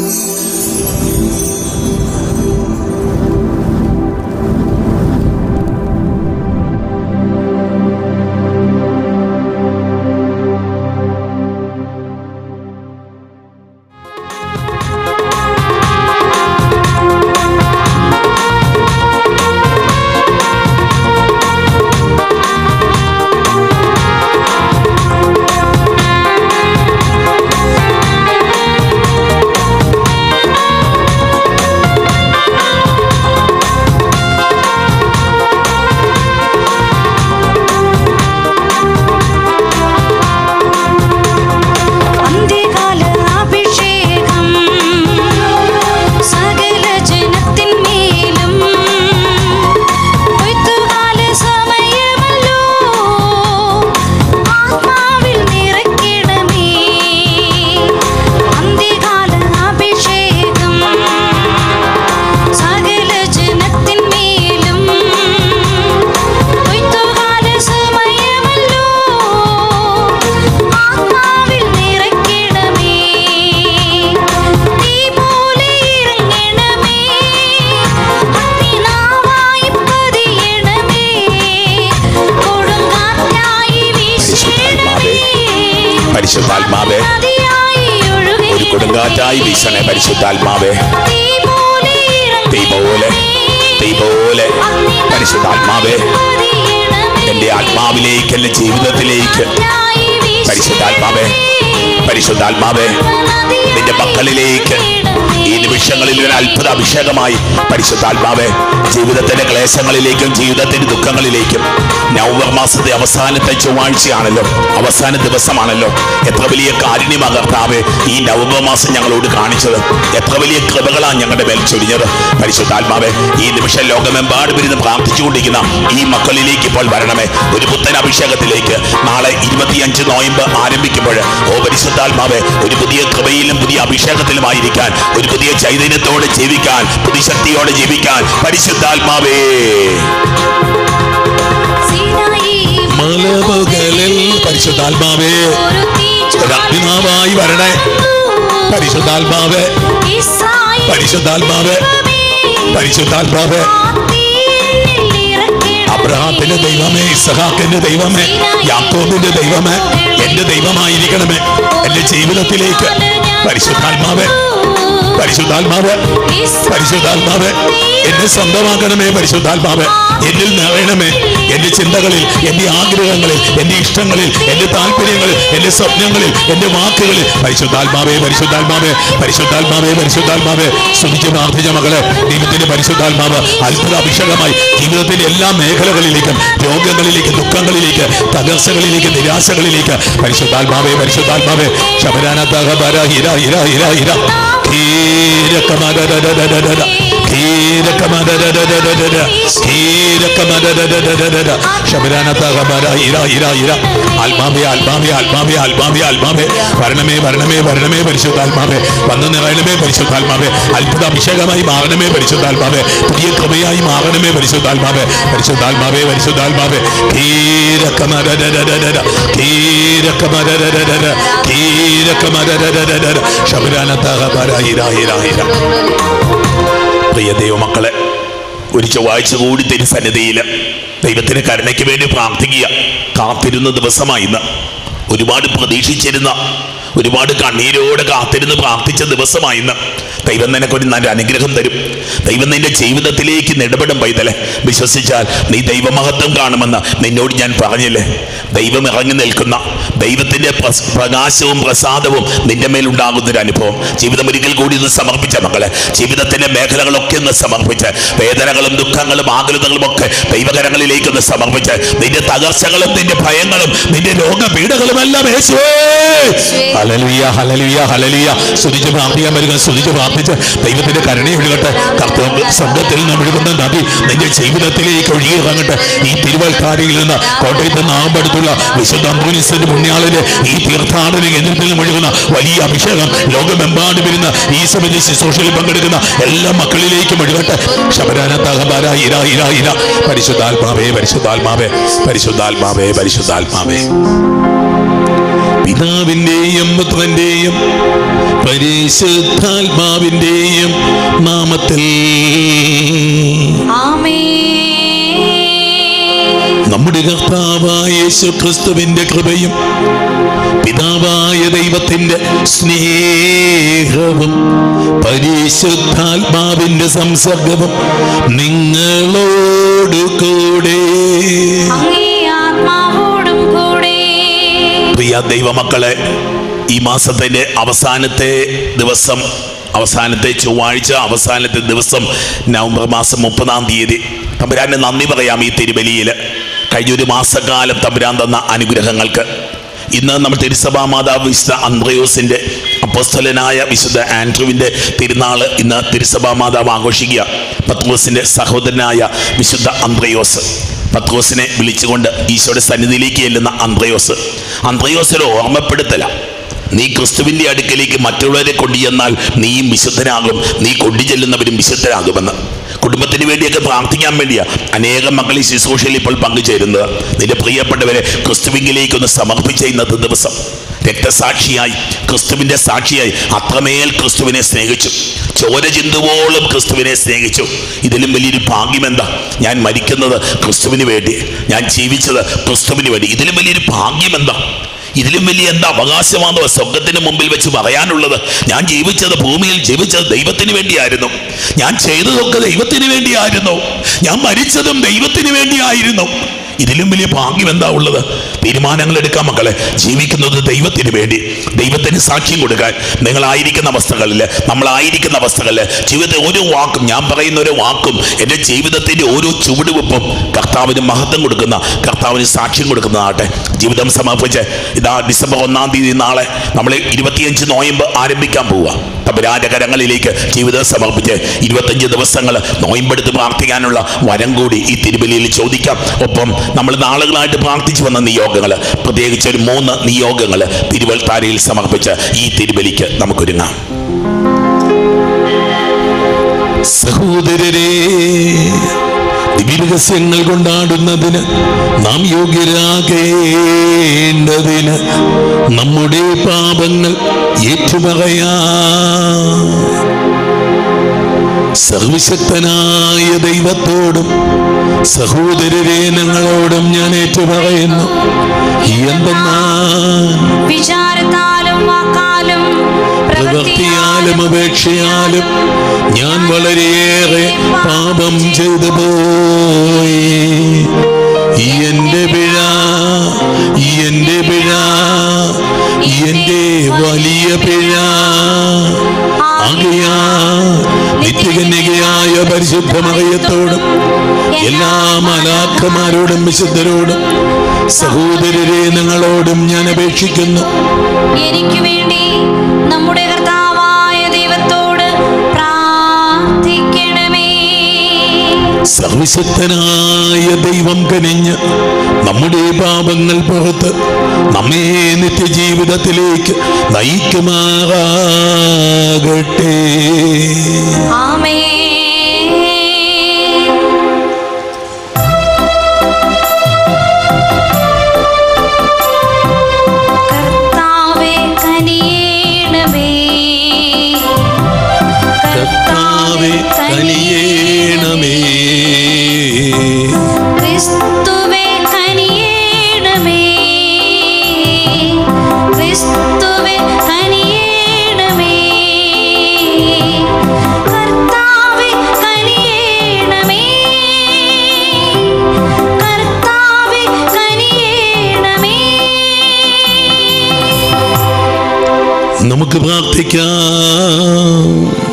അന്ത്യകാല അഭിഷേകം സകല ജനത്തിന്മേലും കൊയ്ത്തുകാല സമയമല്ലോ ആത്മാവിൽ നിറയ്ക്കണമേ അന്ത്യകാല അഭിഷേകം സകല ജനത്തിന്മേലും കൊയ്ത്തുകാല സമയമല്ലോ ആത്മാവിൽ നിറയ്ക്കണമേ തീ പോലെ ഇറങ്ങണമേ അഗ്നിനാവായി പതിയണമേ കൊടുങ്കാറ്റായി വീശണമേ പരിശുദ്ധാത്മാവേ നദിയായി ഒഴുകി ഒരു കൊടുങ്കാറ്റായി വീശണേ പരിശുദ്ധാത്മാവേ തീ പോലെ തീ പോലെ തീ പോലെ പരിശുദ്ധാത്മാവേ എന്റെ ആത്മാവിലേക്ക് എന്റെ ജീവിതത്തിലേക്ക് പരിശുദ്ധാത്മാവേ പരിശുദ്ധാത്മാവേ നിന്റെ മക്കളിലേക്ക് ഈ നിമിഷങ്ങളിൽ ഒരു അത്ഭുത അഭിഷേകമായി പരിശുദ്ധാത്മാവേ ജീവിതത്തിന്റെ ക്ലേശങ്ങളിലേക്കും ജീവിതത്തിന്റെ ദുഃഖങ്ങളിലേക്കും നവംബർ മാസത്തെ അവസാനത്തെ ചൊവ്വാഴ്ചയാണല്ലോ അവസാന ദിവസമാണല്ലോ എത്ര വലിയ കാരുണ്യമാ കർത്താവേ ഈ നവംബർ മാസം ഞങ്ങളോട് കാണിച്ചത് എത്ര വലിയ കൃപകളാണ് ഞങ്ങളുടെ മേൽ ചൊരിഞ്ഞത് പരിശുദ്ധാത്മാവേ ഈ നിമിഷം ലോകമെമ്പാടും ഇരുന്ന് പ്രാർത്ഥിച്ചുകൊണ്ടിരിക്കുന്ന ഈ മക്കളിലേക്ക് ഇപ്പോൾ വരണമേ ഒരു പുത്തൻ അഭിഷേകത്തിലേക്ക് നാളെ ഇരുപത്തിയഞ്ച് നോയമ്പ് ആരംഭിക്കുമ്പോൾ ഓ പരിശുദ്ധാത്മാവേ ഒരു പുതിയ കൃപയിലും പുതിയ അഭിഷേകത്തിലുമായിരിക്കാൻ ഒരു പുതിയ ചൈതന്യത്തോടെ ജീവിക്കാൻ പുതിയ ശക്തിയോടെ ജീവിക്കാൻ പരിശുദ്ധാത്മാവേ മലമുകളിൽ പരിശുദ്ധാത്മാവേ ഒരു അഗ്നിനാവായി വരണേ പരിശുദ്ധാത്മാവേ പരിശുദ്ധാത്മാവേ പരിശുദ്ധാത്മാവേ അബ്രഹാത്തിന്റെ ദൈവമേ ഇസഹാക്കിന്റെ ദൈവമേ യാക്കോബിന്റെ ദൈവമേ എന്റെ ദൈവമായിരിക്കണമേ എന്റെ ജീവിതത്തിലേക്ക് പരിശുദ്ധാത്മാവേ പരിശുദ്ധാത്മാവേ പരിശുദ്ധാത്മാവേ എന്നെ സ്വന്തമാക്കണമേ പരിശുദ്ധാത്മാവേ എന്നിൽ നിറയണമേ എന്റെ ചിന്തകളിൽ എന്റെ ആഗ്രഹങ്ങളിൽ എന്റെ ഇഷ്ടങ്ങളിൽ എന്റെ താല്പര്യങ്ങളിൽ എന്റെ സ്വപ്നങ്ങളിൽ എന്റെ വാക്കുകളിൽ പരിശുദ്ധാത്മാവേ പരിശുദ്ധാത്മാവേ പരിശുദ്ധാത്മാവേ പരിശുദ്ധാത്മാവേ സ്തുതിച്ച് പ്രാർത്ഥിച്ച മകളെ ദൈവത്തിന്റെ പരിശുദ്ധാത്മാവ് അത്ഭുത അഭിഷേകമായി ജീവിതത്തിന്റെ എല്ലാ മേഖലകളിലേക്കും രോഗങ്ങളിലേക്ക് ദുഃഖങ്ങളിലേക്ക് തകർച്ചകളിലേക്ക് നിരാശകളിലേക്ക് പരിശുദ്ധാത്മാവേ പരിശുദ്ധാത്മാവേ ശബരാനത്തക ബര ഹിര ഹിര ഹിര ഹിര ധീരകമരരരരരര. ധീരകമരരരരരര. ധീരകമരരരരരര. ശബരാനത്തക ബര ഹിര ഹിര ഹിര. ആത്മാവേ ആത്മാവേ ആത്മാവേ ആത്മാവേ ആത്മാവേ വരണമേ വരണമേ വരണമേ പരിശുദ്ധാത്മാവേ വന്നു നിറയണമേ പരിശുദ്ധാത്മാവേ അത്ഭുത അഭിഷേകമായി മാറണമേ പരിശുദ്ധാത്മാവേ പുതിയ കൃപയായി മാറണമേ പരിശുദ്ധാത്മാവേ പരിശുദ്ധാത്മാവേ പരിശുദ്ധാത്മാവേ ധീരകമരരരരര. ധീരകമരരരരര. ധീരകമരരരരര. ശബരാനത്തക ബര ഹിര ഹിര ഹിര. പ്രിയ ദൈവമക്കളെ ഒരു ചൊവ്വാഴ്ച കൂടി തിരുസന്നിധിയിൽ ദൈവത്തിന് കരുണയ്ക്ക് വേണ്ടി പ്രാർത്ഥിക്കുക കാത്തിരുന്ന ദിവസമായി ഇന്ന് ഒരുപാട് പ്രതീക്ഷിച്ചിരുന്ന ഒരുപാട് കണ്ണീരോടെ കാത്തിരുന്ന് പ്രാർത്ഥിച്ച ദിവസമായി ഇന്ന് ദൈവം നിനക്കൊരു നല്ല അനുഗ്രഹം തരും ദൈവം നിന്റെ ജീവിതത്തിലേക്ക് ഇടപെടും പൈതലെ വിശ്വസിച്ചാൽ നീ ദൈവമഹത്വം കാണുമെന്ന് നിന്നോട് ഞാൻ പറഞ്ഞില്ലേ ദൈവം ഇറങ്ങി നിൽക്കുന്ന ദൈവത്തിന്റെ പ്രസ്- പ്രകാശവും പ്രസാദവും നിന്റെ മേലുണ്ടാകുന്ന ഒരു അനുഭവം ജീവിതം ഒരിക്കൽ കൂടി ഒന്ന് സമർപ്പിച്ച മക്കളെ ജീവിതത്തിന്റെ മേഖലകളൊക്കെ ഒന്ന് സമർപ്പിച്ച് വേദനകളും ദുഃഖങ്ങളും ആകുലതകളും ഒക്കെ ദൈവകരങ്ങളിലേക്ക് ഒന്ന് സമർപ്പിച്ച് നിന്റെ തകർച്ചകളും നിന്റെ ഭയങ്ങളും നിന്റെ രോഗപീഠകളും എല്ലാം യേശുവേ ഹലലുയ ഹലലുയ ഹലലുയ സ്തുതിച്ച് പ്രാർത്ഥിക്കാൻ വരിക സ്തുതിച്ച് പ്രാർത്ഥിച്ച് ദൈവത്തിന്റെ കരുണയെ ഒഴുകട്ടെ കർത്തവ്യ സ്വർഗത്തിൽ നിന്ന് ഒഴുകുന്ന നദി നിന്റെ ജീവിതത്തിലേക്ക് ഒഴുകിയിറങ്ങട്ടെ ഈ തിരുവൽക്കാരിയിൽ നിന്ന് കോട്ടയത്ത് നിന്ന് ആമ്പടുത്തുള്ള വിശുദ്ധ അന്തോനിസിന്റെ പുണ്യാളിന്റെ ഈ തീർത്ഥാടന കേന്ദ്രത്തിൽ നിന്ന് ഒഴുകുന്ന വലിയ അഭിഷേകം ലോകമെമ്പാടും വരുന്ന ഈ സമിതി ശുശ്രൂഷയിൽ പങ്കെടുക്കുന്ന എല്ലാ മക്കളിലേക്കും ഒഴുകട്ടെ ശബരാന തകബാര ഇര ഇര ഇര പരിശുദ്ധാത്മാവേ പരിശുദ്ധാത്മാവേ പരിശുദ്ധാത്മാവേ പരിശുദ്ധാത്മാവേ പിതാവിൻ്റെയും പുത്രൻ്റെയും പരിശുദ്ധാത്മാവിൻ്റെയും നാമത്തിൽ ആമേൻ നമ്മുടെ കർത്താവായ യേശു ക്രിസ്തുവിന്റെ കൃപയും പിതാവായ ദൈവത്തിന്റെ സ്നേഹവും പരിശുദ്ധാത്മാവിന്റെ സംസർഗവും നിങ്ങളോട് കൂടെ അങ്ങേ ആത്മാവോടും കൂടെ പ്രിയ ദൈവമക്കളെ ഈ മാസത്തിന്റെ അവസാനത്തെ ദിവസം അവസാനത്തെ ചൊവ്വാഴ്ച അവസാനത്തെ ദിവസം നവംബർ മാസം മുപ്പതാം തീയതി തമ്പുരാന് നന്ദി പറയാം ഈ തിരുബലിയിൽ കഴിഞ്ഞൊരു മാസക്കാലം തമ്പുരാൻ തന്ന അനുഗ്രഹങ്ങൾക്ക് ഇന്ന് നമ്മൾ തിരുസഭാ മാതാവ് വിശുദ്ധ അന്ത്രയോസിന്റെ അപ്പോസ്തലനായ വിശുദ്ധ ആൻഡ്രുവിന്റെ തിരുനാള് ഇന്ന് തിരുസഭാ മാതാവ് ആഘോഷിക്കുക പത്രോസിന്റെ സഹോദരനായ വിശുദ്ധ അന്ത്രയോസ് പത്രോസിനെ വിളിച്ചുകൊണ്ട് ഈശോയുടെ സന്നിധിയിലേക്ക് ചെല്ലുന്ന അന്ത്രയോസ് അന്ത്രയോസിനെ ഓർമ്മപ്പെടുത്തല നീ ക്രിസ്തുവിന്റെ അടുക്കലേക്ക് മറ്റുള്ളവരെ കൊണ്ടുചെന്നാൽ നീയും വിശുദ്ധനാകും നീ കൊണ്ടുചെല്ലുന്നവരും വിശുദ്ധരാകുമെന്ന് കുടുംബത്തിന് വേണ്ടിയൊക്കെ പ്രാർത്ഥിക്കാൻ വേണ്ടിയാ അനേകം മക്കൾ ഈ ശുശ്രൂഷയിൽ ഇപ്പോൾ പങ്കുചേരുന്നത് നിന്റെ പ്രിയപ്പെട്ടവരെ ക്രിസ്തുവിങ്കിലേക്കൊന്ന് സമർപ്പിച്ച ഇന്നത്തെ ദിവസം രക്തസാക്ഷിയായി ക്രിസ്തുവിന്റെ സാക്ഷിയായി അത്രമേൽ ക്രിസ്തുവിനെ സ്നേഹിച്ചു ചോര ചിന്തുവോളം ക്രിസ്തുവിനെ സ്നേഹിച്ചു ഇതിലും വലിയൊരു ഭാഗ്യം എന്താ ഞാൻ മരിക്കുന്നത് ക്രിസ്തുവിന് വേണ്ടി ഞാൻ ജീവിച്ചത് ക്രിസ്തുവിന് വേണ്ടി ഇതിലും വലിയൊരു ഭാഗ്യം എന്താ ഇതിലും വലിയ എന്താ അവകാശമാണോ സ്വർഗത്തിന് മുമ്പിൽ വെച്ച് പറയാനുള്ളത് ഞാൻ ജീവിച്ചത് ഭൂമിയിൽ ജീവിച്ചത് ദൈവത്തിന് വേണ്ടിയായിരുന്നു ഞാൻ ചെയ്തതൊക്കെ ദൈവത്തിന് വേണ്ടിയായിരുന്നു ഞാൻ മരിച്ചതും ദൈവത്തിന് വേണ്ടിയായിരുന്നു ഇതിലും വലിയ ഭാഗ്യം എന്താ ഉള്ളത് തീരുമാനങ്ങൾ എടുക്കാൻ മക്കളെ ജീവിക്കുന്നത് ദൈവത്തിന് വേണ്ടി ദൈവത്തിന് സാക്ഷ്യം കൊടുക്കാൻ നിങ്ങളായിരിക്കുന്ന അവസ്ഥകളിൽ നമ്മളായിരിക്കുന്ന അവസ്ഥകളിൽ ജീവിതത്തെ ഓരോ വാക്കും ഞാൻ പറയുന്ന ഓരോ വാക്കും എൻ്റെ ജീവിതത്തിൻ്റെ ഓരോ ചുവടുവെപ്പും കർത്താവിന് മഹത്വം കൊടുക്കുന്ന കർത്താവിന് സാക്ഷ്യം കൊടുക്കുന്നതാട്ടെ ജീവിതം സമർപ്പിച്ച് ഇതാ ഡിസംബർ ഒന്നാം തീയതി നാളെ നമ്മൾ ഇരുപത്തിയഞ്ച് നോയമ്പ് ആരംഭിക്കാൻ പോവുക തമ്പുരാന്റെ കരങ്ങളിലേക്ക് ജീവിതം സമർപ്പിച്ച് ഇരുപത്തഞ്ച് ദിവസങ്ങൾ നോയമ്പെടുത്ത് പ്രാർത്ഥിക്കാനുള്ള വരം കൂടി ഈ തിരുബലിയിൽ ചോദിക്കാം ഒപ്പം നമ്മൾ നാളുകളായിട്ട് പ്രാർത്ഥിച്ചു വന്ന നിയോഗങ്ങൾ പ്രത്യേകിച്ച് ഒരു മൂന്ന് നിയോഗങ്ങൾ തിരുവൽത്താരയിൽ സമർപ്പിച്ച് ഈ തിരുബലിക്ക് നമുക്കൊരുങ്ങാം സഹോദരരെ ദിവ്യരഹസ്യങ്ങൾ കൊണ്ടാടുന്നതിന് നാം യോഗ്യരാകേണ്ടതിന് നമ്മുടെ പാപങ്ങൾ ഏറ്റുപറയാ സർവശക്തനായ ദൈവത്തോടും സഹോദരരെ ഞങ്ങളോടും ഞാൻ ഏറ്റുപറയുന്നു എന്തെന്നാ വിചാരത്താലും വാക്കാലും പ്രവൃത്തിയാലും അപേക്ഷയാലും ഞാൻ വളരെയേറെ പാപം ചെയ്തു പോയി ഈ എന്റെ പിഴ ഈ എന്റെ പിഴ ഈ എന്റെ വലിയ പിഴ ആകയാ നിത്യകന്യകയായ പരിശുദ്ധ മറിയത്തോടും എല്ലാ മലാക്കന്മാരോടും വിശുദ്ധരോടും സഹോദരരെ നിങ്ങളോടും ഞാൻ അപേക്ഷിക്കുന്നു എനിക്ക് വേണ്ടി നമ്മുടെ കർത്താവായ ദൈവത്തോട് പ്രാർത്ഥിക്കണമേ സർവശക്തനായ ദൈവം കനിഞ്ഞ് നമ്മുടെ പാപങ്ങൾ പുറത്ത് നമ്മെ നിത്യജീവിതത്തിലേക്ക് നയിക്കുമാറാകട്ടെ ആമേ കർത്താവേ കനിയേണമേ കർത്താവെ കനിയേണമേ ക്രിസ്തുവേ കനിയേണമേ ക്രിസ്തുവേ കനിയേണമേ കർത്താവേ കനിയേണമേ കർത്താവേ കനിയേണമേ നമുക്ക് പ്രാർത്ഥിക്കാം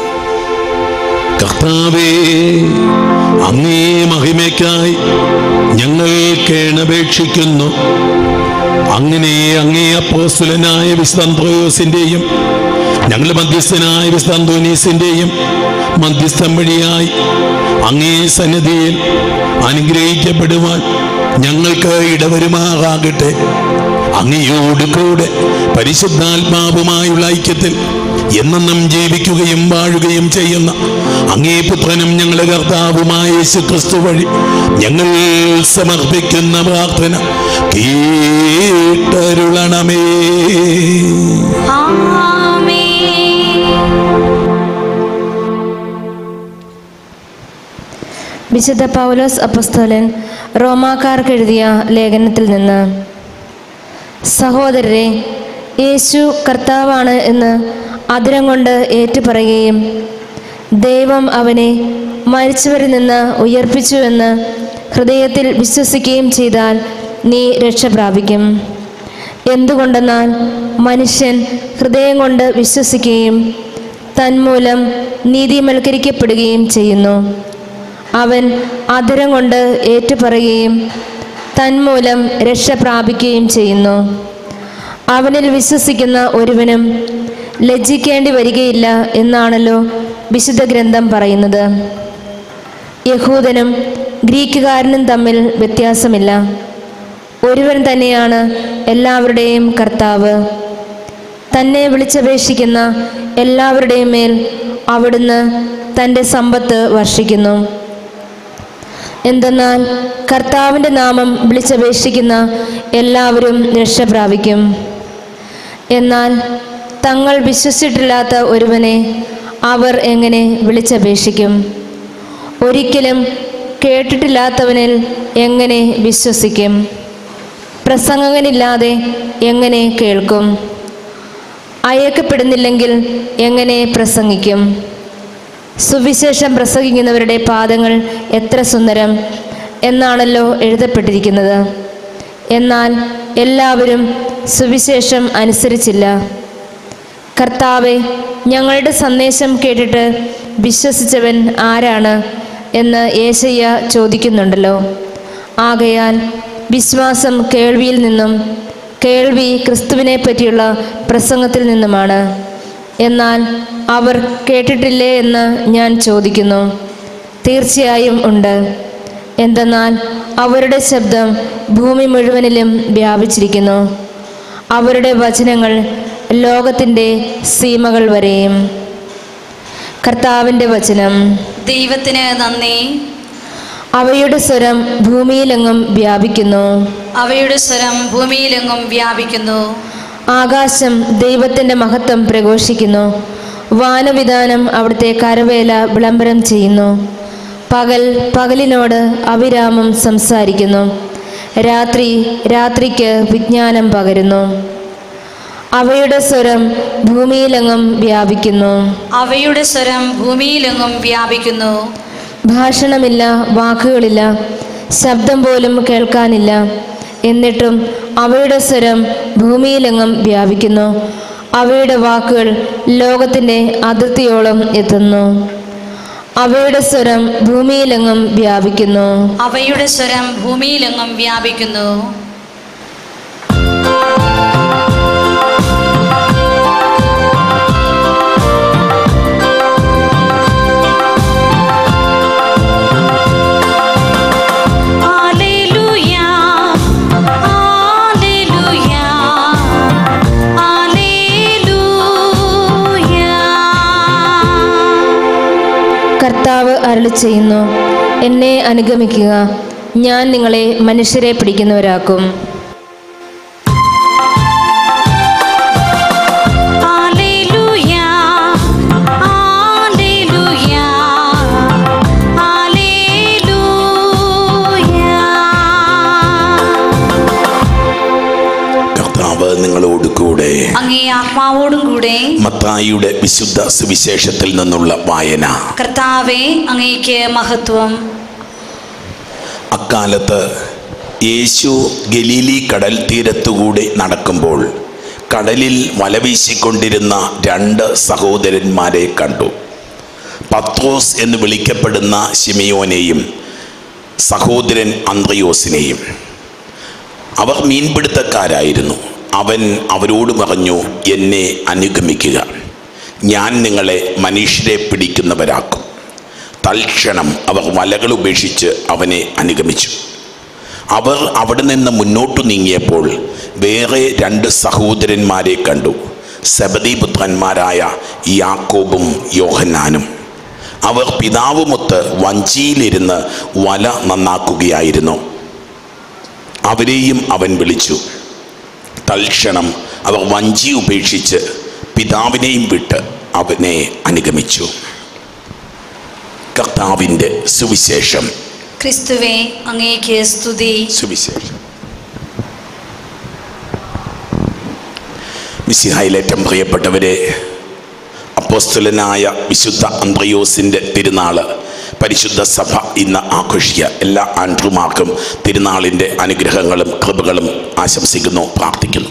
കർത്താവേ അങ്ങേ മഹിമയ്ക്കായി ഞങ്ങൾ കേണപേക്ഷിക്കുന്നു അങ്ങനെ അങ്ങേ അപ്പോസ്തുലനായ വിസ്തന്ത്രോസിന്റെയും ഞങ്ങൾ മധ്യസ്ഥനായ വിസ്തന്തോനീസിന്റെയും മധ്യസ്ഥം വഴിയായി അങ്ങേ സന്നിധിയിൽ അനുഗ്രഹിക്കപ്പെടുവാൻ ഞങ്ങൾക്ക് ഇടവരുമാറാകട്ടെ അങ്ങയോട് കൂടെ പരിശുദ്ധാത്മാവുമായുള്ള ഐക്യത്തിൽ എന്നെന്നും ജീവിക്കുകയും വാഴുകയും ചെയ്യുന്ന അങ്ങേ പുത്രനും ഞങ്ങളുടെ കർത്താവുമായ യേശു ക്രിസ്തു വഴി ഞങ്ങൾ സമർപ്പിക്കുന്ന പ്രാർത്ഥന കേട്ടരുളണമേ ആമേൻ വിശുദ്ധ പൗലോസ് അപ്പസ്തോലൻ റോമാക്കാർക്ക് എഴുതിയ ലേഖനത്തിൽ നിന്ന് സഹോദരരെ യേശു കർത്താവാണ് എന്ന് അതിരം കൊണ്ട് ഏറ്റുപറയുകയും ദൈവം അവനെ മരിച്ചവരിൽ നിന്ന് ഉയർപ്പിച്ചുവെന്ന് ഹൃദയത്തിൽ വിശ്വസിക്കുകയും ചെയ്താൽ നീ രക്ഷ പ്രാപിക്കും എന്തുകൊണ്ടെന്നാൽ മനുഷ്യൻ ഹൃദയം കൊണ്ട് വിശ്വസിക്കുകയും തന്മൂലം നീതിമൽക്കരിക്കപ്പെടുകയും ചെയ്യുന്നു അവൻ അതിരം കൊണ്ട് ഏറ്റുപറയുകയും തന്മൂലം രക്ഷ പ്രാപിക്കുകയും ചെയ്യുന്നു അവനിൽ വിശ്വസിക്കുന്ന ഒരുവനും ലജ്ജിക്കേണ്ടി വരികയില്ല എന്നാണല്ലോ വിശുദ്ധ ഗ്രന്ഥം പറയുന്നത് യഹൂദനും ഗ്രീക്കുകാരനും തമ്മിൽ വ്യത്യാസമില്ല ഒരുവൻ തന്നെയാണ് എല്ലാവരുടെയും കർത്താവ് തന്നെ വിളിച്ചപേക്ഷിക്കുന്ന എല്ലാവരുടെയും മേൽ അവിടുന്ന് തൻ്റെ സമ്പത്ത് വർഷിക്കുന്നു എന്തെന്നാൽ കർത്താവിൻ്റെ നാമം വിളിച്ചപേക്ഷിക്കുന്ന എല്ലാവരും രക്ഷ പ്രാപിക്കും എന്നാൽ തങ്ങൾ വിശ്വസിച്ചിട്ടില്ലാത്ത ഒരുവനെ അവർ എങ്ങനെ വിളിച്ചപേക്ഷിക്കും ഒരിക്കലും കേട്ടിട്ടില്ലാത്തവനിൽ എങ്ങനെ വിശ്വസിക്കും പ്രസംഗകനില്ലാതെ എങ്ങനെ കേൾക്കും അയക്കപ്പെടുന്നില്ലെങ്കിൽ എങ്ങനെ പ്രസംഗിക്കും സുവിശേഷം പ്രസംഗിക്കുന്നവരുടെ പാദങ്ങൾ എത്ര സുന്ദരം എന്നാണല്ലോ എഴുതപ്പെട്ടിരിക്കുന്നത് എന്നാൽ എല്ലാവരും സുവിശേഷം അനുസരിച്ചില്ല കർത്താവെ ഞങ്ങളുടെ സന്ദേശം കേട്ടിട്ട് വിശ്വസിച്ചവൻ ആരാണ് എന്ന് ഏശയ്യ ചോദിക്കുന്നുണ്ടല്ലോ ആകയാൽ വിശ്വാസം കേൾവിയിൽ നിന്നും കേൾവി ക്രിസ്തുവിനെ പറ്റിയുള്ള പ്രസംഗത്തിൽ നിന്നുമാണ് എന്നാൽ അവർ കേട്ടിട്ടില്ലേ എന്ന് ഞാൻ ചോദിക്കുന്നു തീർച്ചയായും ഉണ്ട് എന്തെന്നാൽ അവരുടെ ശബ്ദം ഭൂമി മുഴുവനിലും വ്യാപിച്ചിരിക്കുന്നു അവരുടെ വചനങ്ങൾ ലോകത്തിൻ്റെ സീമകൾ വരെയും കർത്താവിൻ്റെ വചനം ദൈവത്തിന് നന്ദി അവയുടെ സ്വരം ഭൂമിയിലെങ്ങും വ്യാപിക്കുന്നു അവയുടെ സ്വരം ഭൂമിയിലെങ്ങും വ്യാപിക്കുന്നു ആകാശം ദൈവത്തിൻ്റെ മഹത്വം പ്രഘോഷിക്കുന്നു വാനവിധാനം അവിടുത്തെ കരവേല വിളംബരം ചെയ്യുന്നു പകൽ പകലിനോട് അവിരാമം സംസാരിക്കുന്നു രാത്രി രാത്രിക്ക് വിജ്ഞാനം പകരുന്നു അവയുടെ സ്വരം ഭൂമിയിലെങ്ങും വ്യാപിക്കുന്നു അവയുടെ സ്വരം ഭൂമിയിലെങ്ങും വ്യാപിക്കുന്നു ഭാഷണമില്ല വാക്കുകളില്ല ശബ്ദം പോലും കേൾക്കാനില്ല എന്നിട്ടും അവയുടെ സ്വരം ഭൂമിയിലെങ്ങും വ്യാപിക്കുന്നു അവയുടെ വാക്കുകൾ ലോകത്തിൻ്റെ അതിർത്തിയോളം എത്തുന്നു അവയുടെ സ്വരം ഭൂമിയിലെങ്ങും വ്യാപിക്കുന്നു അവയുടെ സ്വരം ഭൂമിയിലെങ്ങും വ്യാപിക്കുന്നു ഹല്ലേലൂയ ഹല്ലേലൂയ ഹല്ലേലൂയ കർത്താവ് അരുളി ചെയ്യുന്നു എന്നെ അനുഗമിക്കുക ഞാൻ നിങ്ങളെ മനുഷ്യരെ പിടിക്കുന്നവരാക്കും ഹല്ലേലൂയ ഹല്ലേലൂയ ഹല്ലേലൂയ കർത്താവ് നിങ്ങളോട് കൂടെ അങ്ങേ ആത്മാവോടും കൂടെ മത്തായിയുടെ വിശുദ്ധ സുവിശേഷത്തിൽ നിന്നുള്ള വായന കർത്താവെ അങ്ങേക്ക് മഹത്വം അക്കാലത്ത് യേശു ഗലീലി കടൽ തീരത്തുകൂടി നടക്കുമ്പോൾ കടലിൽ വലവീശിക്കൊണ്ടിരുന്ന രണ്ട് സഹോദരന്മാരെ കണ്ടു പത്രോസ് എന്ന് വിളിക്കപ്പെടുന്ന ശിമിയോനെയും സഹോദരൻ അന്ത്രയോസിനെയും അവർ മീൻപിടുത്തക്കാരായിരുന്നു അവൻ അവരോട് പറഞ്ഞു എന്നെ അനുഗമിക്കുക ഞാൻ നിങ്ങളെ മനുഷ്യരെ പിടിക്കുന്നവരാക്കും തൽക്ഷണം അവർ വലകൾ ഉപേക്ഷിച്ച് അവനെ അനുഗമിച്ചു അവർ അവിടെ നിന്ന് മുന്നോട്ടു നീങ്ങിയപ്പോൾ വേറെ രണ്ട് സഹോദരന്മാരെ കണ്ടു സബദീപുത്രന്മാരായ യാക്കോബും യോഹന്നാനും അവർ പിതാവുമൊത്ത് വഞ്ചിയിലിരുന്ന് വല നന്നാക്കുകയായിരുന്നു അവരെയും അവൻ വിളിച്ചു തൽക്ഷണം അവർ വഞ്ചി ഉപേക്ഷിച്ച് പിതാവിനെയും വിട്ട് അവനെ അനുഗമിച്ചു കർത്താവിൻ്റെ സുവിശേഷം ക്രിസ്തുവെ അങ്ങേക്ക് സ്തുതി സുവിശേഷം മിസിഹായിലേറ്റം പ്രിയപ്പെട്ടവരെ അപ്പോസ്തലനായ വിശുദ്ധ അന്ത്രയോസിൻ്റെ തിരുനാള് പരിശുദ്ധ സഭ ഇന്ന് ആഘോഷിക്കുക എല്ലാ ആൻഡ്രുമാർക്കും തിരുനാളിൻ്റെ അനുഗ്രഹങ്ങളും കൃപകളും ആശംസിക്കുന്നു പ്രാർത്ഥിക്കുന്നു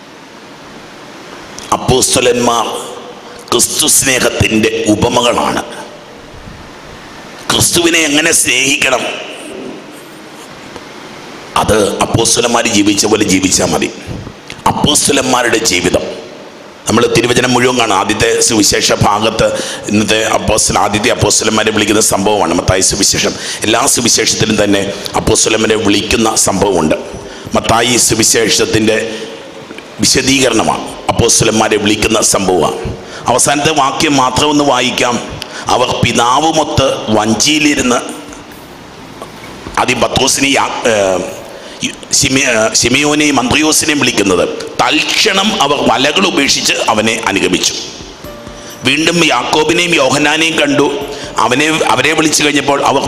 അപ്പോസ്തലന്മാർ ക്രിസ്തു സ്നേഹത്തിൻ്റെ ഉപമകളാണ് ക്രിസ്തുവിനെ എങ്ങനെ സ്നേഹിക്കണം അത് അപ്പോസ്തലന്മാർ ജീവിച്ച പോലെ ജീവിച്ചാൽ മതി അപ്പോസ്തലന്മാരുടെ ജീവിതം നമ്മൾ തിരുവചനം മുഴുവൻ കാണാം ആദ്യത്തെ സുവിശേഷ ഭാഗത്ത് ഇന്നത്തെ അപ്പോസ്റ്റൽ ആദ്യത്തെ അപ്പോസ്തലന്മാരെ വിളിക്കുന്ന സംഭവമാണ് മത്തായി സുവിശേഷം എല്ലാ സുവിശേഷത്തിലും തന്നെ അപ്പോസ്തലന്മാരെ വിളിക്കുന്ന സംഭവമുണ്ട് മത്തായി സുവിശേഷത്തിൻ്റെ വിശദീകരണമാണ് അപ്പോസ്തലന്മാരെ വിളിക്കുന്ന സംഭവമാണ് അവസാനത്തെ വാക്യം മാത്രം ഒന്ന് വായിക്കാം അവർ പിതാവുമൊത്ത് വഞ്ചിയിലിരുന്ന് ആദ്യം പത്രോസിനെ യാ- ഏർ ശിമി- ഏർ ശിമിയോനെയും മന്ത്രിയോസിനെയും വിളിക്കുന്നത് തൽക്ഷണം അവർ വലകൾ ഉപേക്ഷിച്ച് അവനെ അനുഗമിച്ചു വീണ്ടും യാക്കോബിനെയും യോഹനാനെയും കണ്ടു അവനെ അവരെ വിളിച്ചു കഴിഞ്ഞപ്പോൾ അവർ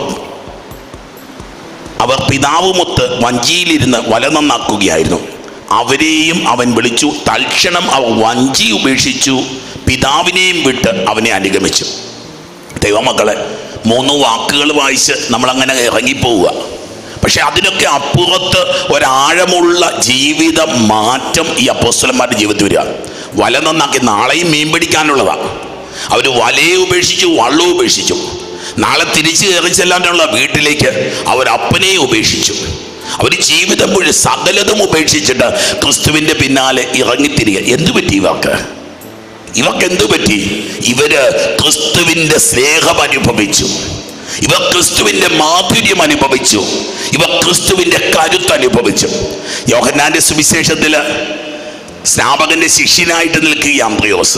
അവർ പിതാവുമൊത്ത് വഞ്ചിയിലിരുന്ന് വല നന്നാക്കുകയായിരുന്നു അവരെയും അവൻ വിളിച്ചു തൽക്ഷണം അവർ വഞ്ചി ഉപേക്ഷിച്ചു പിതാവിനെയും വിട്ട് അവനെ അനുഗമിച്ചു ദൈവമക്കളെ മൂന്ന് വാക്കുകൾ വായിച്ച് നമ്മളങ്ങനെ ഇറങ്ങിപ്പോവുക പക്ഷെ അതിനൊക്കെ അപ്പുറത്ത് ഒരാഴമുള്ള ജീവിത മാറ്റം ഈ അപ്പോസ്തലന്മാരുടെ ജീവിതത്തിൽ വരിക വല നന്നാക്കി നാളെയും മീൻ പിടിക്കാനുള്ളതാണ് അവർ വലയെ ഉപേക്ഷിച്ചു വള്ളവും ഉപേക്ഷിച്ചു നാളെ തിരിച്ചു കയറി ചെല്ലാനുള്ള വീട്ടിലേക്ക് അവർ അപ്പനെ ഉപേക്ഷിച്ചു അവർ ജീവിതം മുഴുവൻ സകലതും ഉപേക്ഷിച്ചിട്ട് ക്രിസ്തുവിൻ്റെ പിന്നാലെ ഇറങ്ങിത്തിരിക എന്തു പറ്റി ഇവർക്ക് ഇവർക്ക് എന്തു പറ്റി ഇവര് ക്രിസ്തുവിന്റെ സ്നേഹം അനുഭവിച്ചു ഇവർ ക്രിസ്തുവിന്റെ മാധുര്യം അനുഭവിച്ചു ഇവർ ക്രിസ്തുവിന്റെ കരുത്ത് അനുഭവിച്ചു യോഹന്നാന്റെ സുവിശേഷത്തില് സ്നാപകന്റെ ശിഷ്യനായിട്ട് നിൽക്കുക അന്ത്രയോസ്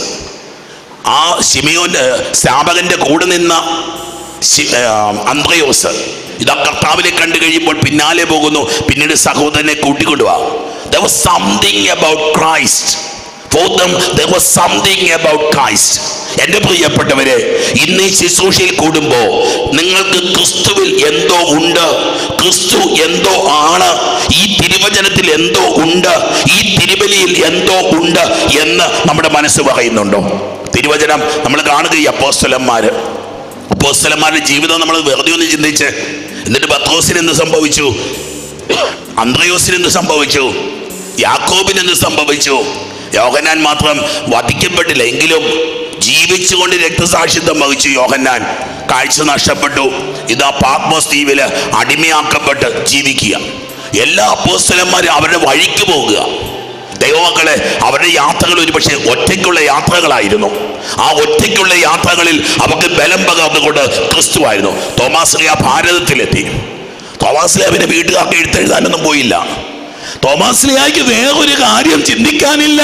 ആ ശിമിയോന്റെ സ്നാപകന്റെ കൂടെ നിന്ന ശി- ആ, അന്ത്രയോസ് ഇതാ കർത്താവിനെ കണ്ടു കഴിയുമ്പോൾ പിന്നാലെ പോകുന്നു പിന്നീട് സഹോദരനെ കൂട്ടിക്കൊണ്ടുവാ There was something about Christ. For them, there was something about Christ. എൻ്റെ പ്രിയപ്പെട്ടവരെ ഇന്ന് ഈ ശുശ്രൂഷയിൽ കൂടുമ്പോൾ നിങ്ങൾക്ക് ക്രിസ്തുവിൽ എന്തോ ഉണ്ട് ക്രിസ്തു എന്തോ ആണ് ഈ തിരുവചനത്തിൽ എന്തോ ഉണ്ട് ഈ തിരുബലിയിൽ എന്തോ ഉണ്ട് എന്ന് നമ്മുടെ മനസ്സ് പറയുന്നുണ്ടോ തിരുവചനം നമ്മൾ കാണുക ഈ അപ്പോസ്തലന്മാര് അപ്പോസ്തലന്മാരുടെ ജീവിതം നമ്മൾ വെറുതെ ഒന്ന് ചിന്തിച്ച് എന്നിട്ട് പത്രോസിന് എന്ത് സംഭവിച്ചു അന്ത്രയോസിന് എന്ത് സംഭവിച്ചു യാക്കോബിന് എന്ത് സംഭവിച്ചു യോഹന്നാൻ മാത്രം വധിക്കപ്പെട്ടില്ല എങ്കിലും ജീവിച്ചുകൊണ്ട് രക്തസാക്ഷിത്വം വഹിച്ചു യോഹന്നാൻ കാഴ്ച നഷ്ടപ്പെട്ടു ഇതാ പാത്മോസ് ദ്വീപില് അടിമയാക്കപ്പെട്ട് ജീവിക്കുക എല്ലാ അപ്പോസ്തലന്മാരും അവരുടെ വഴിക്ക് പോകുക ദൈവമക്കളെ അവരുടെ യാത്രകൾ ഒരു പക്ഷേ ഒറ്റയ്ക്കുള്ള യാത്രകളായിരുന്നു ആ ഒറ്റയ്ക്കുള്ള യാത്രകളിൽ അവർക്ക് ബലം പകർന്നുകൊണ്ട് ക്രിസ്തുവായിരുന്നു തോമാസ് ലിയ ഭാരതത്തിലെത്തി തോമാസ് ലിയ പിന്നെ വീട്ടുകാർക്ക് എഴുത്തെഴുതാനൊന്നും പോയില്ല തോമാസ് ലിയായ്ക്ക് വേറൊരു കാര്യം ചിന്തിക്കാനില്ല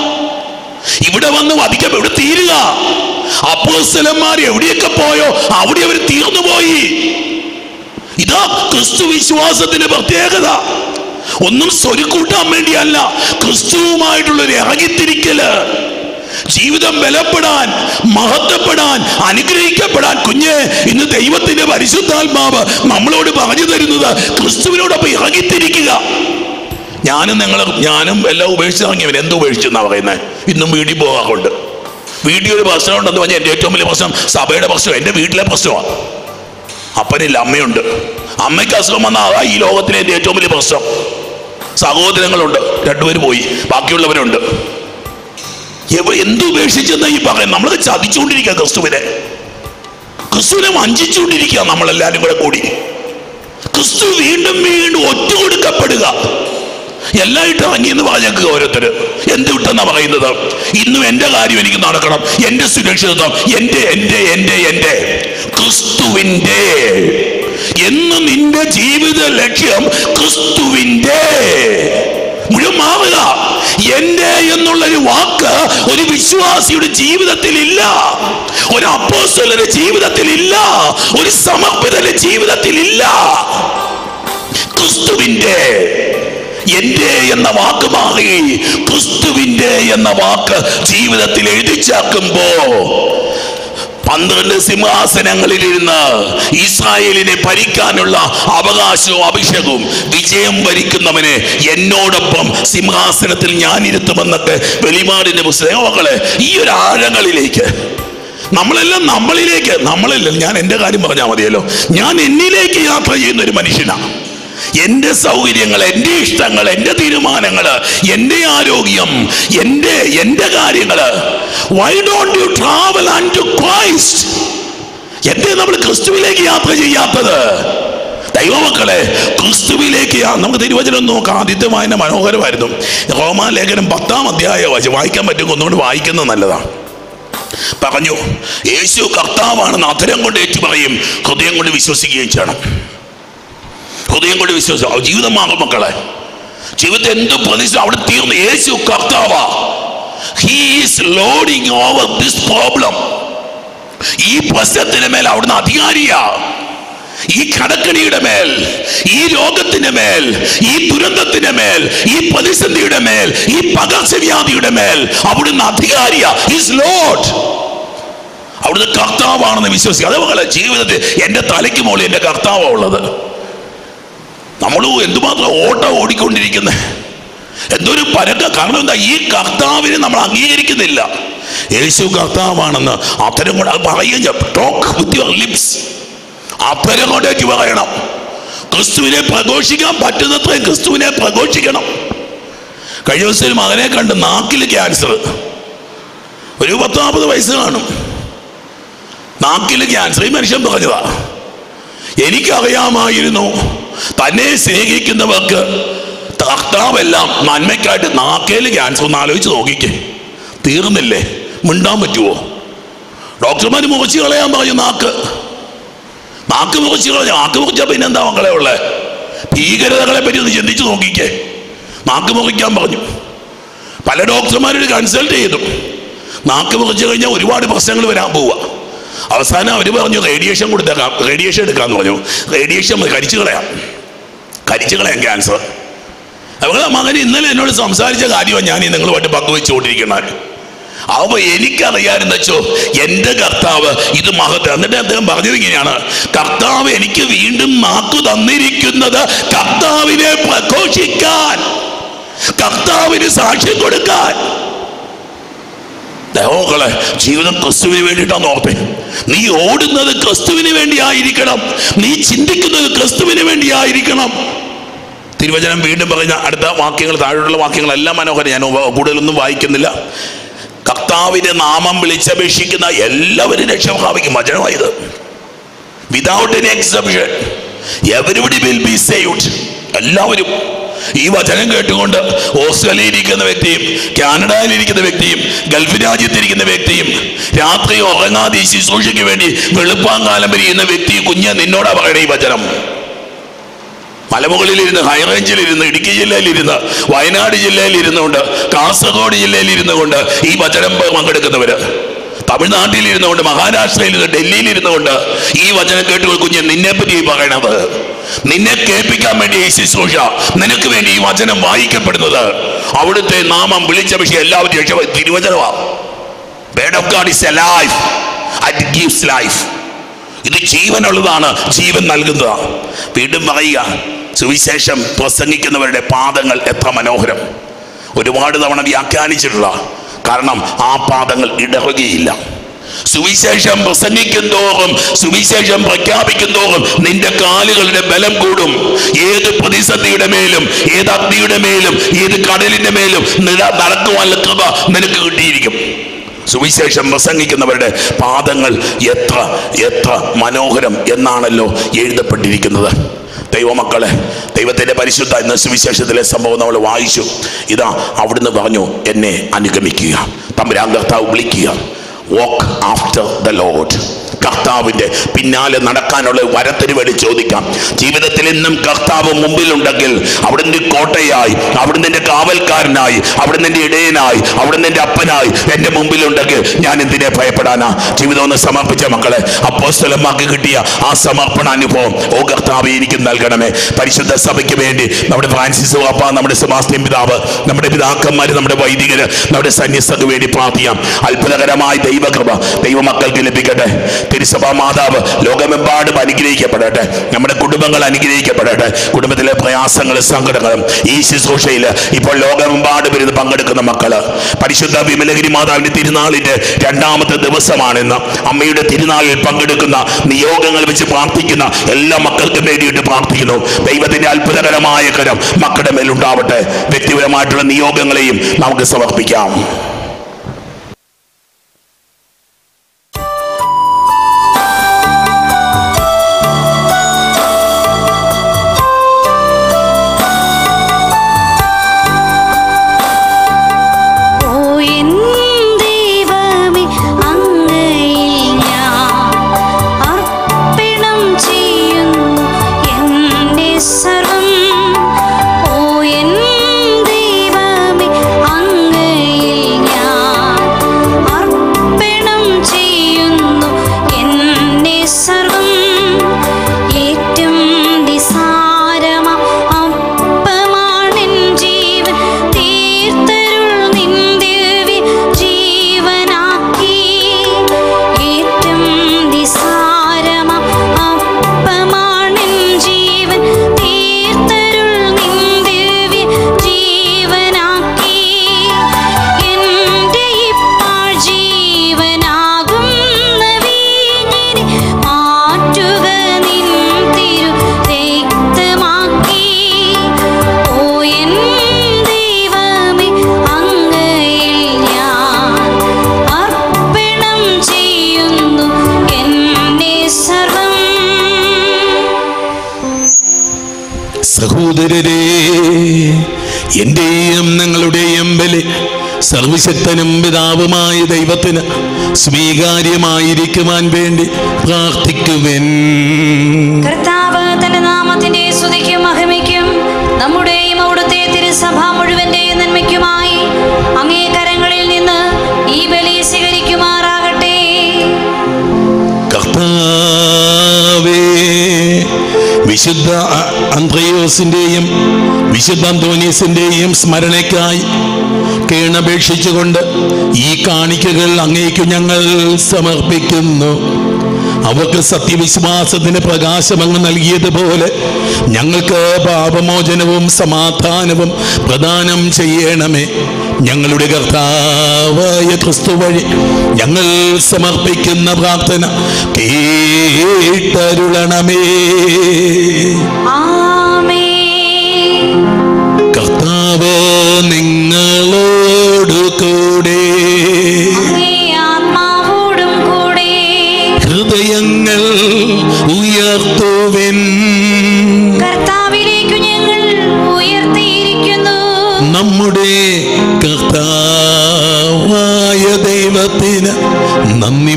ഇവിടെ വന്ന് വധിക്കാം ഇവിടെ തീരുക അപ്പോസ്തലന്മാർ എവിടെയൊക്കെ പോയോ അവിടെ അവർ തീർന്നു പോയി ഇതാ ക്രിസ്തു വിശ്വാസത്തിന്റെ പ്രത്യേകത ഒന്നും സ്വരുക്കൂട്ടാൻ വേണ്ടിയല്ല ക്രിസ്തുവുമായിട്ടുള്ള ഒരു ഇറങ്ങിത്തിരിക്കല് ജീവിതം ബലപ്പെടാൻ മഹത്വപ്പെടാൻ അനുഗ്രഹിക്കപ്പെടാൻ കുഞ്ഞ് ഇന്ന് ദൈവത്തിന്റെ പരിശുദ്ധാത്മാവ് നമ്മളോട് പറഞ്ഞു തരുന്നത് ക്രിസ്തുവിനോടൊപ്പം ഇറങ്ങിത്തിരിക്കുക ഞാനും നിങ്ങൾ ഞാനും എല്ലാം ഉപേക്ഷിച്ച് ഇറങ്ങിയവൻ എന്ത് ഉപേക്ഷിച്ചെന്നാ പറയുന്നത് ഇന്നും വീട്ടിൽ പോകാറുണ്ട് വീട്ടിൽ ഒരു പ്രശ്നം ഉണ്ടെന്ന് പറഞ്ഞാൽ എൻ്റെ ഏറ്റവും വലിയ പ്രശ്നം സഭയുടെ പ്രശ്നം എൻ്റെ വീട്ടിലെ പ്രശ്നമാണ് അപ്പനില്ല അമ്മയുണ്ട് അമ്മയ്ക്ക് അസുഖം വന്ന അതാ ഈ ലോകത്തിലെ എൻ്റെ ഏറ്റവും വലിയ പ്രശ്നം സഹോദരങ്ങളുണ്ട് രണ്ടുപേര് പോയി ബാക്കിയുള്ളവരുണ്ട് എവ- എന്ത് ഉപേക്ഷിച്ചെന്ന് ഈ പറയും നമ്മൾ ചതിച്ചുകൊണ്ടിരിക്കുക ക്രിസ്തുവിനെ ക്രിസ്തുവിനെ വഞ്ചിച്ചുകൊണ്ടിരിക്കുക നമ്മളെല്ലാരും കൂടെ കൂടി ക്രിസ്തു വീണ്ടും വീണ്ടും ഒറ്റുകൊടുക്കപ്പെടുക എല്ലാം ഇട്ട് ഇറങ്ങി എന്ന് പറഞ്ഞേക്കുക ഓരോരുത്തര് എന്ത് വിട്ടെന്നാ പറയുന്നത് ഇന്നും എന്റെ കാര്യം എനിക്ക് നടക്കണം എന്റെ സുരക്ഷിതത്വം എന്റെ എന്റെ എന്റെ എന്റെ ക്രിസ്തുവിന്റെ എന്ന് നിന്റെ ജീവിത ലക്ഷ്യം ക്രിസ്തുവിന്റെ മുഴുവൻ മാറുക എന്റെ എന്നുള്ളൊരു വാക്ക് ഒരു വിശ്വാസിയുടെ ജീവിതത്തിൽ ഇല്ല ഒരു അപ്പോസ്തലന്റെ ജീവിതത്തിൽ ഇല്ല ഒരു സമർപ്പിതന്റെ ജീവിതത്തിൽ ഇല്ല ക്രിസ്തുവിന്റെ എൻ്റെ എന്ന വാക്ക് മാറി ക്രിസ്തുവിൻ്റെ എന്ന വാക്ക് ജീവിതത്തിൽ എഴുതി ചേർക്കുമ്പോ പന്ത്രണ്ട് സിംഹാസനങ്ങളിലിരുന്ന് ഇസ്രായേലിനെ ഭരിക്കാനുള്ള അവകാശവും അഭിഷേകവും വിജയം ഭരിക്കുന്നവനെ എന്നോടൊപ്പം സിംഹാസനത്തിൽ ഞാൻ ഇരുത്തുമെന്നൊക്കെ വെളിപാടിന്റെ പുസ്തകം മക്കളെ ഈ ഒരു ആഴങ്ങളിലേക്ക് നമ്മളെല്ലാം നമ്മളിലേക്ക് നമ്മളല്ല ഞാൻ എൻ്റെ കാര്യം പറഞ്ഞാൽ മതിയല്ലോ ഞാൻ എന്നിലേക്ക് യാത്ര ചെയ്യുന്ന ഒരു മനുഷ്യനാണ് എൻ്റെ സൗകര്യങ്ങൾ എൻ്റെ ഇഷ്ടങ്ങൾ എൻ്റെ തീരുമാനങ്ങൾ എൻ്റെ ആരോഗ്യം എൻ്റെ എൻ്റെ കാര്യങ്ങൾ why don't you travel and to Christ എന്തേ നമ്മൾ ക്രിസ്തുവിലേക്ക് യാത്ര ചെയ്യാത്തത് ദൈവമക്കളെ ക്രിസ്തുവിലേക്ക് യാ- നമുക്ക് തിരുവചനം നോക്കാം ആദ്യത്തെ വായന മനോഹരമായിരുന്നു റോമാലേഖനം പത്താം അധ്യായം വായിച്ച് വായിക്കാൻ പറ്റും ഒന്നുകൊണ്ട് വായിക്കുന്നത് നല്ലതാണ് പറഞ്ഞു യേശു കർത്താവാണെന്ന് അധരം കൊണ്ട് ഏറ്റു പറയും ഹൃദയം കൊണ്ട് വിശ്വസിക്കുകയും ചെയ്യണം ഹൃദയം കൊണ്ട് വിശ്വസിക്കും ജീവിതം മാറും മക്കളെ ജീവിതത്തിൽ എന്ത് പ്രതിസന്ധി അവിടെ തീർന്നു യേശു കർത്താവാ he's lording over this problem ഈ പ്രശ്നത്തിന് മേൽ അവിടുന്ന് അധികാരിയാ ഈ കടക്കണിയുടെ മേൽ ഈ രോഗത്തിന്റെ മേൽ ഈ ദുരന്തത്തിന്റെ മേൽ ഈ പ്രതിസന്ധിയുടെ മേൽ ഈ പകർച്ചവ്യാധിയുടെ മേൽ അവിടുന്ന് അധികാരിയാ ഹിസ് ലോഡ് അവിടുന്ന് കർത്താവാണെന്ന് വിശ്വസിക്കുക അതേപോലെ ജീവിതത്തിൽ എൻ്റെ തലയ്ക്ക് മുകളിൽ എൻ്റെ കർത്താവാണ് ഉള്ളത് നമ്മൾ എന്തുമാത്രം ഓട്ടം ഓടിക്കൊണ്ടിരിക്കുന്നത് എന്തൊരു പരക്ക കാരണം എന്താ ഈ കർത്താവിനെ നമ്മൾ അംഗീകരിക്കുന്നില്ല യേശു കർത്താവാണെന്ന് അത്തരം കൊണ്ട് അത് പറയുകയും ടോക്ക് വിത്ത് യുവർ ലിപ്സ് അത്തരം കൊണ്ടേക്ക് പറയണം ക്രിസ്തുവിനെ പ്രഘോഷിക്കാൻ പറ്റുന്നത്രയും ക്രിസ്തുവിനെ പ്രഘോഷിക്കണം കഴിഞ്ഞ ദിവസം ഒരു മകനെ കണ്ട് നാക്കിൽ ക്യാൻസർ ഒരു പത്താമത് വയസ്സ് കാണും നാക്കിൽ ക്യാൻസർ ഈ മനുഷ്യൻ പറഞ്ഞതാ എനിക്കറിയാമായിരുന്നു തന്നെ സ്നേഹിക്കുന്നവർക്ക് കർത്താവെല്ലാം നന്മയ്ക്കായിട്ട് നാക്കേൽ ക്യാൻസർ ഒന്ന് ആലോചിച്ച് നോക്കിക്കേ തീർന്നില്ലേ മിണ്ടാൻ പറ്റുമോ ഡോക്ടർമാർ മുറിച്ച് കളയാൻ പറഞ്ഞു നാക്ക് നാക്ക് മുറിച്ച് കളഞ്ഞ നാക്ക് മുറിച്ചാൽ പിന്നെ എന്താ മക്കളെ ഉള്ളേ ഭീകരതകളെ പറ്റി ഒന്ന് ചിന്തിച്ച് നോക്കിക്കേ നാക്ക് മുറിക്കാൻ പറഞ്ഞു പല ഡോക്ടർമാരോട് കൺസൾട്ട് ചെയ്തു നാക്ക് മുറിച്ച് കഴിഞ്ഞാൽ ഒരുപാട് പ്രശ്നങ്ങൾ വരാൻ പോവുക അവസാനം അവർ പറഞ്ഞു റേഡിയേഷൻ കൊടുത്തേക്കാം റേഡിയേഷൻ എടുക്കാന്ന് പറഞ്ഞു റേഡിയേഷൻ കരിച്ചു കളയാം കരിച്ചു കളയാം ക്യാൻസർ അവളെ മകൻ ഇന്നലെ എന്നോട് സംസാരിച്ച കാര്യമാണ് ഞാൻ ഈ നിങ്ങളുമായിട്ട് പങ്കുവെച്ചുകൊണ്ടിരിക്കുന്നത് അപ്പൊ എനിക്കറിയാമെന്ന് വെച്ചോ എൻ്റെ കർത്താവ് ഇത് മഹത്ത് എന്നിട്ട് അദ്ദേഹം പറഞ്ഞത് ഇങ്ങനെയാണ് കർത്താവ് എനിക്ക് വീണ്ടും നാക്കു തന്നിരിക്കുന്നത് കർത്താവിനെ പ്രഘോഷിക്കാൻ കർത്താവിന് സാക്ഷ്യം കൊടുക്കാൻ ദൈവങ്ങളെ ജീവിതം ക്രിസ്തുവിന് വേണ്ടിയിട്ടാണ് ഓർത്തെ നീ ഓടുന്നത് ക്രിസ്തുവിന് വേണ്ടി ആയിരിക്കണം നീ ചിന്തിക്കുന്നത് ക്രിസ്തുവിന് വേണ്ടി ആയിരിക്കണം തിരുവചനം വീണ്ടും പറഞ്ഞ അടുത്ത വാക്യങ്ങൾ താഴോട്ടുള്ള വാക്യങ്ങളെല്ലാം മനോഹരം ഞാൻ ഉപ- കൂടുതലൊന്നും വായിക്കുന്നില്ല കർത്താവിന്റെ നാമം വിളിച്ചപേക്ഷിക്കുന്ന എല്ലാവരും രക്ഷ പ്രാപിക്കും വചനമായത് without any exception everybody will be saved എല്ലാവരും ഈ വചനം കേട്ടുകൊണ്ട് ഓസ്ട്രേലിയയിൽ ഇരിക്കുന്ന വ്യക്തിയും കാനഡയിൽ ഇരിക്കുന്ന വ്യക്തിയും ഗൾഫ് രാജ്യത്തിരിക്കുന്ന വ്യക്തിയും രാത്രി ഉറങ്ങാതെ ഈ ശുശ്രൂഷയ്ക്ക് വേണ്ടി വെളുപ്പാങ്കാലം വരിയുന്ന വ്യക്തി കുഞ്ഞ് നിന്നോടാ പറയണേ ഈ വചനം മലമുകളിലിരുന്ന് ഹൈറേഞ്ചിലിരുന്ന് ഇടുക്കി ജില്ലയിലിരുന്ന് വയനാട് ജില്ലയിൽ ഇരുന്നുകൊണ്ട് കാസർഗോഡ് ജില്ലയിൽ ഇരുന്നുകൊണ്ട് ഈ വചനം പങ്കെടുക്കുന്നവര് തമിഴ്നാട്ടിൽ ഇരുന്നുകൊണ്ട് മഹാരാഷ്ട്രയിൽ ഇരുന്ന് ഡൽഹിയിൽ ഇരുന്നുകൊണ്ട് ഈ വചനം കേട്ടുകൊണ്ട് കുഞ്ഞ് നിന്നെ പറ്റി ഈ പറയണത് നിന്നെ കേൾപ്പിക്കാൻ വേണ്ടി ഈ ശുശ്രൂഷ നിനക്ക് വേണ്ടി ഈ വചനം വായിക്കപ്പെടുന്നത് അവിടുത്തെ നാമം വിളിച്ച വിഷയം എല്ലാവരും രക്ഷ തിരുവചനമാ word of God is a life and gives life ഇത് ജീവനുള്ളതാണ് ജീവൻ നൽകുന്നതാണ് വീണ്ടും പറയുക സുവിശേഷം പ്രസംഗിക്കുന്നവരുടെ പാദങ്ങൾ എത്ര മനോഹരം ഒരുപാട് തവണ വ്യാഖ്യാനിച്ചിട്ടുള്ള കാരണം ആ പാദങ്ങൾ ഇടറുകയില്ല സുവിശേഷം പ്രസംഗിക്കും തോറും സുവിശേഷം പ്രഖ്യാപിക്കും തോറും നിന്റെ കാലുകളുടെ ബലം കൂടും ഏത് പ്രതിസന്ധിയുടെ മേലും ഏത് അഗ്നിയുടെ മേലും ഏത് കടലിന്റെ മേലും നില- നടക്കുവാനുള്ള കൃപ നിനക്ക് കിട്ടിയിരിക്കും സുവിശേഷം പ്രസംഗിക്കുന്നവരുടെ പാദങ്ങൾ എത്ര എത്ര മനോഹരം എന്നാണല്ലോ എഴുതപ്പെട്ടിരിക്കുന്നത് ദൈവമക്കളെ ദൈവത്തിൻ്റെ പരിശുദ്ധ എന്ന സുവിശേഷത്തിലെ സംഭവം നമ്മൾ വായിച്ചു ഇതാ അവിടുന്ന് പറഞ്ഞു എന്നെ അനുഗമിക്കുക തമ്പുരാൻ കർത്താവ് വിളിക്കുക വാക്ക് ആഫ്റ്റർ ദ ലോഡ് കർത്താവിന്റെ പിന്നാലെ നടക്കാനുള്ള വരത്തിന് വേണ്ടി ചോദിക്കാം ജീവിതത്തിൽ ഇന്നും കർത്താവ് മുമ്പിലുണ്ടെങ്കിൽ അവിടുന്ന് കോട്ടയായി അവിടുന്ന് എന്റെ കാവൽക്കാരനായി അവിടുന്ന് എന്റെ ഇടയനായി അവിടുന്ന് എന്റെ അപ്പനായി എന്റെ മുമ്പിലുണ്ടെങ്കിൽ ഞാൻ എന്തിനെ ഭയപ്പെടാനാ ജീവിതം ഒന്ന് സമർപ്പിച്ച മക്കളെ അപ്പോസ്തലന്മാർക്ക് കിട്ടിയ ആ സമർപ്പണ അനുഭവം ഓ കർത്താവ് എനിക്ക് നൽകണമേ പരിശുദ്ധ സഭയ്ക്ക് വേണ്ടി നമ്മുടെ ഫ്രാൻസിസ് വാപ്പ നമ്മുടെ സെബാസ്റ്റ്യൻ പിതാവ് നമ്മുടെ പിതാക്കന്മാര് നമ്മുടെ വൈദികര് നമ്മുടെ സന്യസ്തക്ക് വേണ്ടി പ്രാർത്ഥിക്കാം അത്ഭുതകരമായ ദൈവകൃപ ദൈവമക്കൾക്ക് ലഭിക്കട്ടെ തിരുസഭാ മാതാവ് ലോകമെമ്പാടും അനുഗ്രഹിക്കപ്പെടട്ടെ നമ്മുടെ കുടുംബങ്ങൾ അനുഗ്രഹിക്കപ്പെടട്ടെ കുടുംബത്തിലെ പ്രയാസങ്ങളും സങ്കടങ്ങളും ഈ ശുശ്രൂഷയിൽ ഇപ്പോൾ ലോകമെമ്പാടും ഇരുന്ന് പങ്കെടുക്കുന്ന മക്കള് പരിശുദ്ധ വിമലഗിരി മാതാവിന്റെ തിരുനാളിന്റെ രണ്ടാമത്തെ ദിവസമാണിന്ന് അമ്മയുടെ തിരുനാളിൽ പങ്കെടുക്കുന്ന നിയോഗങ്ങൾ വെച്ച് പ്രാർത്ഥിക്കുന്ന എല്ലാ മക്കൾക്കും വേണ്ടിയിട്ട് പ്രാർത്ഥിക്കുന്നു ദൈവത്തിന്റെ അത്ഭുതകരമായ കരം മക്കളുടെ മേലുണ്ടാവട്ടെ വ്യക്തിപരമായിട്ടുള്ള നിയോഗങ്ങളെയും നമുക്ക് സമർപ്പിക്കാം ഓ എൻ ദൈവമേ അങ്ങയിൽ ഞാൻ അർപ്പണം ചെയ്യുന്നു എന്റെ സർവം ഓ എൻ ദൈവമേ അങ്ങയിൽ ഞാൻ അർപ്പണം ചെയ്യുന്നു എന്റെ സർവം ഏറ്റവും നിസാരമ അപ്പമാണെൻ ജീവൻ തീർത്തരുൾ നിന്ദിവ്യ ജീവനാക്കി ഏറ്റവും നിസാരമ അപ്പമാണെൻ ജീവൻ തീർത്തരുൾ നിന്ദിവ്യ ജീവനാക്കി എന്റെ ഇപ്പാൾ ജീവനാകുന്ന വീഞ്ഞിനെ മാറ്റുക നിൻ തിരു രക്തമാക്കി ഓ എൻ ദൈവമേ അങ്ങയിൽ ഞാൻ അർപ്പണം ചെയ്യുന്നു എന്നെ സർവം സഹോദരരെ എന്റെയും നിങ്ങളുടെയും ബലി സർവശക്തനും പിതാവുമായ ദൈവത്തിന് സ്വീകാര്യമായിരിക്കുവാൻ വേണ്ടി പ്രാർത്ഥിക്കുവൻ കർത്താവ് തന്റെ നാമത്തിന്റെ സ്തുതിക്കും മഹിമയ്ക്കും നമ്മുടെയും അവിടുത്തെ തിരുസഭ മുഴുവന്റെയും നന്മയ്ക്കുമായി അങ്ങേ കരങ്ങളിൽ നിന്ന് ഈ ബലി സ്വീകരിക്കുമാറാകട്ടെ കർത്താവേ വിശുദ്ധ അ- അന്ത്രയോസിന്റെയും വിശുദ്ധ അന്തോനീസിന്റെയും സ്മരണയ്ക്കായി കേണപേക്ഷിച്ചുകൊണ്ട് ഈ കാണിക്കകൾ അങ്ങേക്കു ഞങ്ങൾ സമർപ്പിക്കുന്നു അവർക്ക് സത്യവിശ്വാസത്തിന് പ്രകാശം അങ്ങ് നൽകിയതുപോലെ ഞങ്ങൾക്ക് പാപമോചനവും സമാധാനവും പ്രദാനം ചെയ്യണമേ ഞങ്ങളുടെ കർത്താവായ ക്രിസ്തു വഴി ഞങ്ങൾ സമർപ്പിക്കുന്ന പ്രാർത്ഥന കേട്ടരുളണമേ ആമേൻ കർത്താവ് നിങ്ങളോട് കൂടെ അങ്ങേ ആത്മാവോടും കൂടെ ഹൃദയങ്ങൾ ഉയർത്തുവിൻ കർത്താവിലേക്കു ഞങ്ങൾ ഉയർത്തിയിരിക്കുന്നു നമ്മുടെ കർത്താവായ ദൈവത്തിന് നന്ദി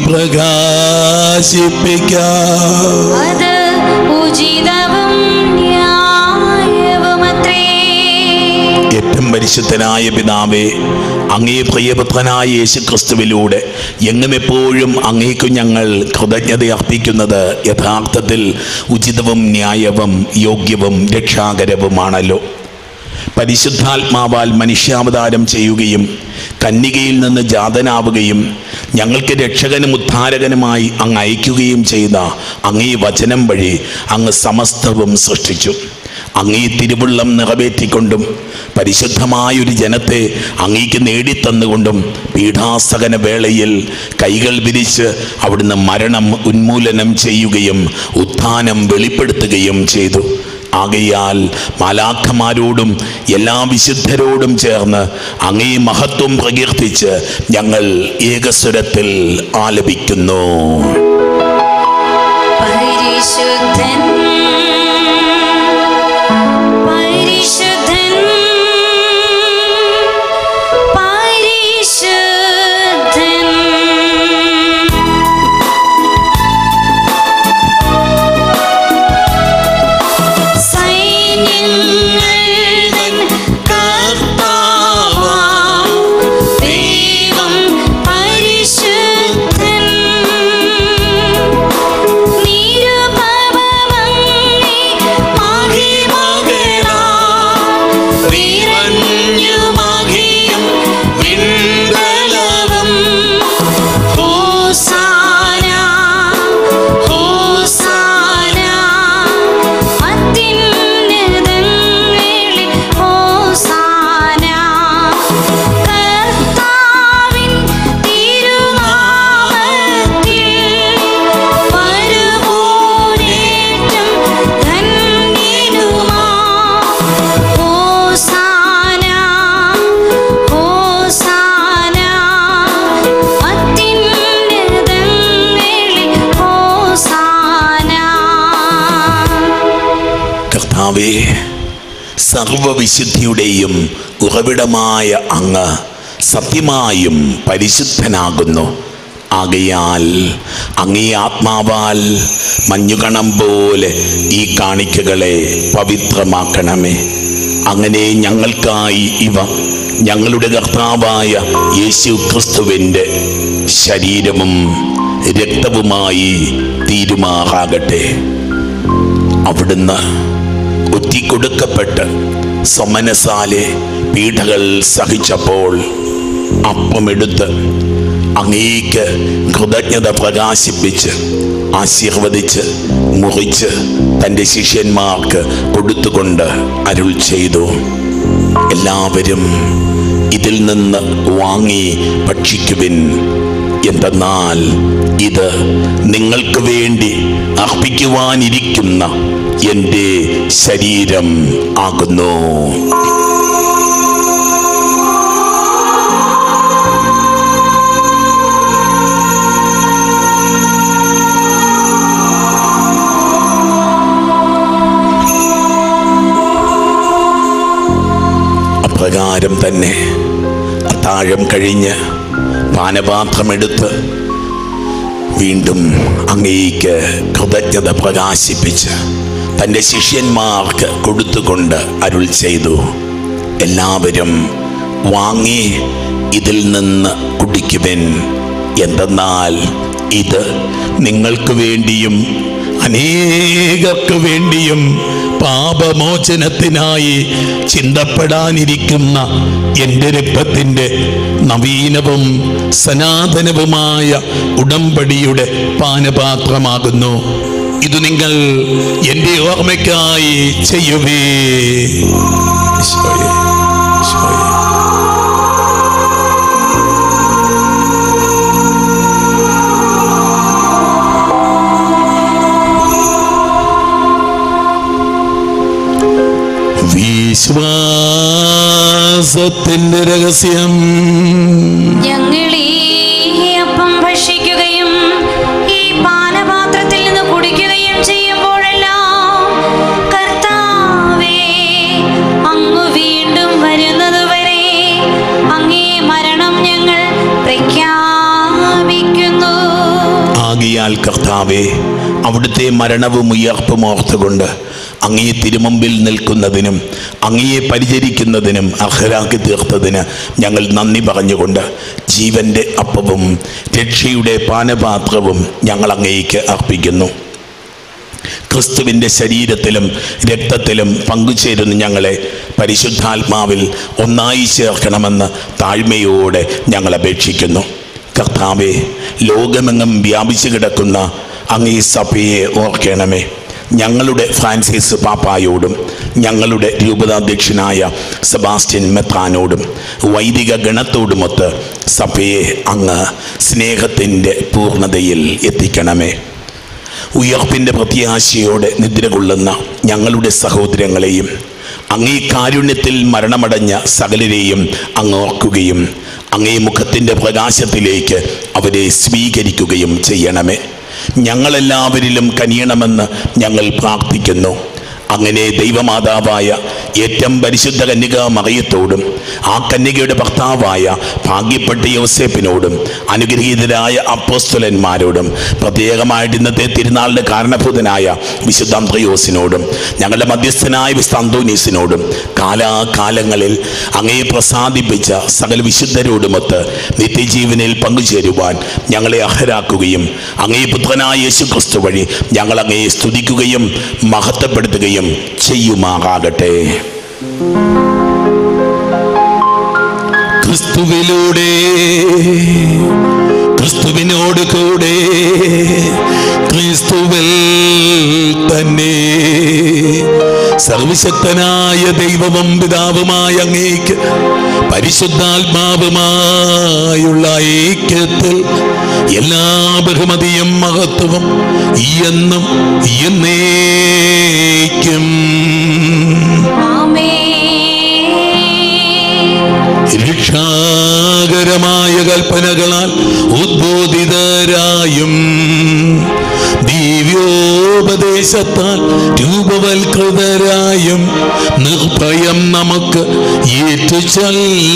പ്രകാശിപ്പിക്കാം അത് ഉചിതവും ന്യായവുമത്രേ ഏറ്റവും പരിശുദ്ധനായ പിതാവേ അങ്ങേ പ്രിയപുത്രനായ യേശു ക്രിസ്തുവിലൂടെ എങ്ങും എപ്പോഴും അങ്ങേക്കു ഞങ്ങൾ കൃതജ്ഞത അർപ്പിക്കുന്നത് യഥാർത്ഥത്തിൽ ഉചിതവും ന്യായവും യോഗ്യവും രക്ഷാകരവുമാണല്ലോ പരിശുദ്ധാത്മാവാൽ മനുഷ്യാവതാരം ചെയ്യുകയും കന്യകയിൽ നിന്ന് ജാതനാവുകയും ഞങ്ങൾക്ക് രക്ഷകനും ഉദ്ധാരകനുമായി അങ്ങ് അയക്കുകയും ചെയ്ത അങ്ങേ വചനം വഴി അങ്ങ് സമസ്തവും സൃഷ്ടിച്ചു അങ്ങേ തിരുവുള്ളം നിറവേറ്റിക്കൊണ്ടും പരിശുദ്ധമായൊരു ജനത്തെ അങ്ങേക്ക് നേടിത്തന്നുകൊണ്ടും പീഠാസകന വേളയിൽ കൈകൾ വിരിച്ച് അവിടുന്ന് മരണം ഉന്മൂലനം ചെയ്യുകയും ഉത്ഥാനം വെളിപ്പെടുത്തുകയും ചെയ്തു ആകയാൽ മാലാഖമാരോടും എല്ലാ വിശുദ്ധരോടും ചേർന്ന് അങ്ങേ മഹത്വം പ്രകീർത്തിച്ച് ഞങ്ങൾ ഏകസ്വരത്തിൽ ആലപിക്കുന്നു പരിശുദ്ധൻ പരിശുദ്ധൻ പരിശുദ്ധൻ കർത്താവേ സർവവിശുദ്ധിയുടെയും ഉറവിടമായ അങ്ങ് സത്യമായും പരിശുദ്ധനാകുന്നു ആകയാൽ അങ്ങേ ആത്മാവാൽ മഞ്ഞുകണം പോലെ ഈ കാണിക്കകളെ പവിത്രമാക്കണമേ അങ്ങനെ ഞങ്ങൾക്കായി ഇവ ഞങ്ങളുടെ കർത്താവായ യേശു ക്രിസ്തുവിൻ്റെ ശരീരവും രക്തവുമായി തീരുമാറാകട്ടെ അവിടുന്ന് ഒറ്റിക്കൊടുക്കപ്പെട്ട് സമനസാലെ പീഡകൾ സഹിച്ചപ്പോൾ അപ്പമെടുത്ത് അങ്ങേക്ക് കൃതജ്ഞത പ്രകാശിപ്പിച്ച് ആശീർവദിച്ച് മുറിച്ച് തൻ്റെ ശിഷ്യന്മാർക്ക് കൊടുത്തുകൊണ്ട് അരുൾ ചെയ്തു എല്ലാവരും ഇതിൽ നിന്ന് വാങ്ങി ഭക്ഷിക്കുവിൻ എന്തെന്നാൽ ഇത് നിങ്ങൾക്ക് വേണ്ടി അർപ്പിക്കുവാനിരിക്കുന്ന എൻ്റെ ശരീരം ആകുന്നു അപ്രകാരം തന്നെ അത്താഴം കഴിഞ്ഞ് പാനപാത്രമെടുത്ത് വീണ്ടും അങ്ങേക്ക് കൃതജ്ഞത പ്രകാശിപ്പിച്ച് തൻ്റെ ശിഷ്യന്മാർക്ക് കൊടുത്തുകൊണ്ട് അരുൾ ചെയ്തു എല്ലാവരും വാങ്ങി ഇതിൽ നിന്ന് കുടിക്കുവൻ എന്തെന്നാൽ ഇത് നിങ്ങൾക്ക് വേണ്ടിയും അനേകർക്ക് വേണ്ടിയും പാപമോചനത്തിനായി ചിന്തപ്പെടാനിരിക്കുന്ന എൻ്റെ രക്തത്തിൻ്റെ നവീനവും സനാതനവുമായ ഉടമ്പടിയുടെ പാനപാത്രമാകുന്നു ഇത് നിങ്ങൾ എൻ്റെ ഓർമ്മയ്ക്കായി ചെയ്യുവേ ഈശോയെ, ഈശോയെ. വിശ്വാസത്തിന്റെ രഹസ്യം ഞങ്ങൾ ഈ അപ്പം ഭക്ഷിക്കുകയും ഈ പാനപാത്രത്തിൽ നിന്ന് കുടിക്കുകയും ചെയ്യുമ്പോഴെല്ലാം കർത്താവേ അങ്ങ് വീണ്ടും വരുന്നതുവരെ അങ്ങേ മരണം ഞങ്ങൾ പ്രഖ്യാപിക്കുന്നു ആകിയാൽ കർത്താവെ അവിടുത്തെ മരണവും ഉയർപ്പും ഓർത്തുകൊണ്ട് അങ്ങേ തിരുമുമ്പിൽ നിൽക്കുന്നതിനും അങ്ങയെ പരിചരിക്കുന്നതിനും അർഹരാക്കി തീർത്തതിന് ഞങ്ങൾ നന്ദി പറഞ്ഞുകൊണ്ട് ജീവന്റെ അപ്പവും രക്ഷയുടെ പാനപാത്രവും ഞങ്ങൾ അങ്ങേക്ക് അർപ്പിക്കുന്നു ക്രിസ്തുവിൻ്റെ ശരീരത്തിലും രക്തത്തിലും പങ്കുചേരുന്ന ഞങ്ങളെ പരിശുദ്ധാത്മാവിൽ ഒന്നായി ചേർക്കണമെന്ന് താഴ്മയോടെ ഞങ്ങൾ അപേക്ഷിക്കുന്നു കർത്താവെ ലോകമെങ്ങും വ്യാപിച്ചു കിടക്കുന്ന അങ്ങേ സഭയെ ഓർക്കണമേ ഞങ്ങളുടെ ഫ്രാൻസിസ് പാപ്പായോടും ഞങ്ങളുടെ രൂപതാധ്യക്ഷനായ സെബാസ്റ്റ്യൻ മെത്രാനോടും വൈദിക ഗണത്തോടുമൊത്ത് സഭയെ അങ്ങ് സ്നേഹത്തിൻ്റെ പൂർണ്ണതയിൽ എത്തിക്കണമേ ഉയർപ്പിൻ്റെ പ്രത്യാശയോടെ നിദ്ര കൊള്ളുന്ന ഞങ്ങളുടെ സഹോദരങ്ങളെയും അങ്ങേ കാരുണ്യത്തിൽ മരണമടഞ്ഞ സകലരെയും അങ്ങ് ഓർക്കുകയും അങ്ങേ മുഖത്തിൻ്റെ പ്രകാശത്തിലേക്ക് അവരെ സ്വീകരിക്കുകയും ചെയ്യണമേ ഞങ്ങളെല്ലാവരിലും കനിയണമെന്ന് ഞങ്ങൾ പ്രാർത്ഥിക്കുന്നു അങ്ങനെ ദൈവമാതാവായ ഏറ്റവും പരിശുദ്ധ കന്യക മറിയത്തോടും ആ കന്യകയുടെ ഭർത്താവായ ഭാഗ്യപ്പെട്ട യോസേപ്പിനോടും അനുഗ്രഹീതരായ അപ്പോസ്തലന്മാരോടും പ്രത്യേകമായിട്ട് ഇന്നത്തെ തിരുനാളിൻ്റെ കാരണഭൂതനായ വിശുദ്ധ അന്ത്രയോസിനോടും ഞങ്ങളുടെ മധ്യസ്ഥനായ വിശുദ്ധ അന്തോനീസിനോടും കാലാകാലങ്ങളിൽ അങ്ങേ പ്രസാദിപ്പിച്ച സകല വിശുദ്ധരോടുമൊത്ത് നിത്യജീവനിൽ പങ്കുചേരുവാൻ ഞങ്ങളെ അർഹരാക്കുകയും അങ്ങേ പുത്രനായ യേശു ക്രിസ്തു വഴി ഞങ്ങൾ അങ്ങയെ സ്തുതിക്കുകയും മഹത്വപ്പെടുത്തുകയും ചെയ്യുമാറാകട്ടെ ക്രിസ്തുവിലൂടെ ക്രിസ്തുവിനോട് കൂടെ ക്രിസ്തുവിൽ തന്നെ സർവശക്തനായ ദൈവവും പിതാവുമായ അങ്ങേക്ക് പരിശുദ്ധാത്മാവുമായുള്ള ഐക്യത്തിൽ എല്ലാ ബഹുമതിയും മഹത്വവും എന്നും എന്നേക്കും ആമേൻ രക്ഷാകരമായ കൽപ്പനകളാൽ ഉദ്ബോധിതരായും ദിവ്യോപദേശ ഉപദേശത്താൽ രൂപവൽകൃതരായും നിർഭയം നമുക്ക് ഏറ്റുചൊല്ല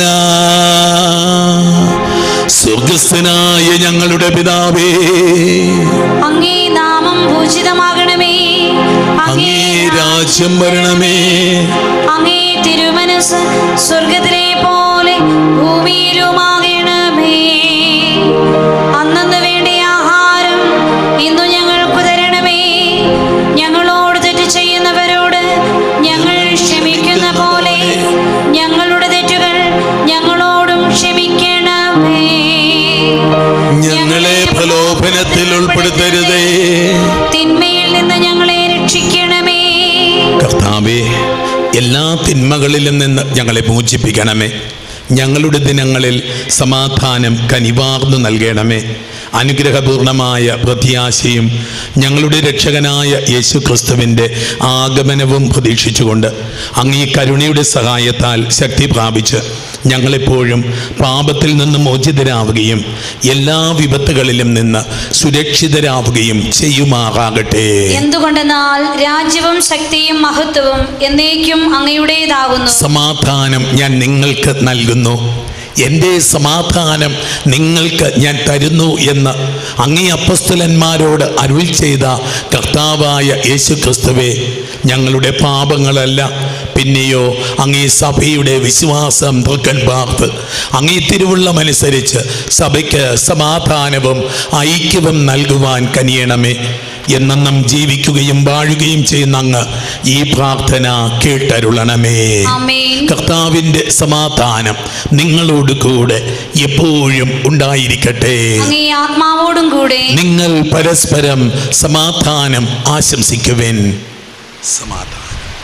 സ്വർഗസ്ഥനായ ഞങ്ങളുടെ പിതാവേ അങ്ങേ നാമം പൂജിതമാകണമേ അങ്ങേ രാജ്യം വരണമേ അങ്ങേ തിരുമനസ് സ്വർഗത്തിലെ പോലെ ഭൂമിയിലുമാകണമേ അന്നു വേണ്ട ആഹാരം ഇന്നു ഞങ്ങൾക്ക് തരണമേ ഞങ്ങളോട് തെറ്റ് ചെയ്യുന്നവരോട് ഞങ്ങൾ ക്ഷമിക്കുന്ന പോലെ ഞങ്ങളുടെ തെറ്റുകൾ ഞങ്ങളോടും ക്ഷമിക്കണമേ ഞങ്ങളെ പ്രലോഭനത്തിൽ ഉൾപ്പെടുത്തരുതേ തിന്മയിൽ നിന്ന് ഞങ്ങളെ രക്ഷിക്കണമേ കർത്താവേ എല്ലാ തിന്മകളിലും നിന്ന് ഞങ്ങളെ മോചിപ്പിക്കണമേ ഞങ്ങളുടെ ദിനങ്ങളിൽ സമാധാനം കനിവാർന്നു നൽകണമേ അനുഗ്രഹപൂർണമായ പ്രത്യാശയും ഞങ്ങളുടെ രക്ഷകനായ യേശു ക്രിസ്തുവിൻ്റെ ആഗമനവും പ്രതീക്ഷിച്ചുകൊണ്ട് അങ്ങീ കരുണയുടെ സഹായത്താൽ ശക്തി പ്രാപിച്ച് ഞങ്ങളെപ്പോഴും പാപത്തിൽ നിന്ന് മോചിതരാവുകയും എല്ലാ വിപത്തുകളിലും നിന്ന് സുരക്ഷിതരാവുകയും ചെയ്യുമാറാകട്ടെ എന്തുകൊണ്ടെന്നാൽ രാജ്യവും ശക്തിയും മഹത്വവും എന്നേക്കും അങ്ങയുടേതാകുന്നു സമാധാനം ഞാൻ നിങ്ങൾക്ക് നൽകുന്നു എൻ്റെ സമാധാനം നിങ്ങൾക്ക് ഞാൻ തരുന്നു എന്ന് അങ്ങേ അപ്പസ്തലന്മാരോട് അരുൾ ചെയ്ത കർത്താവായ യേശു ക്രിസ്തുവേ ഞങ്ങളുടെ പാപങ്ങളല്ല പിന്നെയോ അങ്ങേ സഭയുടെ വിശ്വാസം തൃക്കൻ പാർത്ത് അങ്ങേ തിരുവുള്ളമനുസരിച്ച് സഭയ്ക്ക് സമാധാനവും ഐക്യവും നൽകുവാൻ കനിയണമേ എന്നെന്നും ജീവിക്കുകയും വാഴുകയും ചെയ്യുന്ന അങ്ങ് ഈ പ്രാർത്ഥന കേട്ടരുളണമേ ആമേൻ കർത്താവിൻ്റെ സമാധാനം നിങ്ങളോട് കൂടെ എപ്പോഴും ഉണ്ടായിരിക്കട്ടെ അങ്ങേ ആത്മാവോടും കൂടെ നിങ്ങൾ പരസ്പരം സമാധാനം ആശംസിക്കുവിൻ സമാധാനം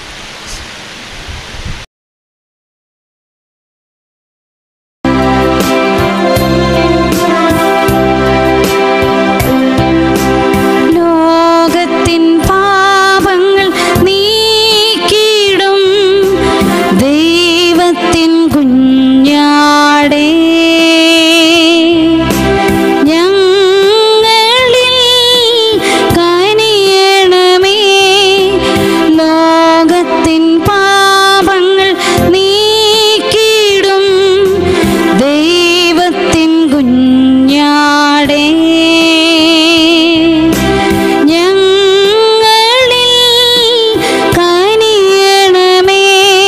ലോകത്തിൻ പാപങ്ങൾ നീക്കിടും ദൈവത്തിൻ കുഞ്ഞാടേ ഞങ്ങളിൽ കനിയണമേ ലോകത്തിൻ പാപങ്ങൾ നീക്കിടും ദൈവത്തിൻ കുഞ്ഞാടേ ഞങ്ങളിൽ കനിയണമേ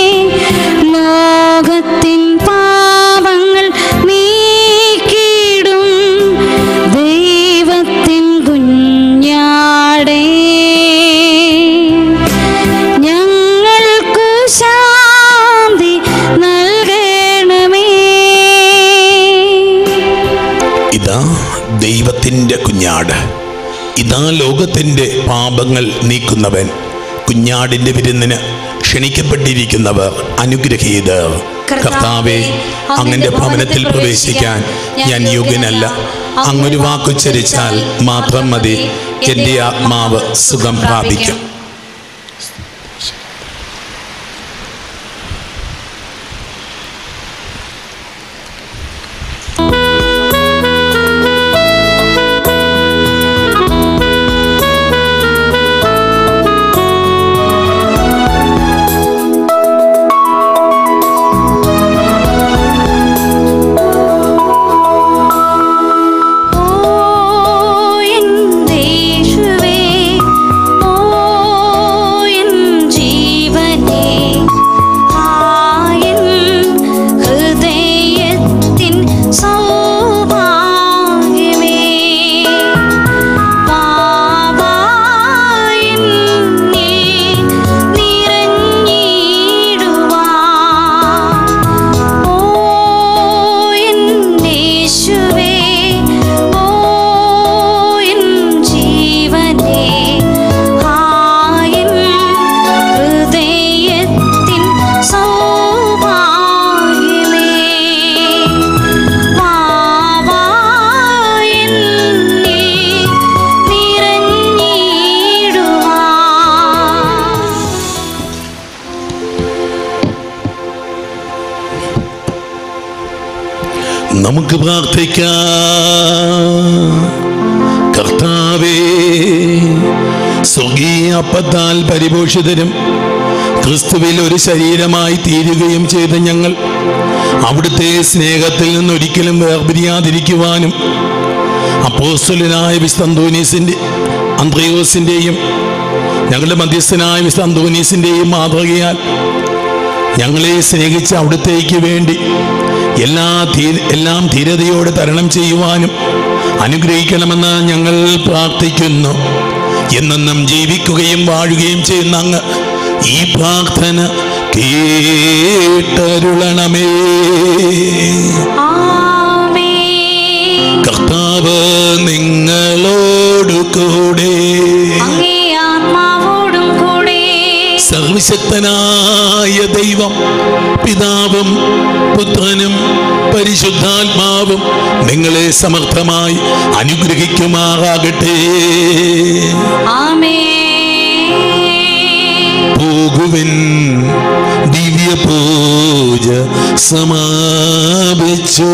ലോകത്തിൻ പാപങ്ങൾ നീക്കിടും ദൈവത്തിൻ കുഞ്ഞാടേ ഞങ്ങൾക്കു ശാന്തി നൽകണമേ ഇതാ ദൈവത്തിൻ്റെ കുഞ്ഞാട് ഇതാ ലോകത്തിൻ്റെ പാപങ്ങൾ നീക്കുന്നവൻ കുഞ്ഞാടിൻ്റെ വിരുന്നിന് ക്ഷണിക്കപ്പെട്ടിരിക്കുന്നവർ അനുഗ്രഹീതർ കർത്താവെ അങ്ങന്റെ ഭവനത്തിൽ പ്രവേശിക്കാൻ ഞാൻ യോഗ്യനല്ല അങ്ങൊരു വാക്കുച്ചരിച്ചാൽ മാത്രം മതി എൻ്റെ ആത്മാവ് സുഖം പ്രാപിക്കും ഓ എൻ യേശുവേ ഓ എൻ ജീവനേ ആയൻ ഹൃദയത്തിൻ സൗഭാഗ്യമേ പാവായി നീ നിറഞ്ഞിടുവാൻ ഓ എൻ യേശുവേ ഓ എൻ ജീവനേ ആയൻ ഹൃദയത്തിൻ സൗഭാഗ്യമേ പാവായി നീ നിറഞ്ഞിടുവാൻ നമുക്ക് പ്രാർത്ഥിക്കാം കർത്താവേ സ്വർഗീയ അപ്പത്താൽ പരിപോഷിതരും ക്രിസ്തുവിൽ ഒരു ശരീരമായി തീരുകയും ചെയ്ത ഞങ്ങൾ അവിടുത്തെ സ്നേഹത്തിൽ നിന്നൊരിക്കലും വേർപിരിയാതിരിക്കുവാനും അപ്പോസ്തലനായ വിസ്തന്തോനീസിൻ്റെ അന്ത്രയോസിൻ്റെയും ഞങ്ങളുടെ മധ്യസ്ഥനായ വിസ്തന്തോനീസിൻ്റെയും മാതൃകയാൽ ഞങ്ങളെ സ്നേഹിച്ച് അവിടുത്തേക്ക് വേണ്ടി എല്ലാ ധീ എല്ലാം ധീരതയോടെ തരണം ചെയ്യുവാനും അനുഗ്രഹിക്കണമെന്ന് ഞങ്ങൾ പ്രാർത്ഥിക്കുന്നു എന്നെന്നും ജീവിക്കുകയും വാഴുകയും ചെയ്യുന്ന അങ്ങ് ഈ പ്രാർത്ഥന കേട്ടരുളണമേ ആമേൻ കർത്താവ് നിങ്ങളോട് കൂടെ അങ്ങേ ആത്മാവോടും കൂടെ സർവശക്തനായ ദൈവം പിതാവും പുത്രനും പരിശുദ്ധാത്മാവും നിങ്ങളെ സമർത്ഥമായി അനുഗ്രഹിക്കുമാറാകട്ടെ ആമേൻ പോകുവിൻ ദിവ്യ പൂജ സമാപിച്ചു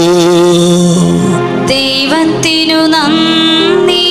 ദൈവത്തിനു നന്ദി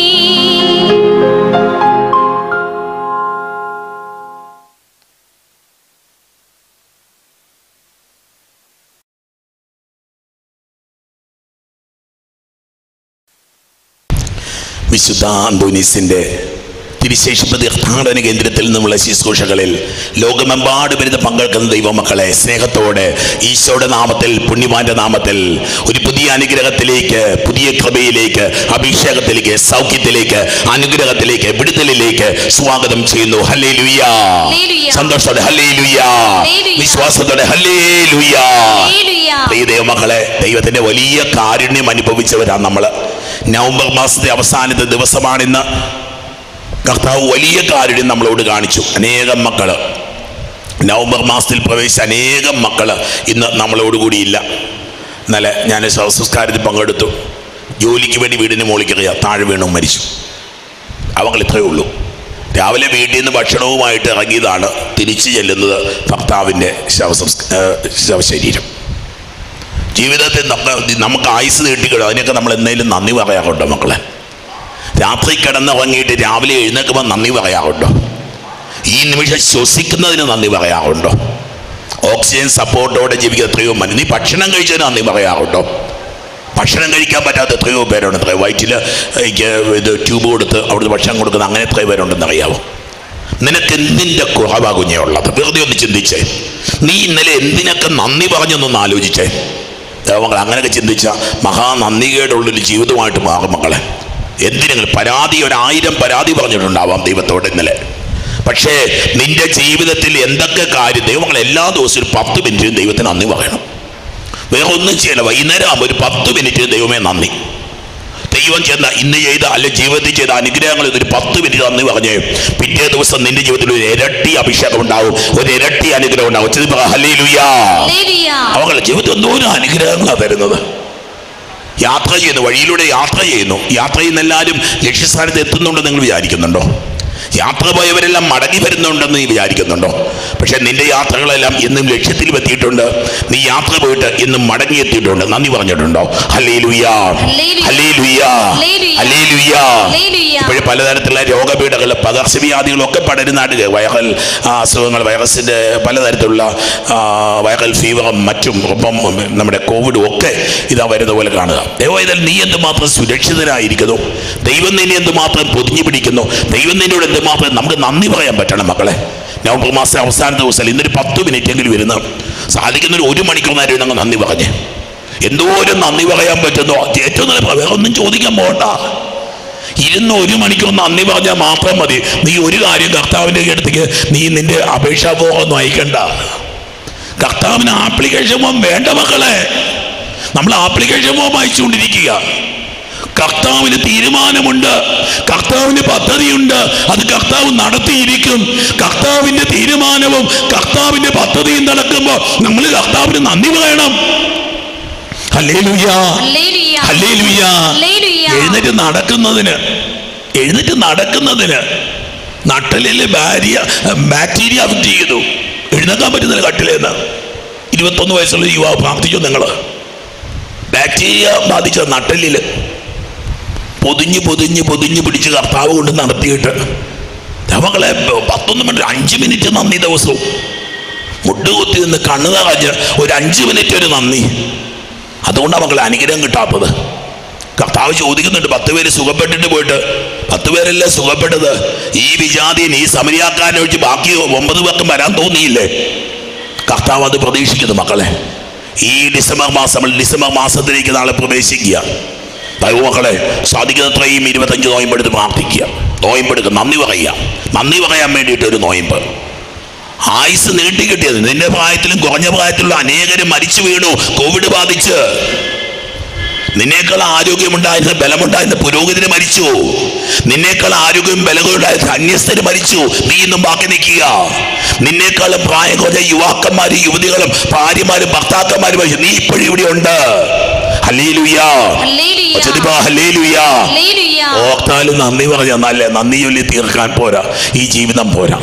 വിശുദ്ധ അന്തോനീസിന്റെ തിരുശേഷിപ്പ് തീർത്ഥാടന കേന്ദ്രത്തിൽ നിന്നുള്ള ശുശ്രൂഷകളിൽ ലോകമെമ്പാട് വരുന്ന പങ്കെടുക്കുന്ന ദൈവമക്കളെ സ്നേഹത്തോടെ ഈശോയുടെ നാമത്തിൽ പുണ്യവാന്റെ നാമത്തിൽ ഒരു പുതിയ അനുഗ്രഹത്തിലേക്ക് പുതിയ കൃപയിലേക്ക് അഭിഷേകത്തിലേക്ക് സൗഖ്യത്തിലേക്ക് അനുഗ്രഹത്തിലേക്ക് വിടുതലിലേക്ക് സ്വാഗതം ചെയ്യുന്നു ഹല്ലേ ലുയ്യാ ഹല്ലേലൂയ. സന്തോഷത്തോടെ ഹല്ലേ ലുയ്യാ ഹല്ലേലൂയ. വിശ്വാസത്തോടെ ഹല്ലേ ലുയ്യാ ഹല്ലേലൂയ. പ്രിയ ദൈവമക്കളെ ദൈവത്തിന്റെ വലിയ കാരുണ്യം അനുഭവിച്ചവരാണ് നമ്മൾ നവംബർ മാസത്തെ അവസാനത്തെ ദിവസമാണിന്ന് കർത്താവ് വലിയ കാരുണ്യം നമ്മളോട് കാണിച്ചു അനേകം മക്കള് നവംബർ മാസത്തിൽ പ്രവേശിച്ച അനേകം മക്കള് ഇന്ന് നമ്മളോട് കൂടിയില്ല ഇന്നലെ ഞാൻ ശവസംസ്കാരത്തിൽ പങ്കെടുത്തു ജോലിക്ക് വേണ്ടി വീടിന് മുകളിൽ കയറിയ താഴെ വീണു മരിച്ചു അവങ്ങൾ ഇത്രയേ ഉള്ളൂ രാവിലെ വീട്ടിൽ നിന്ന് ഭക്ഷണവുമായിട്ട് ഇറങ്ങിയതാണ് തിരിച്ചു ചെല്ലുന്നത് ഭർത്താവിൻ്റെ ശവസംസ്ക ഏഹ് ശവശരീരം ജീവിതത്തിൽ നമുക്ക് നമുക്ക് ആയുസ് നീട്ടിക്കിടും അതിനൊക്കെ നമ്മൾ എന്തെങ്കിലും നന്ദി പറയാറുണ്ടോ മക്കളെ രാത്രി കിടന്നുറങ്ങിയിട്ട് രാവിലെ എഴുന്നേൽക്കുമ്പോൾ നന്ദി പറയാറുണ്ടോ ഈ നിമിഷം ശ്വസിക്കുന്നതിന് നന്ദി പറയാറുണ്ടോ ഓക്സിജൻ സപ്പോർട്ടോടെ ജീവിക്കുന്ന എത്രയോ മനുഷ്യ നീ ഭക്ഷണം കഴിച്ചതിന് നന്ദി പറയാറുണ്ടോ ഭക്ഷണം കഴിക്കാൻ പറ്റാത്ത എത്രയോ പേരുണ്ട് എത്രയോ വയറ്റിൽ എനിക്ക് ഇത് ട്യൂബ് കൊടുത്ത് അവിടുന്ന് ഭക്ഷണം കൊടുക്കുന്ന അങ്ങനെ എത്രയോ പേരുണ്ടെന്ന് അറിയാമോ നിനക്ക് എന്തിൻ്റെ കുറവാ കുഞ്ഞേ ഉള്ളത് വെറുതെ ഒന്ന് ചിന്തിച്ചേ നീ ഇന്നലെ എന്തിനൊക്കെ നന്ദി പറഞ്ഞൊന്നൊന്ന് ആലോചിച്ചേ ദൈവങ്ങൾ അങ്ങനെയൊക്കെ ചിന്തിച്ച മഹാ നന്ദികേടുള്ളൊരു ജീവിതമായിട്ട് മാറും മക്കളെ എന്തിനെങ്കിലും പരാതി ഒരായിരം പരാതി പറഞ്ഞിട്ടുണ്ടാവാം ദൈവത്തോട് ഇന്നലെ പക്ഷേ നിന്റെ ജീവിതത്തിൽ എന്തൊക്കെ കാര്യം ദൈവങ്ങൾ എല്ലാ ദിവസവും ഒരു പത്ത് മിനിറ്റ് ദൈവത്തിന് നന്ദി പറയണം വേറെ ഒന്നും ചെയ്യല്ല വൈകുന്നേരം ആകുമ്പോൾ ഒരു പത്ത് മിനിറ്റ് ദൈവമേ നന്ദി ദൈവം ചെന്ന ഇന്ന് ചെയ്ത അല്ലെ ജീവിതത്തിൽ ചെയ്ത അനുഗ്രഹങ്ങൾ ഇതൊരു പത്ത് മിനിറ്റ് നന്ദി പറഞ്ഞ് പിറ്റേ ദിവസം നിന്റെ ജീവിതത്തിൽ ഒരു ഇരട്ടി അഭിഷേകം ഉണ്ടാവും ഒരു ഇരട്ടി അനുഗ്രഹം ഉണ്ടാവും ചെന്ന് പറ, ഹല്ലേലൂയാ ഹല്ലേലൂയ. അവങ്ങളുടെ ജീവിതത്തിൽ എന്തോരം അനുഗ്രഹങ്ങളാണ് തരുന്നത് യാത്ര ചെയ്യുന്നു വഴിയിലൂടെ യാത്ര ചെയ്യുന്നു യാത്ര ചെയ്യുന്ന എല്ലാവരും ലക്ഷ്യസ്ഥാനത്ത് എത്തുന്നുണ്ടെന്ന് നിങ്ങൾ വിചാരിക്കുന്നുണ്ടോ യാത്ര പോയവരെല്ലാം മടങ്ങി വരുന്നുണ്ടെന്ന് നീ വിചാരിക്കുന്നുണ്ടോ പക്ഷെ നിന്റെ യാത്രകളെല്ലാം എന്നും ലക്ഷ്യത്തിലും എത്തിയിട്ടുണ്ട് നീ യാത്ര പോയിട്ട് ഇന്നും മടങ്ങി എത്തിയിട്ടുണ്ട് നന്ദി പറഞ്ഞിട്ടുണ്ടോ ഹല്ലേ ലുയ്യാ ഹല്ലേലൂയ. ഹല്ലേ ലുയ്യാ ഹല്ലേലൂയ. ഹല്ലേ ലുയ്യാ ഹല്ലേലൂയ. ഇപ്പോഴും പലതരത്തിലുള്ള രോഗപീഠകൾ പകർച്ചവ്യാധികളൊക്കെ പടരുന്നാട് വൈറൽ ആ, അസുഖങ്ങൾ വൈറസിൻ്റെ പലതരത്തിലുള്ള ആ, വൈറൽ ഫീവറും മറ്റും ഒപ്പം നമ്മുടെ കോവിഡും ഒക്കെ ഇതാ വരുന്ന പോലെ കാണുക ദൈവം നീ എന്തുമാത്രം സുരക്ഷിതനായിരിക്കുന്നു ദൈവം നിന്നെ എന്തുമാത്രം പൊതിഞ്ഞു പിടിക്കുന്നു ദൈവം നിന്നോട് എന്തുമാത്രം നമുക്ക് നന്ദി പറയാൻ പറ്റണം മക്കളെ നവംബർ മാസം അവസാന ദിവസം ഇന്നൊരു പത്ത് മിനിറ്റ് എങ്കിലും ഇരുന്ന് സാധിക്കുന്നൊരു ഒരു മണിക്കൂർ നേരം ഇരുന്ന് അങ്ങ് നന്ദി പറഞ്ഞേ എന്തോരം നന്ദി പറയാൻ പറ്റുന്നോ ഏറ്റവും നല്ല വേറെ ഒന്നും ചോദിക്കാൻ പോകണ്ട ഇരുന്ന് ഒരു മണിക്കൂർ നന്ദി പറഞ്ഞാൽ മാത്രം മതി നീ ഒരു കാര്യം കർത്താവിൻ്റെ അടുത്തേക്ക് നീ നിന്റെ അപേക്ഷാപൂർവ്വം അയക്കണ്ട കർത്താവിന് ആപ്ലിക്കേഷൻ ഫോം വേണ്ട മക്കളെ നമ്മൾ ആപ്ലിക്കേഷൻ ഫോം അയച്ചുകൊണ്ടിരിക്കുക കർത്താവിന് തീരുമാനമുണ്ട് കർത്താവിന് പദ്ധതിയുണ്ട് അത് കർത്താവ് നടത്തിയിരിക്കും കർത്താവിന്റെ തീരുമാനവും കർത്താവിന്റെ പദ്ധതിയും നടക്കുമ്പോൾ നമ്മൾ കർത്താവിന് നന്ദി പറയണം ഹല്ലേലൂയാ ഹല്ലേലൂയ. Hallelujah hallelujah. എഴുന്നേറ്റ് നടക്കുന്നതിന് എഴുന്നേറ്റ് നടക്കുന്നതിന് നട്ടലിലെ ബാരിയ ബാക്ടീരിയ അഫക്ട് ചെയ്തു എഴുന്നേക്കാൻ പറ്റുന്നില്ല കട്ടിലേന്ന് ഇരുപത്തൊന്ന് വയസ്സുള്ള യുവാവ് പ്രാർത്ഥിച്ചു നിങ്ങൾ ബാക്ടീരിയ ബാധിച്ച നട്ടലില് പൊതിഞ്ഞ് പൊതിഞ്ഞ് പൊതിഞ്ഞ് പിടിച്ച് കർത്താവ് കൊണ്ട് നടത്തിയിട്ട് അവങ്ങളെ പത്തൊന്ന് മിനിറ്റ് അഞ്ച് മിനിറ്റ് നന്ദി ദിവസവും മുട്ടുകുത്തി നിന്ന് കണ്ണു നിറഞ്ഞ് ഒരു അഞ്ച് മിനിറ്റ് ഒരു നന്ദി അതുകൊണ്ട് അവങ്ങളെ അനുഗ്രഹം കിട്ടാത്തത് കർത്താവ് ചോദിക്കുന്നുണ്ട് പത്ത് പേര് സുഖപ്പെട്ടിട്ട് പോയിട്ട് പത്ത് പേരല്ലേ സുഖപ്പെട്ടത് ഈ വിജാതിയൻ ഈ സമരിയാക്കാരനെ ഒഴിച്ച് ബാക്കി ഒമ്പത് പേർക്കും വരാൻ തോന്നിയില്ലേ കർത്താവ് അത് പ്രതീക്ഷിക്കുന്നു മക്കളെ ഈ ഡിസംബർ മാസം നമ്മൾ ഡിസംബർ മാസത്തിലേക്ക് നാളെ പ്രവേശിക്കുക ദൈവമക്കളെ സാധിക്കുന്നത്രയും ഇരുപത്തഞ്ച് നോയമ്പെടുത്ത് പ്രാർത്ഥിക്കുക നോയമ്പെടുക്കുക നന്ദി പറയുക നന്ദി പറയാൻ വേണ്ടിയിട്ട് ഒരു നോയമ്പ് ആയുസ് നീട്ടിക്കിട്ടിയത് നിന്റെ പ്രായത്തിലും കുറഞ്ഞ പ്രായത്തിലുള്ള അനേകരും മരിച്ചു വീണു കോവിഡ് ബാധിച്ച് നിന്നേക്കാൾ ആരോഗ്യമുണ്ടായിരുന്ന ബലമുണ്ടായിരുന്ന പുരോഹിതന് മരിച്ചു നിന്നേക്കാൾ ആരോഗ്യം ബലമുണ്ടായിരുന്ന അന്യസ്ഥര് മരിച്ചു നീ ഇന്നും ബാക്കി നിൽക്കുക നിന്നേക്കാളും പ്രായം കുറഞ്ഞ യുവാക്കന്മാരും യുവതികളും ഭാര്യമാരും ഭർത്താക്കന്മാരും മരിച്ചു നീ ഇപ്പോഴും ഇവിടെ ഉണ്ട് ഹല്ലേലൂയാ ഹല്ലേലൂയ. ഉച്ചത്തിപ്പോ ഹല്ലേലൂയാ ഹല്ലേലൂയ. ഓർത്താലും നന്ദി പറഞ്ഞ നല്ലേ നന്ദി ചൊല്ലി തീർക്കാൻ പോരാ ഈ ജീവിതം പോരാ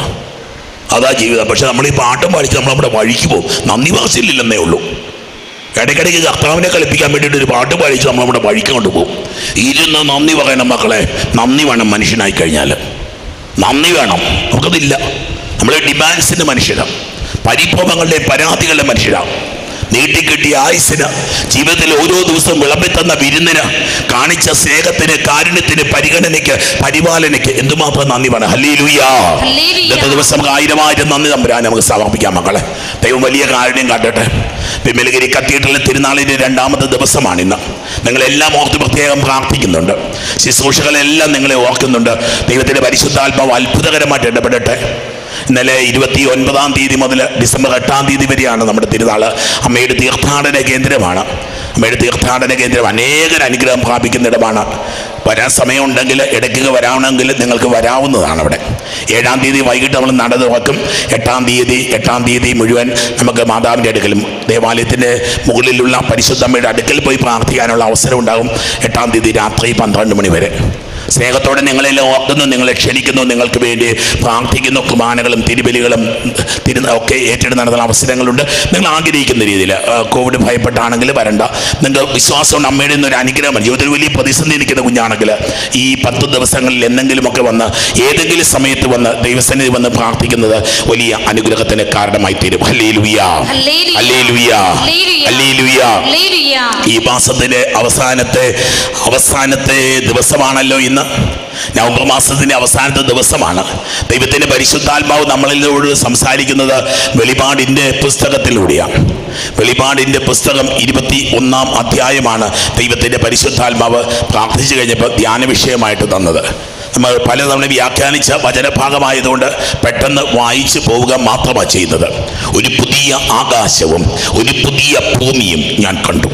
അതാ ജീവിതം പക്ഷെ നമ്മൾ ഈ പാട്ടും പാടിച്ച് നമ്മൾ നമ്മുടെ വഴിക്ക് പോകും നന്ദി പറച്ചില്ലെന്നേ ഉള്ളൂ ഇടയ്ക്കിടയ്ക്ക് കർത്താവിനെ കളിപ്പിക്കാൻ വേണ്ടിയിട്ട് ഒരു പാട്ട് പാടിച്ച് നമ്മൾ നമ്മുടെ വഴിക്ക് കൊണ്ടുപോകും ഇരുന്ന് നന്ദി പറയണം മക്കളെ നന്ദി വേണം മനുഷ്യനായി കഴിഞ്ഞാൽ നന്ദി വേണം നമുക്കതില്ല നമ്മൾ ഡിമാൻഡ്സിൻ്റെ മനുഷ്യരാണ് പരിഭവങ്ങളുടെ പരാതികളുടെ ഹല്ലേലൂയ നീട്ടിക്കിട്ടിയ ആയുസിന് ജീവിതത്തിൽ ഓരോ ദിവസവും വിളമ്പിത്തന്ന വിരുന്നിന് കാണിച്ച സ്നേഹത്തിന് കാരുണ്യത്തിന് പരിഗണനയ്ക്ക് പരിപാലനയ്ക്ക് എന്തുമാത്രം നന്ദി വേണം ഹല്ലേലൂയാ ഹല്ലേലൂയ. ഇന്നത്തെ ദിവസം നമുക്ക് ആയിരം ആയിരം നന്ദി തമ്പുരാൻ നമുക്ക് സമർപ്പിക്കാം മക്കളെ ദൈവം വലിയ കാരുണ്യം കാട്ടട്ടെ പിമ്മലഗിരി കത്തീഡ്രലിലെ തിരുനാളിൻ്റെ രണ്ടാമത്തെ ദിവസമാണ് ഇന്ന് നിങ്ങളെല്ലാം ഓർത്ത് പ്രത്യേകം പ്രാർത്ഥിക്കുന്നുണ്ട് ശുശ്രൂഷകളെല്ലാം നിങ്ങളെ ഓർക്കുന്നുണ്ട് ദൈവത്തിൻ്റെ പരിശുദ്ധാത്മാവ് അത്ഭുതകരമായിട്ട് ഇടപെടട്ടെ ഇന്നലെ ഇരുപത്തി ഒൻപതാം തീയതി മുതൽ ഡിസംബർ എട്ടാം തീയതി വരെയാണ് നമ്മുടെ തിരുനാള് അമ്മയുടെ തീർത്ഥാടന കേന്ദ്രമാണ് അമ്മയുടെ തീർത്ഥാടന കേന്ദ്രം അനേകർ അനുഗ്രഹം പ്രാപിക്കുന്നിടമാണ് വരാൻ സമയമുണ്ടെങ്കിൽ ഇടയ്ക്ക് വരാമെങ്കിൽ നിങ്ങൾക്ക് വരാവുന്നതാണ് അവിടെ ഏഴാം തീയതി വൈകിട്ട് നമ്മൾ നട തുറക്കും എട്ടാം തീയതി എട്ടാം തീയതി മുഴുവൻ നമുക്ക് മാതാവിൻ്റെ അടുക്കലും ദേവാലയത്തിൻ്റെ മുകളിലുള്ള പരിശുദ്ധമ്മയുടെ അടുക്കൽ പോയി പ്രാർത്ഥിക്കാനുള്ള അവസരം ഉണ്ടാകും എട്ടാം തീയതി രാത്രി പന്ത്രണ്ട് മണി വരെ സ്നേഹത്തോടെ നിങ്ങളെല്ലാം ഓർക്കുന്നു നിങ്ങളെ ക്ഷണിക്കുന്നു നിങ്ങൾക്ക് വേണ്ടി പ്രാർത്ഥിക്കുന്നു കുർബാനകളും തിരുബലികളും തിരു ഒക്കെ ഏറ്റെടുത്ത് നടത്തുന്ന അവസരങ്ങളുണ്ട് നിങ്ങൾ ആഗ്രഹിക്കുന്ന രീതിയിൽ ആ, കോവിഡ് ഭയപ്പെട്ടാണെങ്കിൽ വരണ്ട നിങ്ങൾ വിശ്വാസമുണ്ട് അമ്മയുടെ നിന്ന് ഒരു അനുഗ്രഹമാണ് ജീവിതത്തിൽ വലിയ പ്രതിസന്ധി നിൽക്കുന്ന കുഞ്ഞാണെങ്കിൽ ഈ പത്ത് ദിവസങ്ങളിൽ എന്തെങ്കിലുമൊക്കെ വന്ന് ഏതെങ്കിലും സമയത്ത് വന്ന് ദൈവസന്നിധി വന്ന് പ്രാർത്ഥിക്കുന്നത് വലിയ അനുഗ്രഹത്തിന് കാരണമായി തീരും ഹല്ലേ ലുയ്യ ഹല്ലേലൂയ. ഹല്ലേ ലുയ്യ ഹല്ലേലൂയ. ഹല്ലേ ലുയ്യ ഹല്ലേലൂയ. ഈ മാസത്തിലെ അവസാനത്തെ അവസാനത്തെ ദിവസമാണല്ലോ ഇന്ന് നവംബർ മാസത്തിന്റെ അവസാനത്തെ ദിവസമാണ് ദൈവത്തിന്റെ പരിശുദ്ധാത്മാവ് നമ്മളിലോട് സംസാരിക്കുന്നത് വെളിപാടിന്റെ പുസ്തകത്തിലൂടെയാണ് വെളിപാടിന്റെ പുസ്തകം ഇരുപത്തി ഒന്നാം അധ്യായമാണ് ദൈവത്തിന്റെ പരിശുദ്ധാത്മാവ് പ്രാർത്ഥിച്ചു കഴിഞ്ഞപ്പോൾ ധ്യാന വിഷയമായിട്ട് തന്നത് നമ്മൾ പലതവണ വ്യാഖ്യാനിച്ച വചനഭാഗമായതുകൊണ്ട് പെട്ടെന്ന് വായിച്ചു പോവുക മാത്രമാണ് ചെയ്യുന്നത് ഒരു പുതിയ ആകാശവും ഒരു പുതിയ ഭൂമിയും ഞാൻ കണ്ടു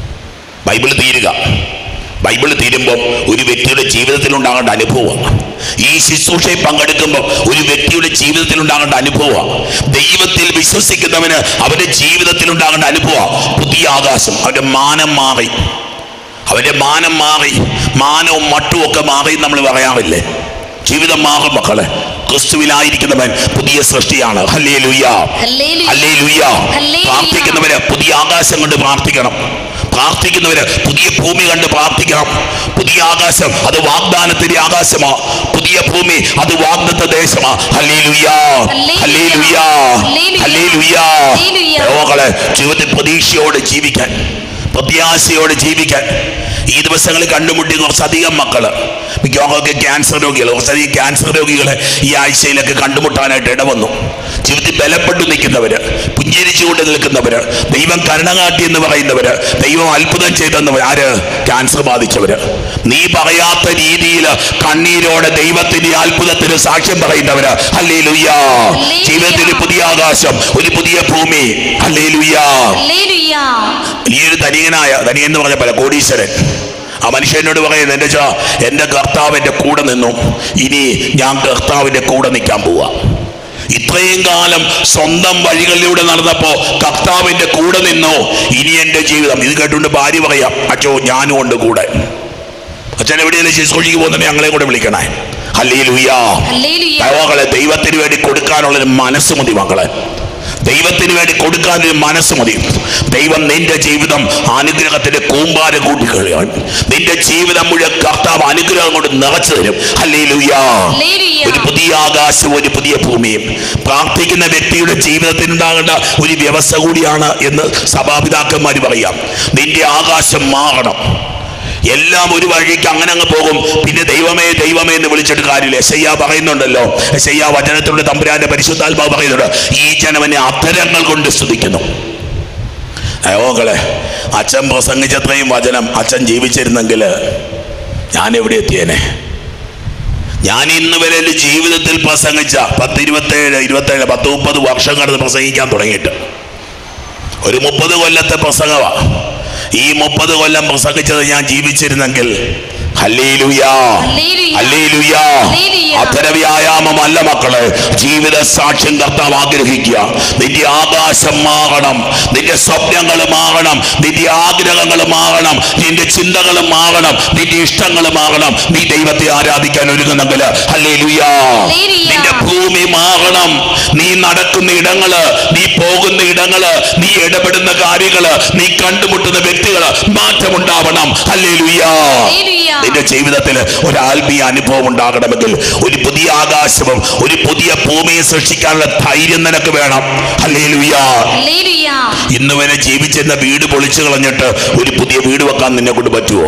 ബൈബിൾ തീരുക ബൈബിൾ തീരുമ്പോൾ ഒരു വ്യക്തിയുടെ ജീവിതത്തിൽ ഉണ്ടാകേണ്ട അനുഭവം ഈ ശുശ്രൂഷയിൽ പങ്കെടുക്കുമ്പോൾ ഒരു വ്യക്തിയുടെ ജീവിതത്തിൽ ഉണ്ടാകേണ്ട അനുഭവം ദൈവത്തിൽ വിശ്വസിക്കുന്നവന് അവന്റെ ജീവിതത്തിൽ ഉണ്ടാകേണ്ട അനുഭവം പുതിയ ആകാശം അവന്റെ മാനം മാറി അവന്റെ മാനം മാറി മാനവും മട്ടും ഒക്കെ മാറി നമ്മൾ പറയാറില്ലേ ജീവിതം മാറും മക്കളെ ക്രിസ്തുവിലായിരിക്കുന്നവൻ പുതിയ സൃഷ്ടിയാണ് ഹല്ലേ ലുയ്യ ഹല്ലേലൂയ. ഹല്ലേ ലുയ്യ ഹല്ലേലൂയ. പ്രാർത്ഥിക്കുന്നവര് പുതിയ ആകാശം കൊണ്ട് പ്രാർത്ഥിക്കണം പ്രാർത്ഥിക്കുന്നവര് പുതിയ ഭൂമി കണ്ട് പ്രാർത്ഥിക്കണം പുതിയ ആകാശം അത് വാഗ്ദാനത്തിന്റെ ആകാശമാ പുതിയ ഭൂമി അത് വാഗ്ദത്ത ദേശമാ ഹല്ലേലൂയാ ഹല്ലേലൂയാ ഹല്ലേലൂയാ ഹല്ലേലൂയ. രോഗങ്ങളെ ജീവിതത്തിൽ പ്രതീക്ഷയോടെ ജീവിക്കാൻ പ്രത്യാശയോടെ ജീവിക്കാൻ ഈ ദിവസങ്ങളിൽ കണ്ടുമുട്ടിയ കുറച്ചധികം മക്കള് മിക്കവാറൊക്കെ ക്യാൻസർ രോഗികൾ കുറച്ചധികം ക്യാൻസർ രോഗികളെ ഈ ആഴ്ചയിലൊക്കെ കണ്ടുമുട്ടാനായിട്ട് ഇടവന്നു ജീവിതത്തിൽ ബലപ്പെട്ടു നിൽക്കുന്നവര് പുഞ്ചിരിച്ചുകൊണ്ട് നിൽക്കുന്നവര് ദൈവം കരുണ കാട്ടി എന്ന് പറയുന്നവര് ദൈവം അത്ഭുതം ചെയ്തെന്നവർ ആര് ക്യാൻസർ ബാധിച്ചവര് നീ പറയാത്ത രീതിയിൽ കണ്ണീരോടെ ദൈവത്തിന്റെ അത്ഭുതത്തിന് സാക്ഷ്യം പറയുന്നവര് അല്ലേ ലുയ്യാ ജീവിതത്തിൽ ഒരു പുതിയ ആകാശം ഒരു പുതിയ ഭൂമി അല്ലേ ലുയ്യാ ഹല്ലേലൂയ. വലിയൊരു ധനികനായ ധനികൻ എന്ന് പറഞ്ഞ പല കോടീശ്വരൻ ആ മനുഷ്യനോട് പറയുന്നത് എൻ്റെ ചാ എൻ്റെ കർത്താവ് എൻ്റെ കൂടെ നിന്നു ഇനി ഞാൻ കർത്താവിൻ്റെ കൂടെ നിൽക്കാൻ പോവാ ഇത്രയും കാലം സ്വന്തം വഴികളിലൂടെ നടന്നപ്പോ കർത്താവിൻ്റെ കൂടെ നിന്നു ഇനി എൻ്റെ ജീവിതം ഇത് കേട്ടുകൊണ്ട് ഭാര്യ പറയാം അച്ചോ ഞാനും ഉണ്ട് കൂടെ അച്ഛൻ എവിടെയെങ്കിലും ശുശ്രൂഷിക്ക് പോകുന്നുണ്ടെങ്കിൽ ഞങ്ങളെ കൂടെ വിളിക്കണേ ഹല്ലേ ലുയ്യാ ഹല്ലേലൂയ. ദൈവങ്ങളെ ദൈവത്തിന് വേണ്ടി കൊടുക്കാനുള്ളൊരു മനസ്സ് മതി മക്കളെ ദൈവത്തിന് വേണ്ടി കൊടുക്കാൻ ഒരു മനസ്സ് മതി ദൈവം നിന്റെ ജീവിതം അനുഗ്രഹത്തിന്റെ കൂമ്പാര കൂട്ടിക്കളയാൻ നിന്റെ ജീവിതം മുഴുവൻ കർത്താവ് അനുഗ്രഹം കൊണ്ട് നിറച്ചു തരും ഹല്ലേലൂയാ ഹല്ലേലൂയ. ഒരു പുതിയ ആകാശവും ഒരു പുതിയ ഭൂമിയും പ്രാർത്ഥിക്കുന്ന വ്യക്തിയുടെ ജീവിതത്തിൽ ഉണ്ടാകേണ്ട ഒരു വ്യവസ്ഥ കൂടിയാണ് എന്ന് സഭാപിതാക്കന്മാർ പറയാം നിന്റെ ആകാശം മാറണം എല്ലാം ഒരു വഴിക്ക് അങ്ങനെ അങ്ങ് പോകും പിന്നെ ദൈവമേ ദൈവമേ എന്ന് വിളിച്ചിട്ട് കാര്യമില്ല എസയ്യ പറയുന്നുണ്ടല്ലോ എസയ്യ വചനത്തിലൂടെ തമ്പുരാന്റെ പരിശുദ്ധാത്മാവ് പറയുന്നുണ്ട് ഈ ജനവനെ അത്തരങ്ങൾ കൊണ്ട് സ്തുതിക്കുന്നു അയോകളെ അച്ഛൻ പ്രസംഗിച്ചത്രയും വചനം അച്ഛൻ ജീവിച്ചിരുന്നെങ്കിൽ ഞാൻ എവിടെ എത്തിയേനെ ഞാൻ ഇന്ന് വരെ എൻ്റെ ജീവിതത്തിൽ പ്രസംഗിച്ച പത്ത് ഇരുപത്തേഴ് ഇരുപത്തേഴ് പത്ത് മുപ്പത് വർഷം കടന്ന് പ്രസംഗിക്കാൻ തുടങ്ങിയിട്ട് ഒരു മുപ്പത് കൊല്ലത്തെ പ്രസംഗമാ ഈ മുപ്പത് കൊല്ലം പ്രസംഗിച്ചത് ഞാൻ ജീവിച്ചിരുന്നെങ്കിൽ ഹല്ലേലൂയാ ഹല്ലേലൂയ. ഹല്ലേലൂയാ ഹല്ലേലൂയ. അത്തര വ്യായാമമല്ല മക്കളെ ജീവിത സാക്ഷ്യം കർത്താവ് ആഗ്രഹിക്കുക നിന്റെ ആകാശം മാറണം നിന്റെ സ്വപ്നങ്ങൾ മാറണം നിന്റെ ആഗ്രഹങ്ങൾ മാറണം നിന്റെ ചിന്തകൾ മാറണം നിന്റെ ഇഷ്ടങ്ങൾ മാറണം നീ ദൈവത്തെ ആരാധിക്കാൻ ഒരുങ്ങുന്നെങ്കിൽ ഹല്ലേലൂയാ ഹല്ലേലൂയ. നിന്റെ ഭൂമി മാറണം നീ നടക്കുന്ന ഇടങ്ങള് നീ പോകുന്ന ഇടങ്ങള് നീ ഇടപെടുന്ന കാര്യങ്ങള് നീ കണ്ടുമുട്ടുന്ന വ്യക്തികള് മാറ്റമുണ്ടാവണം ഹല്ലേലൂയാ ഹല്ലേലൂയ. നിന്റെ ജീവിതത്തിൽ ഒരു ആത്മീയ അനുഭവം ഉണ്ടാകണമെങ്കിൽ ഒരു പുതിയ ആകാശവും ഒരു പുതിയ ഭൂമിയെ സൃഷ്ടിക്കാനുള്ള ധൈര്യം നിനക്ക് വേണം ഹല്ലേലൂയാ ഹല്ലേലൂയ. ഇന്ന് വരെ ജീവിച്ചിരുന്ന വീട് പൊളിച്ചു കളഞ്ഞിട്ട് ഒരു പുതിയ വീട് വെക്കാൻ നിന്നെ കൊണ്ട് പറ്റുമോ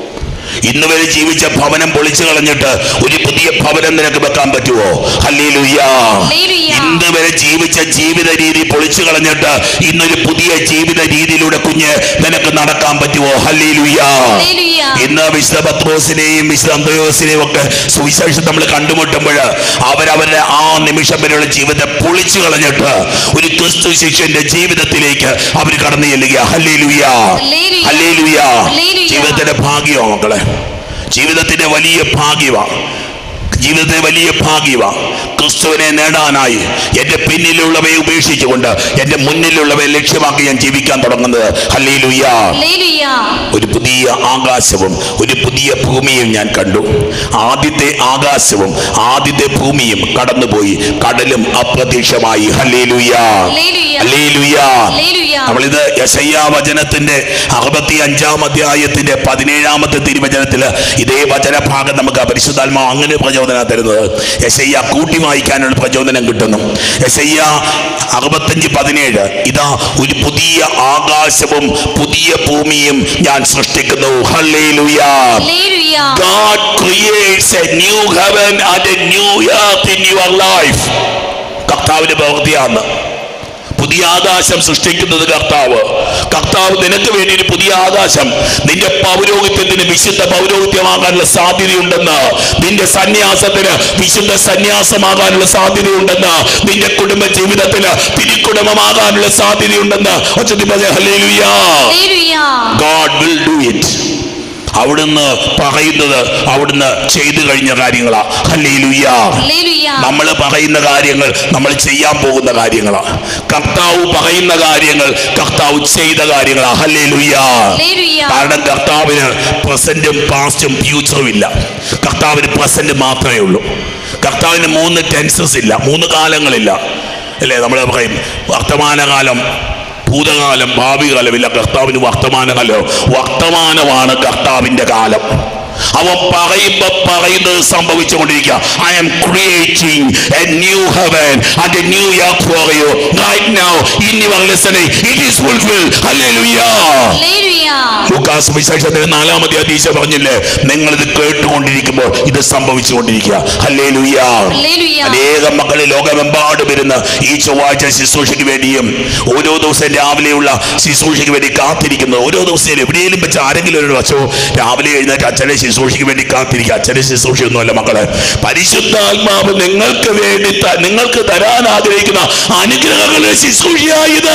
ഇന്ന് വരെ ജീവിച്ച ഭവനം പൊളിച്ചു കളഞ്ഞിട്ട് ഒരു പുതിയ ഭവനം നിനക്ക് വെക്കാൻ പറ്റുമോ ഹല്ലേലൂയാ ഹല്ലേലൂയ. ഇന്ന് വരെ ജീവിച്ച ജീവിത രീതി പൊളിച്ചു കളഞ്ഞിട്ട് ഇന്നൊരു പുതിയ ജീവിത രീതിയിലൂടെ കുഞ്ഞ് നിനക്ക് നടക്കാൻ പറ്റുമോ ഹല്ലേലൂയാ ഹല്ലേലൂയ. ഇന്ന് വിശുദ്ധ പത്രോസിനെയും വിശുദ്ധ അന്തയോസിനെയും ഒക്കെ സുവിശേഷം നമ്മൾ കണ്ടുമുട്ടുമ്പോൾ അവരവരുടെ ആ നിമിഷം വരെയുള്ള ജീവിതത്തെ പൊളിച്ചു കളഞ്ഞിട്ട് ഒരു ക്രിസ്തു ശിഷ്യന്റെ ജീവിതത്തിലേക്ക് അവർ കടന്നു ചെല്ലുക ഹല്ലേലൂയ ഹല്ലേലൂയ. Hallelujah hallelujah. ജീവിതത്തിന്റെ ഭാഗ്യമാ മക്കളെ ജീവിതത്തിന്റെ വലിയ ഭാഗ്യമാ ജീവിതത്തെ വലിയ ഭാഗ്യവ ക്രിസ്തുവിനെ നേടാനായി എൻ്റെ പിന്നിലുള്ളവയെ ഉപേക്ഷിച്ചുകൊണ്ട് എൻ്റെ മുന്നിലുള്ളവയെ ലക്ഷ്യമാക്കി ഞാൻ ജീവിക്കാൻ തുടങ്ങുന്നത് ഹല്ലേലൂയാ ഹല്ലേലൂയ. ഒരു പുതിയ ആകാശവും ഒരു പുതിയ ഭൂമിയും ഞാൻ കണ്ടു ആദ്യത്തെ ആകാശവും ആദ്യത്തെ ഭൂമിയും കടന്നുപോയി കടലും അപ്രത്യക്ഷമായി ഹല്ലേലൂയാ ഹല്ലേലൂയ. ഹല്ലേലൂയാ ഹല്ലേലൂയ. നമ്മളിത് യശയ്യാ വചനത്തിന്റെ അറുപത്തി അഞ്ചാം അധ്യായത്തിന്റെ പതിനേഴാമത്തെ തിരുവചനത്തില് ഇതേ വചനഭാഗം നമുക്ക് പരിശുദ്ധാത്മാവ് അങ്ങനെ പ്രചോദനം തരുന്നത് യശയ്യ കൂട്ടി വായിക്കാനുള്ള പ്രചോദനം കിട്ടുന്നു യശയ്യ അറുപത്തഞ്ച് പതിനേഴ് ഇതാ ഒരു പുതിയ ആകാശവും പുതിയ ഭൂമിയും ഞാൻ സൃഷ്ടിക്കുന്നു hallelujah hallelujah. God creates a new heaven and a new earth in your life. കർത്താവിന്റെ പ്രവൃത്തിയാണ് പുതിയ ആകാശം സൃഷ്ടിക്കുന്നത് കർത്താവ് കർത്താവ് നിനക്ക് വേണ്ടി ഒരു പുതിയ ആകാശം നിന്റെ പൗരോഹിത്യത്തിന് വിശുദ്ധ പൗരോഹിത്യമാകാനുള്ള സാധ്യതയുണ്ടെന്ന് നിന്റെ സന്യാസത്തിന് വിശുദ്ധ സന്യാസമാകാനുള്ള സാധ്യതയുണ്ടെന്ന് നിന്റെ കുടുംബ ജീവിതത്തിന് തിരിക്കുടുംബമാകാനുള്ള സാധ്യതയുണ്ടെന്ന് ഒച്ചത്തി പറഞ്ഞ hallelujah hallelujah. God will do it അവിടുന്ന് പറയുന്നത് അവിടുന്ന് ചെയ്തു കഴിഞ്ഞ കാര്യങ്ങളാ ഹല്ലേലൂയാ ഹല്ലേലൂയ. നമ്മൾ പറയുന്ന കാര്യങ്ങൾ നമ്മൾ ചെയ്യാൻ പോകുന്ന കാര്യങ്ങളാണ് കർത്താവ് പറയുന്ന കാര്യങ്ങൾ കർത്താവ് ചെയ്ത കാര്യങ്ങളാ ഹല്ലേലൂയാ ഹല്ലേലൂയ. കാരണം കർത്താവിന് പ്രസന്റും പാസ്റ്റും ഫ്യൂച്ചറും ഇല്ല കർത്താവിന് പ്രസന്റ് മാത്രമേ ഉള്ളൂ കർത്താവിന് മൂന്ന് ടെൻസസ് ഇല്ല മൂന്ന് കാലങ്ങളില്ല അല്ലേ നമ്മൾ പറയും വർത്തമാനകാലം ഭൂതകാലം ഭാവി കാലമില്ല കർത്താവിന് വർത്തമാനകാലം വർത്തമാനമാണ് കർത്താവിന്റെ കാലം അവൻ പറയുമ്പോ പറയുന്നത് സംഭവിച്ചുകൊണ്ടിരിക്കുക I am creating a new heaven and a new earth for you right now in your listening it is fulfil hallelujah hallelujah. Lucas വിശേഷത്തിന് നാലാമത്തെ അതീശ പറഞ്ഞില്ലേ നിങ്ങൾ ഇത് കേട്ടുകൊണ്ടിരിക്കുമ്പോൾ ഇത് സംഭവിച്ചുകൊണ്ടിരിക്കുക ഹല്ലേലൂയ ഹല്ലേലൂയ. അനേകം മക്കളെ ലോകമെമ്പാടും വരുന്ന ഈ ചൊവ്വാഴ്ച ശുശ്രൂഷയ്ക്ക് വേണ്ടിയും ഓരോ ദിവസം രാവിലെയുള്ള ശുശ്രൂഷയ്ക്ക് വേണ്ടി കാത്തിരിക്കുന്നു ഓരോ ദിവസവും എവിടെയെങ്കിലും വെച്ച് ആരെങ്കിലും ഒരു വശവും രാവിലെ എഴുന്നേറ്റ് അച്ഛനെ ശുശ്രൂഷയ്ക്ക് വേണ്ടി കാത്തിരിക്കുക അച്ഛനെ ശുശ്രൂഷയൊന്നുമല്ല മക്കളെ പരിശുദ്ധാത്മാവ് നിങ്ങൾക്ക് വേണ്ടി ത- നിങ്ങൾക്ക് തരാൻ ആഗ്രഹിക്കുന്ന അനുഗ്രഹങ്ങളുടെ ശുശ്രൂഷയായത്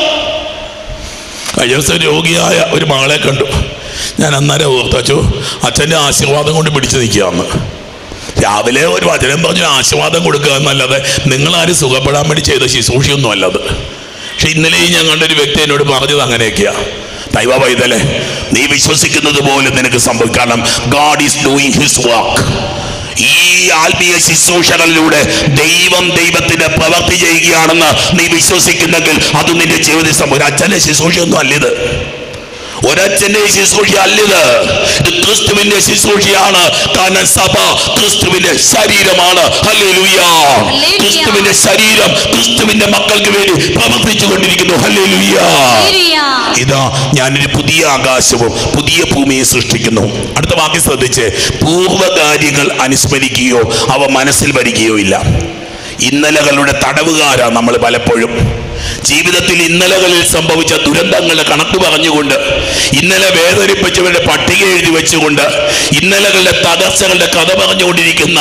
കഴിഞ്ഞ ദിവസം രോഗിയായ ഒരു മകളെ കണ്ടു ഞാൻ അന്നേരം ഓർത്തച്ചു അച്ഛൻ്റെ ആശീർവാദം കൊണ്ട് പിടിച്ചു നിൽക്കുകയെന്ന് രാവിലെ ഒരു വചനം പറഞ്ഞു ആശീർവാദം കൊടുക്കുക എന്നല്ലാതെ നിങ്ങളാരും സുഖപ്പെടാൻ വേണ്ടി ചെയ്ത ശുശ്രൂഷയൊന്നും അല്ലത് പക്ഷെ ഇന്നലെയും ഞാൻ കണ്ടൊരു വ്യക്തി എന്നോട് പറഞ്ഞത് അങ്ങനെയൊക്കെയാ ദൈവ പൈതലെ നീ വിശ്വസിക്കുന്നത് പോലെ നിനക്ക് സംഭവിക്കും കാരണം God is doing his work ഈ ഈ ആത്മീയ ശുശ്രൂഷകളിലൂടെ ദൈവം ദൈവത്തിന്റെ പ്രവർത്തി ചെയ്യുകയാണെന്ന് നീ വിശ്വസിക്കുന്നെങ്കിൽ അത് നിന്റെ ജീവിതത്തിൽ സംഭവം ഒരു അച്ഛന്റെ ശുശ്രൂഷയൊന്നും അല്ലിത് ഒരച്ഛന്റെ ശുശ്രൂഷ അല്ലിത് ഇത് ക്രിസ്തുവിന്റെ ശുശ്രൂഷയാണ് കാരണം സഭ ക്രിസ്തുവിന്റെ ശരീരമാണ് ഹല്ലേലൂയ ഹല്ലേലൂയ. ക്രിസ്തുവിന്റെ ശരീരം ക്രിസ്തുവിന്റെ മക്കൾക്ക് വേണ്ടി പ്രവർത്തിച്ചു കൊണ്ടിരിക്കുന്നു ഹല്ലേലൂയ ഹല്ലേലൂയ. ഇതാ ഞാനൊരു പുതിയ ആകാശവും പുതിയ ഭൂമിയെ സൃഷ്ടിക്കുന്നു അടുത്ത വാക്യം ശ്രദ്ധിച്ച് പൂർവ്വകാര്യങ്ങൾ അനുസ്മരിക്കുകയോ അവ മനസ്സിൽ വരികയോ ഇല്ല ഇന്നലകളുടെ തടവുകാരാ നമ്മൾ പലപ്പോഴും ജീവിതത്തിൽ ഇന്നലകളിൽ സംഭവിച്ച ദുരന്തങ്ങളുടെ കണക്ക് പറഞ്ഞുകൊണ്ട് ഇന്നലെ വേദനിപ്പിച്ചവരുടെ പട്ടിക എഴുതി വെച്ചുകൊണ്ട് ഇന്നലകളുടെ തകർച്ചകളുടെ കഥ പറഞ്ഞുകൊണ്ടിരിക്കുന്ന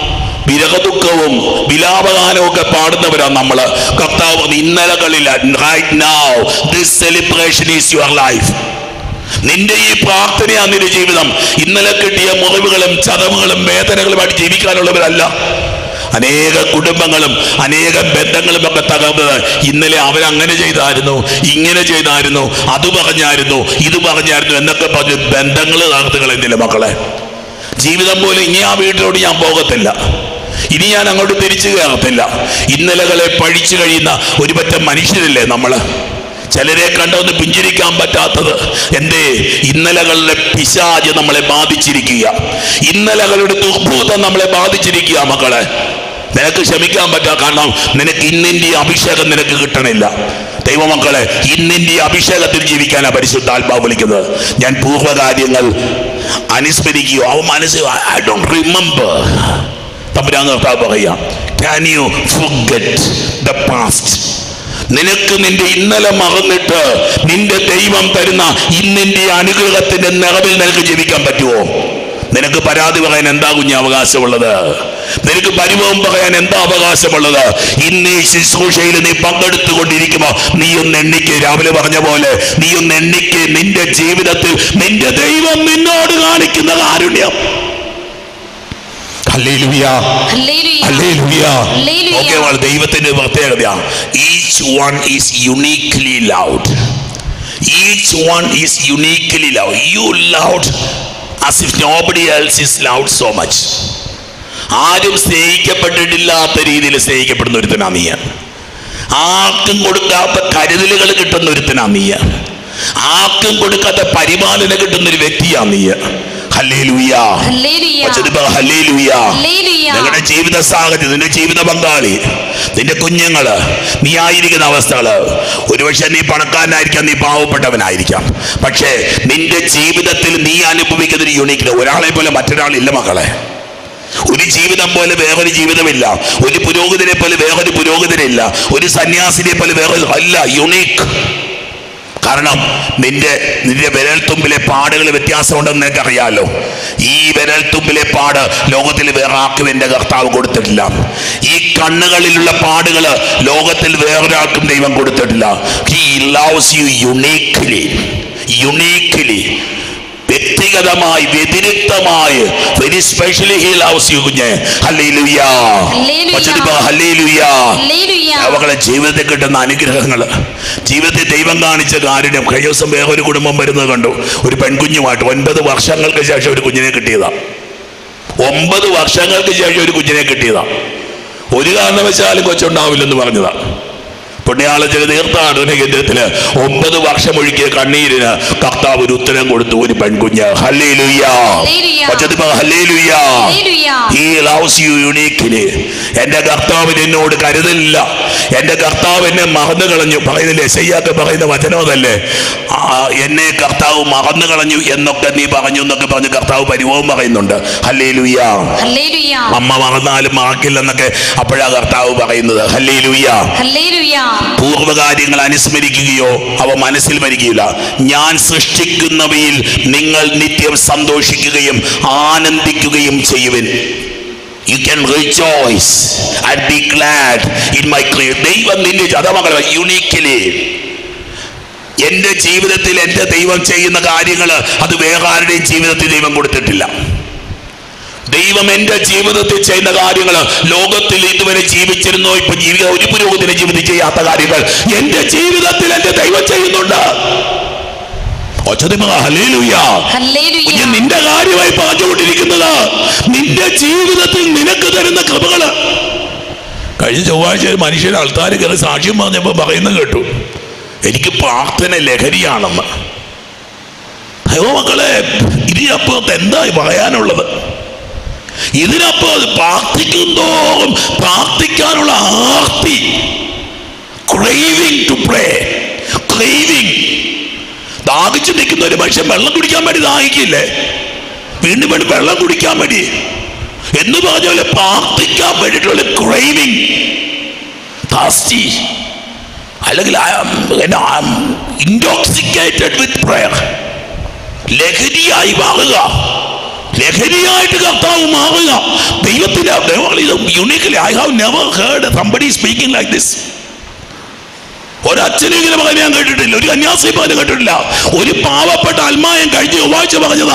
വിരഹദുഃഖവും വിലാപഗാനവും ഒക്കെ പാടുന്നവരാ നമ്മള് കർത്താവ് പറഞ്ഞു, ഇന്നലകളിൽ right now this celebration is your life നിന്റെ ഈ പ്രാർത്ഥനയാണ് നിന്റെ ജീവിതം ഇന്നലെ കിട്ടിയ മുറിവുകളും ചതവുകളും വേദനകളുമായിട്ട് ജീവിക്കാനുള്ളവരല്ല അനേക കുടുംബങ്ങളും അനേകം ബന്ധങ്ങളും ഒക്കെ തകർന്നത് ഇന്നലെ അവരങ്ങനെ ചെയ്തായിരുന്നു ഇങ്ങനെ ചെയ്തായിരുന്നു അത് പറഞ്ഞായിരുന്നു ഇത് പറഞ്ഞായിരുന്നു എന്നൊക്കെ പറഞ്ഞ് ബന്ധങ്ങൾ തകർത്ത് കളയുന്നില്ല മക്കളെ ജീവിതം പോലെ ഇനി ആ വീട്ടിലോട്ട് ഞാൻ പോകത്തില്ല ഇനി ഞാൻ അങ്ങോട്ട് തിരിച്ചു കയറത്തില്ല ഇന്നലകളെ പഴിച്ചു കഴിയുന്ന ഒരു പറ്റം മനുഷ്യരല്ലേ നമ്മള് ചിലരെ കണ്ടൊന്ന് പുഞ്ചിരിക്കാൻ പറ്റാത്തത് എന്തേ ഇന്നലകളുടെ പിശാജ് നമ്മളെ ബാധിച്ചിരിക്കുക ഇന്നലകളുടെ ദുർഭൂതം നമ്മളെ ബാധിച്ചിരിക്കുക മക്കളെ നിനക്ക് ക്ഷമിക്കാൻ പറ്റാ കാരണം നിനക്ക് ഇന്നിന്റെ അഭിഷേകം നിനക്ക് കിട്ടണില്ല ദൈവമക്കളെ ഇന്നിന്റെ അഭിഷേകത്തിൽ ജീവിക്കാനാ പരിശുദ്ധാത്മാവ് വിളിക്കുന്നത് ഞാൻ പൂർവ്വകാര്യങ്ങൾ അനുസ്മരിക്കുകയോ അവ മനസ്സിൽ ഐ ഡോണ്ട് റിമെമ്പർ തമ്പുരാൻ കർത്താവ് പറയാം can you forget the past നിനക്ക് നിന്റെ ഇന്നലെ മറന്നിട്ട് നിന്റെ ദൈവം തരുന്ന ഇന്നിന്റെ അനുഗ്രഹത്തിന്റെ നിറവിൽ നിനക്ക് ജീവിക്കാൻ പറ്റുമോ നിനക്ക് പരാതി പറയാൻ എന്താ കുഞ്ഞ് അവകാശമുള്ളത് നിനക്ക് പരിഭവം പറയാൻ എന്താ അവകാശമുള്ളത് ഇന്ന് ഈ ശുശ്രൂഷയിൽ നീ പങ്കെടുത്തുകൊണ്ടിരിക്കുമ്പോ നീ ഒന്ന് എണ്ണിക്ക് രാവിലെ പറഞ്ഞ പോലെ നീ ഒന്ന് എണ്ണിക്ക് നിന്റെ ജീവിതത്തിൽ നിന്റെ ദൈവം നിന്നോട് കാണിക്കുന്ന കാരുണ്യം hallelujah hallelujah. Hallelujah hallelujah. Okay വളരെ ദൈവത്തിന്റെ പ്രത്യേകതയാണ് each one is uniquely loved each one is uniquely love you loved as if nobody else is loved so much ആരും സ്നേഹിക്കപ്പെട്ടിട്ടില്ലാത്ത രീതിയിൽ സ്നേഹിക്കപ്പെടുന്ന ഒരുത്തനാ നീ ആർക്കും കൊടുക്കാത്ത കരുതലുകൾ കിട്ടുന്ന ഒരുത്തനാ നീ ആർക്കും കൊടുക്കാത്ത പരിപാലന കിട്ടുന്ന ഒരു വ്യക്തിയാ നീ ഹല്ലേലൂയ ഹല്ലേലൂയ. പച്ചതിപ്പ ഹല്ലേലൂയ ഹല്ലേലൂയ. നിങ്ങളുടെ ജീവിത സാഹചര്യം നിന്റെ ജീവിത പങ്കാളി നിന്റെ കുഞ്ഞുങ്ങള് നീ ആയിരിക്കുന്ന അവസ്ഥകള് ഒരുപക്ഷെ നീ പണക്കാരനായിരിക്കാം നീ പാവപ്പെട്ടവനായിരിക്കാം പക്ഷേ നിന്റെ ജീവിതത്തിൽ നീ അനുഭവിക്കുന്ന ഒരു യൂണിക്കില് ഒരാളെ പോലെ മറ്റൊരാളില്ല മക്കളെ ഒരു ജീവിതം പോലെ വേറൊരു ജീവിതമില്ല ഒരു പുരോഹിതനെ പോലെ വേറൊരു പുരോഹിതനില്ല ഒരു സന്യാസിനെ പോലെ വേറൊരു അല്ല യുണീക്ക് കാരണം നിന്റെ നിന്റെ വിരൽത്തുമ്പിലെ പാടുകൾ വ്യത്യാസമുണ്ടെന്ന് നിനക്കറിയാലോ ഈ വിരൽത്തുമ്പിലെ പാട് ലോകത്തിൽ വേറെ ആർക്കും എൻ്റെ കർത്താവ് കൊടുത്തിട്ടില്ല ഈ കണ്ണുകളിലുള്ള പാടുകൾ ലോകത്തിൽ വേറൊരാൾക്കും ദൈവം കൊടുത്തിട്ടില്ല he loves you uniquely uniquely വ്യക്തിഗതമായി വ്യതിരിക്തമായി very specially he loves you കുഞ്ഞ് ഹല്ലേലൂയ ഹല്ലേലൂയ. പച്ചടിപ്പ ഹല്ലേലൂയ ഹല്ലേലൂയ. അവകളെ ജീവിതത്തിൽ കിട്ടുന്ന അനുഗ്രഹങ്ങൾ ജീവിതത്തിൽ ദൈവം കാണിച്ച കാരുണ്യം കഴിഞ്ഞ ദിവസം വേറെ ഒരു കുടുംബം വരുന്നത് കണ്ടു ഒരു പെൺകുഞ്ഞുമായിട്ട് ഒൻപത് വർഷങ്ങൾക്ക് ശേഷം ഒരു കുഞ്ഞിനെ കിട്ടിയതാ ഒമ്പത് വർഷങ്ങൾക്ക് ശേഷം ഒരു കുഞ്ഞിനെ കിട്ടിയതാ ഒരു കാരണവശാലും കൊച്ചുണ്ടാവില്ലെന്ന് പറഞ്ഞതാ പുണ്യാളജക തീർത്ഥാടന കേന്ദ്രത്തില് ഒമ്പത് വർഷം ഒഴുകിയ കണ്ണീരിന് കർത്താവ് ഒരു ഉത്തരം കൊടുത്തു ഒരു പെൺകുഞ്ഞ് ഹല്ലേലൂയ ഹല്ലേലൂയ. പച്ചത്തിപ്പ hallelujah hallelujah. He loves you uniquely. എന്റെ കർത്താവിന് എന്നോട് കരുതലില്ല എന്റെ കർത്താവ് എന്നെ മറന്നു കളഞ്ഞു പറയുന്നില്ലേ ശയ്യാക്ക് പറയുന്ന വചനമതല്ലേ ആ, എന്നെ കർത്താവ് മറന്നു കളഞ്ഞു എന്നൊക്കെ നീ പറഞ്ഞു എന്നൊക്കെ പറഞ്ഞ് കർത്താവ് പരിഭവം പറയുന്നുണ്ട് ഹല്ലേലൂയ ഹല്ലേലൂയ. അമ്മ മറന്നാലും മറക്കില്ലെന്നൊക്കെ അപ്പോഴാ കർത്താവ് പറയുന്നത് ഹല്ലേലൂയ ഹല്ലേലൂയ. പൂർവ്വകാര്യങ്ങൾ അനുസ്മരിക്കുകയോ അവ മനസ്സിൽ വരികയില്ല ഞാൻ സൃഷ്ടിക്കുന്നവയിൽ നിങ്ങൾ നിത്യം സന്തോഷിക്കുകയും ആനന്ദിക്കുകയും ചെയ്യുവിൻ you can rejoice and be glad in my ക്രിയ ദൈവം നിന്റെ ചതമകൾ യുണീക്കലി എന്റെ ജീവിതത്തിൽ എന്റെ ദൈവം ചെയ്യുന്ന കാര്യങ്ങൾ അത് വേറെ ആരുടെയും ജീവിതത്തിൽ ദൈവം കൊടുത്തിട്ടില്ല ദൈവം എന്റെ ജീവിതത്തിൽ ചെയ്യുന്ന കാര്യങ്ങൾ ലോകത്തിൽ ഇതുവരെ ജീവിച്ചിരുന്നോ ഇപ്പൊ ജീവിത ഒരു പുരോഗതിനെ ജീവിതത്തിൽ ചെയ്യാത്ത കാര്യങ്ങൾ എന്റെ ജീവിതത്തിൽ എന്റെ ദൈവം ചെയ്യുന്നുണ്ട് ഒച്ചതിമ ഹല്ലേലൂയ ഹല്ലേലൂയ കുഞ്ഞ് നിന്റെ കാര്യമായി പറഞ്ഞുകൊണ്ടിരിക്കുന്നത് നിന്റെ ജീവിതത്തിൽ നിനക്ക് തരുന്ന കൃപകള് കഴിഞ്ഞ ചൊവ്വാഴ്ച ഒരു മനുഷ്യൻ ആൾക്കാർ കയറി സാക്ഷ്യം പറഞ്ഞപ്പോൾ പറയുന്നത് കേട്ടു എനിക്ക് പ്രാർത്ഥന ലഹരിയാണെന്ന് അയ്യോ മക്കളെ ഇതിനപ്പുറത്ത് എന്തായി പറയാനുള്ളത് ഇതിനപ്പുറത്ത് പ്രാർത്ഥിക്കുന്തോറും പ്രാർത്ഥിക്കാനുള്ള ആർത്തി ക്രേവിംഗ് ടു പ്രേ ക്രേവിംഗ് ദാഹിച്ചു നിൽക്കുന്ന ഒരു മനുഷ്യൻ വെള്ളം കുടിക്കാൻ വേണ്ടി ദാഹിക്കില്ലേ വീണ്ടും വീണ്ടും വെള്ളം കുടിക്കാൻ വേണ്ടി എന്ന് പറഞ്ഞ പോലെ പ്രാർത്ഥിക്കാൻ വേണ്ടിയിട്ടുള്ള ക്രൈവിംഗ് താസ്റ്റി അല്ലെങ്കിൽ ഇൻടോക്സിക്കേറ്റഡ് വിത്ത് പ്രയർ ലഹരിയായി മാറുക ലഹരിയായിട്ട് കർത്താവ് മാറുക ദൈവത്തിന്റെ uniquely I have never heard somebody speaking like this ഒരച്ഛനും ഇങ്ങനെ പറയാൻ ഞാൻ കേട്ടിട്ടില്ല ഒരു കന്യാസ്ത്രീ പോലും കേട്ടിട്ടില്ല ഒരു പാവപ്പെട്ട അൽമായം കഴിഞ്ഞ് ചൊവ്വാഴ്ച പറഞ്ഞതാ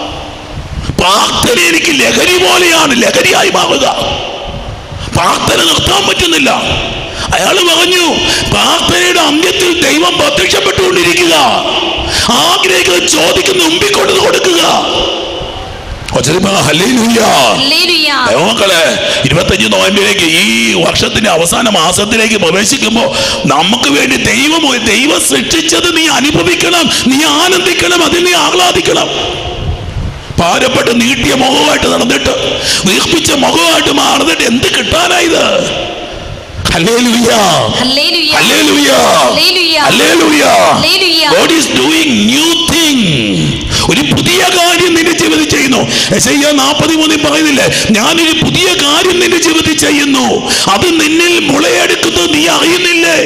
പ്രാർത്ഥന എനിക്ക് ലഹരി പോലെയാണ് ലഹരിയായി മാറുക പ്രാർത്ഥന നിർത്താൻ പറ്റുന്നില്ല അയാൾ പറഞ്ഞു പ്രാർത്ഥനയുടെ അന്ത്യത്തിൽ ദൈവം പ്രത്യക്ഷപ്പെട്ടുകൊണ്ടിരിക്കുക ആഗ്രഹിക്കുന്നത് ചോദിക്കുന്ന മുമ്പിൽ കൊണ്ടു കൊടുക്കുക ഒച്ചരിപ്പ ഹല്ലേലൂയ ഹല്ലേലൂയ ദൈവമക്കളെ ഇരുപത്തഞ്ച് നോയമ്പിലേക്ക് ഈ വർഷത്തിന്റെ അവസാന മാസത്തിലേക്ക് പ്രവേശിക്കുമ്പോൾ നമുക്ക് വേണ്ടി ദൈവം ദൈവം സൃഷ്ടിച്ചത് നീ അനുഭവിക്കണം നീ ആനന്ദിക്കണം അതിൽ നീ ആഹ്ലാദിക്കണം ഭാരപ്പെട്ട് നീട്ടിയ മുഖമായിട്ട് നടന്നിട്ട് വീർപ്പിച്ച മുഖമായിട്ട് മാറുന്നിട്ട് എന്ത് കിട്ടാനായത് hallelujah hallelujah hallelujah hallelujah hallelujah hallelujah God is doing new thing ഒരു പുതിയ കാര്യം നിന്റെ ജീവിതത്തിൽ ചെയ്യുന്നു യെശയ്യാ നാൽപ്പത്തി മൂന്നിൽ പറയുന്നില്ലേ ഞാനൊരു പുതിയ കാര്യം നിന്റെ ജീവിതത്തിൽ ചെയ്യുന്നു അത് നിന്നിൽ മുളയെടുക്കുന്നത് നീ അറിയുന്നില്ലേ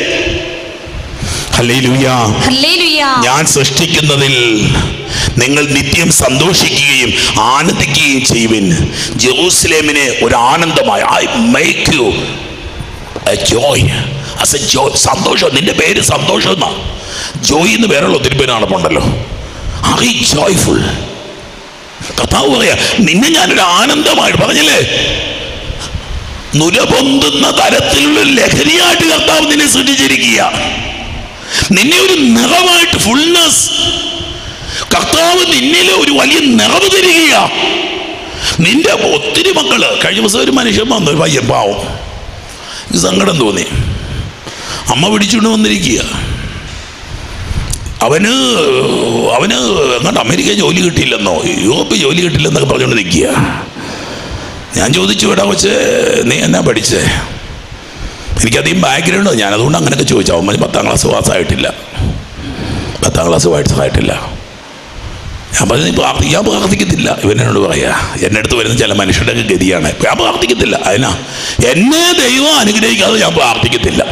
ഹല്ലേലൂയ ഹല്ലേലൂയ ഞാൻ സൃഷ്ടിക്കുന്നതിൽ നിങ്ങൾ നിത്യം സന്തോഷിക്കുകയും ആനന്ദിക്കുകയും ചെയ്യുവിൻ ജെറൂസലേമിനെ ഒരു ആനന്ദമായി I make you joy as a joy സന്തോഷം നിന്റെ പേര് സന്തോഷം എന്നാ ജോയ് എന്ന് പേരുള്ള ഒത്തിരി പേര് നടപ്പുണ്ടല്ലോ ഐ ജോയ്ഫുൾ കർത്താവ് പറയാ നിന്നെ ഞാനൊരു ആനന്ദമായിട്ട് പറഞ്ഞില്ലേ നുരപൊന്തുന്ന തരത്തിലുള്ള ഒരു ലഹരിയായിട്ട് കർത്താവ് നിന്നെ സൃഷ്ടിച്ചിരിക്കുക നിന്നെ ഒരു നിറമായിട്ട് ഫുൾനെസ് കർത്താവ് നിന്നിൽ ഒരു വലിയ നിറവ് തരിക നിന്റെ ഒത്തിരി മക്കള് കഴിഞ്ഞ ദിവസം ഒരു മനുഷ്യൻ വന്നു ഒരു പയ്യൻ പാവം എനിക്ക് സങ്കടം തോന്നി അമ്മ പിടിച്ചുകൊണ്ട് വന്നിരിക്കുക അവന് അവന് എങ്ങോട്ട് അമേരിക്ക ജോലി കിട്ടിയില്ലെന്നോ യൂറോപ്പ് ജോലി കിട്ടില്ലെന്നൊക്കെ പറഞ്ഞുകൊണ്ട് നിൽക്കുക ഞാൻ ചോദിച്ചു എടാ കൊച്ച് നീ എന്നാ പഠിച്ചേ എനിക്കധികം ബാക്ക്ഗ്രൗണ്ട് ഞാൻ അതുകൊണ്ട് അങ്ങനെയൊക്കെ ചോദിച്ചു അവൻ പറഞ്ഞു, പത്താം ക്ലാസ് പാസ്സായിട്ടില്ല പത്താം ക്ലാസ് പാസ്സായിട്ടില്ല ഞാൻ പറഞ്ഞു നീ പ്രാർത്ഥി ഞാൻ പ്രാർത്ഥിക്കത്തില്ല ഇവനോട് പറയാ എൻ്റെ അടുത്ത് വരുന്ന ചില മനുഷ്യരുടെ ഗതിയാണ് ഞാൻ പ്രാർത്ഥിക്കത്തില്ല അതിനാ എന്നെ ദൈവം അനുഗ്രഹിക്കാതെ ഞാൻ പ്രാർത്ഥിക്കത്തില്ല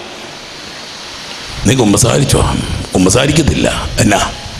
നീ കുമ്പസാരിച്ചോ കുമ്പസാരിക്കത്തില്ല എന്നാ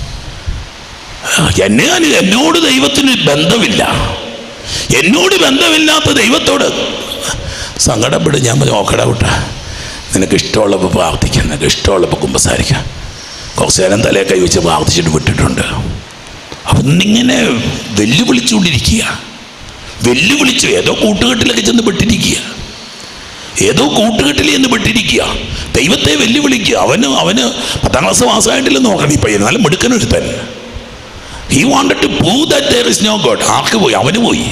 എന്നെ അനു- എന്നോട് ദൈവത്തിന് ബന്ധമില്ല എന്നോട് ബന്ധമില്ലാത്ത ദൈവത്തോട് സങ്കടപ്പെട്ട് ഞാൻ പറഞ്ഞു ഓക്കടാ വിട്ട നിനക്ക് ഇഷ്ടമുള്ളപ്പോൾ പ്രാർത്ഥിക്കാം നിനക്ക് ഇഷ്ടമുള്ളപ്പോൾ കുമ്പസാരിക്കാം കുറച്ച് നേരം തലയെ കൈവച്ച് പ്രാർത്ഥിച്ചിട്ട് വിട്ടിട്ടുണ്ട് അപ്പം ഇന്നിങ്ങനെ വെല്ലുവിളിച്ചുകൊണ്ടിരിക്കുക വെല്ലുവിളിച്ചു ഏതോ കൂട്ടുകെട്ടിലൊക്കെ ചെന്ന് പെട്ടിരിക്കുക ഏതോ കൂട്ടുകെട്ടിൽ ചെന്ന് പെട്ടിരിക്കുക ദൈവത്തെ വെല്ലുവിളിക്കുക അവന് അവന് പത്താം ക്ലാസ് പാസ്സായിട്ടില്ലെന്ന് നോക്കണം ഈ പയ്യൻ നല്ല മിടുക്കനൊരുത്തൻ he wanted to prove that there is no God ആർക്ക് പോയി അവന് പോയി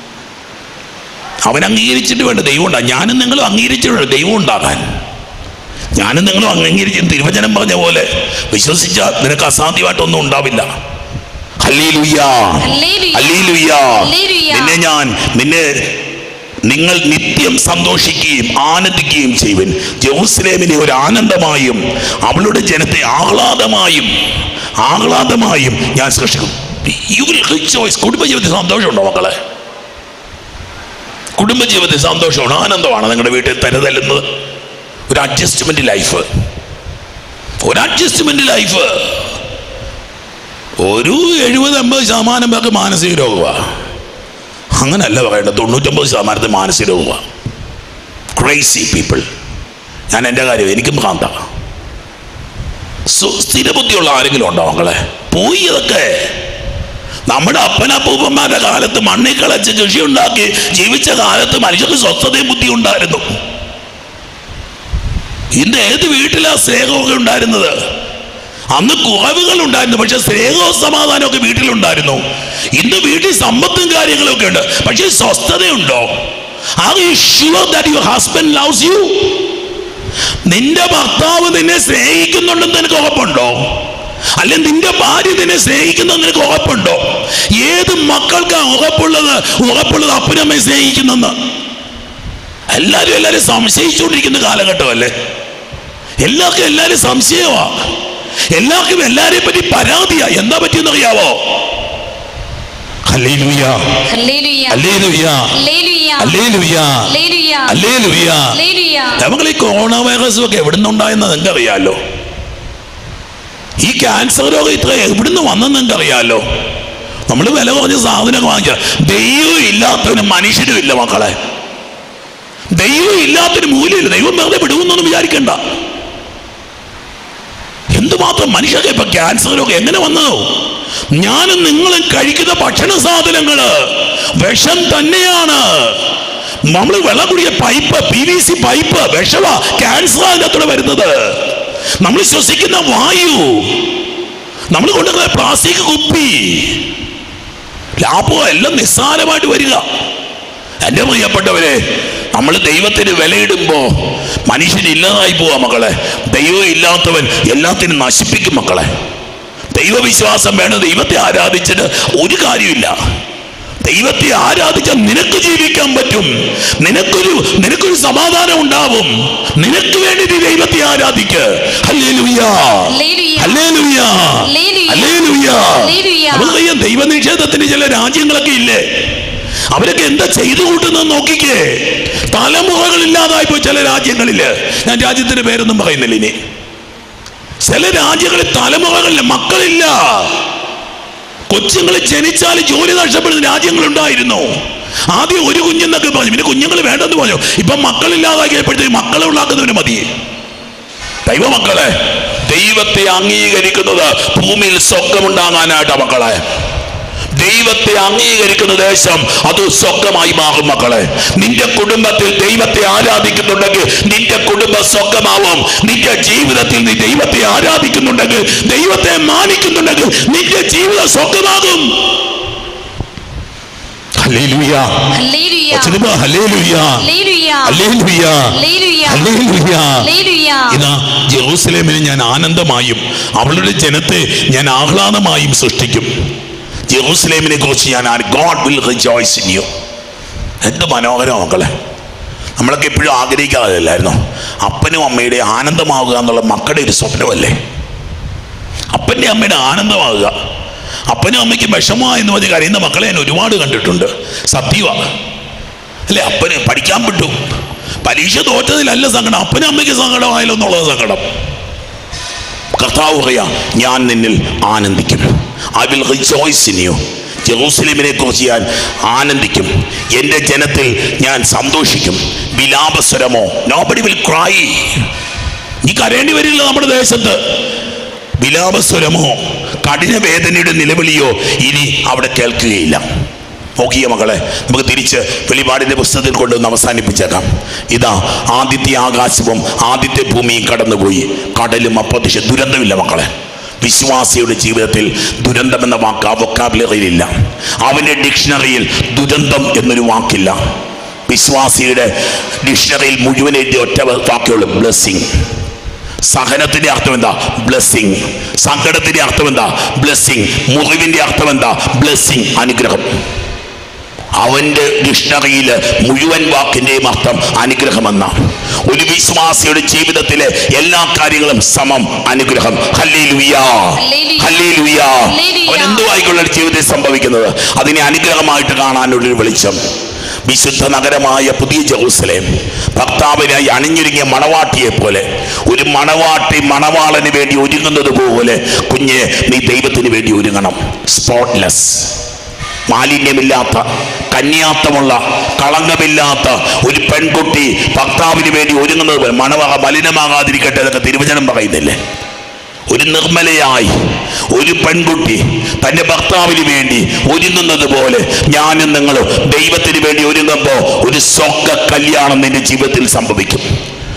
അവൻ അംഗീകരിച്ചിട്ട് വേണ്ട ദൈവം ഉണ്ടാ ഞാനും നിങ്ങളും അംഗീകരിച്ചിട്ട് വേണ്ട ദൈവം ഉണ്ടാകാൻ ഞാനും നിങ്ങളും അംഗീകരിച്ച് തിരുവചനം പറഞ്ഞ പോലെ വിശ്വസിച്ചാൽ നിനക്ക് അസാധ്യമായിട്ടൊന്നും ഉണ്ടാവില്ല ഹല്ലേലൂയ ഹല്ലേലൂയ. Hallelujah hallelujah. നിന്നെ ഞാൻ നിന്നെ നിങ്ങൾ നിത്യം സന്തോഷിക്കുകയും ആനന്ദിക്കുകയും ചെയ്യുവൻ ജെറൂസലേമിനെ ഒരു ആനന്ദമായും അവളുടെ ജനത്തെ ആഹ്ലാദമായും ആഹ്ലാദമായും ഞാൻ സൃഷ്ടിക്കും യു വിൽ റിച്ചോയ്സ് കുടുംബജീവിതത്തിൽ സന്തോഷമുണ്ടോ മക്കളെ കുടുംബജീവിതത്തിൽ സന്തോഷമാണ് ആനന്ദമാണ് നിങ്ങളുടെ വീട്ടിൽ തരുതല്ലുന്നത് ഒരു അഡ്ജസ്റ്റ്മെന്റ് ലൈഫ് ഒരു അഡ്ജസ്റ്റ്മെന്റ് ലൈഫ് ഒരു എഴുപത് എൺപത് ശതമാനം പേർക്ക് മാനസിക രോഗമാണ് അങ്ങനല്ല പറയേണ്ടത് തൊണ്ണൂറ്റൊമ്പത് ശതമാനത്തിൽ മാനസിക രോഗമാണ് ക്രൈസി പീപ്പിൾ ഞാൻ എൻ്റെ കാര്യം എനിക്കും ഭ്രാന്ത സു- സ്ഥിരബുദ്ധിയുള്ള ആരെങ്കിലും ഉണ്ടോ മക്കളെ പോയി ഇതൊക്കെ നമ്മുടെ അപ്പനപ്പൂപ്പന്മാരുടെ കാലത്ത് മണ്ണിൽ കളച്ച് കൃഷി ഉണ്ടാക്കി ജീവിച്ച കാലത്ത് മനുഷ്യർക്ക് സ്വസ്ഥതയും ബുദ്ധി ഉണ്ടായിരുന്നു ഇന്ന് ഏത് വീട്ടിലാ സ്നേഹമൊക്കെ ഉണ്ടായിരുന്നത് അന്ന് കുറവുകൾ ഉണ്ടായിരുന്നു പക്ഷെ സ്നേഹവും സമാധാനവും ഒക്കെ വീട്ടിലുണ്ടായിരുന്നു ഇന്ന് വീട്ടിൽ സമ്പത്തും കാര്യങ്ങളും ഒക്കെ ഉണ്ട് പക്ഷെ സ്വസ്ഥതയുണ്ടോ are you sure that your husband loves you നിന്റെ ഭർത്താവ് നിന്നെ സ്നേഹിക്കുന്നുണ്ടെന്ന് നിനക്ക് ഉറപ്പുണ്ടോ അല്ലെ നിന്റെ ഭാര്യ നിന്നെ സ്നേഹിക്കുന്നത് നിനക്ക് ഉറപ്പുണ്ടോ ഏത് മക്കൾക്കാ ഉറപ്പുള്ളത് ഉറപ്പുള്ളത് അപ്പനമ്മയെ സ്നേഹിക്കുന്നെന്ന് എല്ലാരും എല്ലാരും സംശയിച്ചുകൊണ്ടിരിക്കുന്ന കാലഘട്ടമല്ലേ എല്ലാവർക്കും എല്ലാരും സംശയമാ എല്ലാവർക്കും എല്ലാരെയും പറ്റി പരാതിയാ എന്താ പറ്റിയെന്നറിയാവോ hallelujah hallelujah hallelujah hallelujah hallelujah hallelujah hallelujah hallelujah നമ്മൾ ഈ കൊറോണ വൈറസും ഒക്കെ എവിടുന്നുണ്ടായെന്ന് നിങ്ങൾക്ക് അറിയാലോ ഈ ക്യാൻസർ രോഗം ഇത്ര എവിടുന്ന് വന്നെന്ന് നിങ്ങൾക്ക് അറിയാലോ നമ്മൾ വില കുറഞ്ഞ സാധനം വാങ്ങിച്ച ദൈവം ഇല്ലാത്തവന് മനുഷ്യനും ഇല്ല മക്കളെ ദൈവം ഇല്ലാത്തൊരു മൂല്യമില്ല ദൈവം വെറുതെ വിടുമെന്നൊന്നും വിചാരിക്കണ്ട എന്തുമാത്രം മനുഷ്യർക്ക് ഇപ്പൊ ക്യാൻസർ രോഗം എങ്ങനെ വന്നോ ഞാനും നിങ്ങളും കഴിക്കുന്ന ഭക്ഷണ സാധനങ്ങള് വിഷം തന്നെയാണ് നമ്മൾ വെള്ളം കുടിയ pipe P V C pipe വിഷമ ക്യാൻസർ അതിനകത്തൂടെ വരുന്നത് നമ്മൾ ശ്വസിക്കുന്ന വായു നമ്മൾ കൊണ്ടുവരുന്ന പ്ലാസ്റ്റിക് കുപ്പി ലാഭം എല്ലാം നിസ്സാരമായിട്ട് വരിക എൻ്റെ പ്രിയപ്പെട്ടവരെ നമ്മൾ ദൈവത്തിന് വിലയിടുമ്പോ മനുഷ്യൻ ഇല്ലാതായി പോവാ മക്കളെ ദൈവം ഇല്ലാത്തവൻ എല്ലാത്തിനും നശിപ്പിക്കും മക്കളെ ദൈവവിശ്വാസം വേണം ദൈവത്തെ ആരാധിച്ചിട്ട് ഒരു കാര്യമില്ല ദൈവത്തെ ആരാധിച്ചാൽ നിനക്ക് ജീവിക്കാൻ പറ്റും നിനക്കൊരു നിനക്കൊരു സമാധാനം ഉണ്ടാവും നിനക്ക് വേണ്ടി നീ ദൈവത്തെ ആരാധിക്ക് hallelujah hallelujah. Hallelujah hallelujah. Hallelujah hallelujah. നമുക്കറിയാം ദൈവനിഷേധത്തിന് ചില രാജ്യങ്ങളൊക്കെ ഇല്ലേ അവരൊക്കെ എന്താ ചെയ്തു കൂട്ടുന്നത് നോക്കിക്കേ തലമുറകളില്ലാതായി പോയി ചില രാജ്യങ്ങളില് ഞാൻ രാജ്യത്തിന്റെ പേരൊന്നും പറയുന്നില്ല ഇനി ചില രാജ്യങ്ങളിൽ തലമുറകളില്ല മക്കളില്ല കൊച്ചുങ്ങൾ ജനിച്ചാൽ ജോലി നഷ്ടപ്പെടുന്ന രാജ്യങ്ങളുണ്ടായിരുന്നു ആദ്യം ഒരു കുഞ്ഞെന്നൊക്കെ പറഞ്ഞു പിന്നെ കുഞ്ഞുങ്ങൾ വേണ്ടെന്ന് പറഞ്ഞു ഇപ്പൊ മക്കളില്ലാതാക്കിയപ്പോഴത്തേക്ക് മക്കളെ ഉണ്ടാക്കുന്നവന് മതി ദൈവമക്കളെ ദൈവത്തെ അംഗീകരിക്കുന്നത് ഭൂമിയിൽ സ്വർഗമുണ്ടാകാനായിട്ടാ മക്കളെ ദൈവത്തെ അംഗീകരിക്കുന്ന ദേശം അത് സ്വർഗമായി മാറും മക്കളെ നിന്റെ കുടുംബത്തിൽ ദൈവത്തെ ആരാധിക്കുന്നുണ്ടെങ്കിൽ നിന്റെ കുടുംബം സ്വർഗമാവും നിന്റെ ജീവിതത്തിൽ നീ ദൈവത്തെ ആരാധിക്കുന്നുണ്ടെങ്കിൽ ദൈവത്തെ മാനിക്കുന്നുണ്ടെങ്കിൽ നിന്റെ ജീവിതം സ്വർഗമാകും ഹല്ലേലൂയ. ഹല്ലേലൂയ. ഒച്ചത്തിൽ പറ, hallelujah. Hallelujah. Hallelujah. Hallelujah. Hallelujah. Hallelujah. ഇതാ ജെറൂസലേമിനെ ഞാൻ ആനന്ദമായും അവളുടെ ജനത്തെ ഞാൻ ആഹ്ലാദമായും സൃഷ്ടിക്കും ജെറൂസലേമിനെ കുറിച്ച് ഞാൻ God will rejoice in you എന്ത് മനോഹരം മക്കളെ നമ്മളൊക്കെ എപ്പോഴും ആഗ്രഹിക്കാറില്ലായിരുന്നോ അപ്പനും അമ്മയുടെ ആനന്ദമാവുക എന്നുള്ള മക്കളുടെ ഒരു സ്വപ്നമല്ലേ അപ്പൻ്റെ അമ്മയുടെ ആനന്ദമാകുക അപ്പനും അമ്മയ്ക്ക് വിഷമോ എന്ന് പറഞ്ഞ് കരയുന്ന മക്കളെ ഞാൻ ഒരുപാട് കണ്ടിട്ടുണ്ട് സത്യമാണ് അല്ലേ അപ്പന് പഠിക്കാൻ വിട്ടു പരീക്ഷ തോറ്റതിലല്ല സങ്കടം അപ്പനും അമ്മയ്ക്ക് സങ്കടമായാലോ എന്നുള്ളത് സങ്കടം കർത്താവ് പറയാ ഞാൻ നിന്നിൽ ആനന്ദിക്കും I will rejoice in you ജെറൂസലേമിനെ കുറിച്ച് ഞാൻ ആനന്ദിക്കും എൻ്റെ ജനത്തിൽ ഞാൻ സന്തോഷിക്കും വിലാപസ്വരമോ നോബഡി വിൽ ക്രൈ നീ കരയേണ്ടി വരില്ല നമ്മുടെ ദേശത്ത് വിലാപസ്വരമോ കഠിന വേദനയുടെ നിലവിളിയോ ഇനി അവിടെ കേൾക്കുകയില്ല നോക്കിയ മകളെ നമുക്ക് തിരിച്ച് വെളിപാടിന്റെ പുസ്തകത്തിൽ കൊണ്ടുവന്ന് അവസാനിപ്പിച്ചേക്കാം ഇതാ ആദ്യത്തെ ആകാശവും ആദ്യത്തെ ഭൂമിയും കടന്നുപോയി കടലും അപ്രത്യക്ഷ ദുരന്തമില്ല മക്കളെ വിശ്വാസിയുടെ ജീവിതത്തിൽ ദുരന്തം എന്ന വാക്ക് ആ വൊക്കാബുലറിയിലില്ല അവന്റെ ഡിക്ഷണറിയിൽ ദുരന്തം എന്നൊരു വാക്കില്ല വിശ്വാസിയുടെ ഡിക്ഷണറിയിൽ മുഴുവൻ എഴുതിയ ഒറ്റ വാക്കുള്ളൂ ബ്ലെസ്സിങ് സഹനത്തിന്റെ അർത്ഥം എന്താ ബ്ലെസ്സിങ് സങ്കടത്തിന്റെ അർത്ഥം എന്താ ബ്ലെസ്സിങ് മുറിവിന്റെ അർത്ഥം എന്താ ബ്ലെസ്സിങ് അനുഗ്രഹം അവന്റെ ഡിക്ഷണറിയിൽ മുഴുവൻ വാക്കിന്റെയും അർത്ഥം അനുഗ്രഹമെന്ന ഒരു വിശ്വാസിയുടെ ജീവിതത്തിലെ എല്ലാ കാര്യങ്ങളും സമം അനുഗ്രഹം ഹല്ലേലൂയാ ഹല്ലേലൂയ. ഹല്ലേലൂയാ ഹല്ലേലൂയ. അവൻ എന്തുവായിക്കൊള്ള ജീവിതത്തിൽ സംഭവിക്കുന്നത് അതിനെ അനുഗ്രഹമായിട്ട് കാണാനുള്ളൊരു വെളിച്ചം വിശുദ്ധ നഗരമായ പുതിയ ജെറൂസലേം ഭക്താവിനായി അണിഞ്ഞൊരുങ്ങിയ മണവാട്ടിയെ പോലെ ഒരു മണവാട്ടി മണവാളന് വേണ്ടി ഒരുങ്ങുന്നത് പോലെ കുഞ്ഞ് നീ ദൈവത്തിന് വേണ്ടി ഒരുങ്ങണം സ്പോട്ട്ലെസ് മാലിന്യമില്ലാത്ത കന്യാത്തമുള്ള കളങ്കമില്ലാത്ത ഒരു പെൺകുട്ടി ഭർത്താവിന് വേണ്ടി ഒരുങ്ങുന്നത് പോലെ മണവക മലിനമാകാതിരിക്കട്ടെ എന്നൊക്കെ തിരുവചനം പറയുന്നില്ലേ ഒരു നിർമ്മലയായി ഒരു പെൺകുട്ടി തന്റെ ഭർത്താവിന് വേണ്ടി ഒരുങ്ങുന്നത് പോലെ ഞാനും നിങ്ങളും ദൈവത്തിന് വേണ്ടി ഒരുങ്ങുമ്പോൾ ഒരു സ്വർഗ കല്യാണം നിന്റെ ജീവിതത്തിൽ സംഭവിക്കും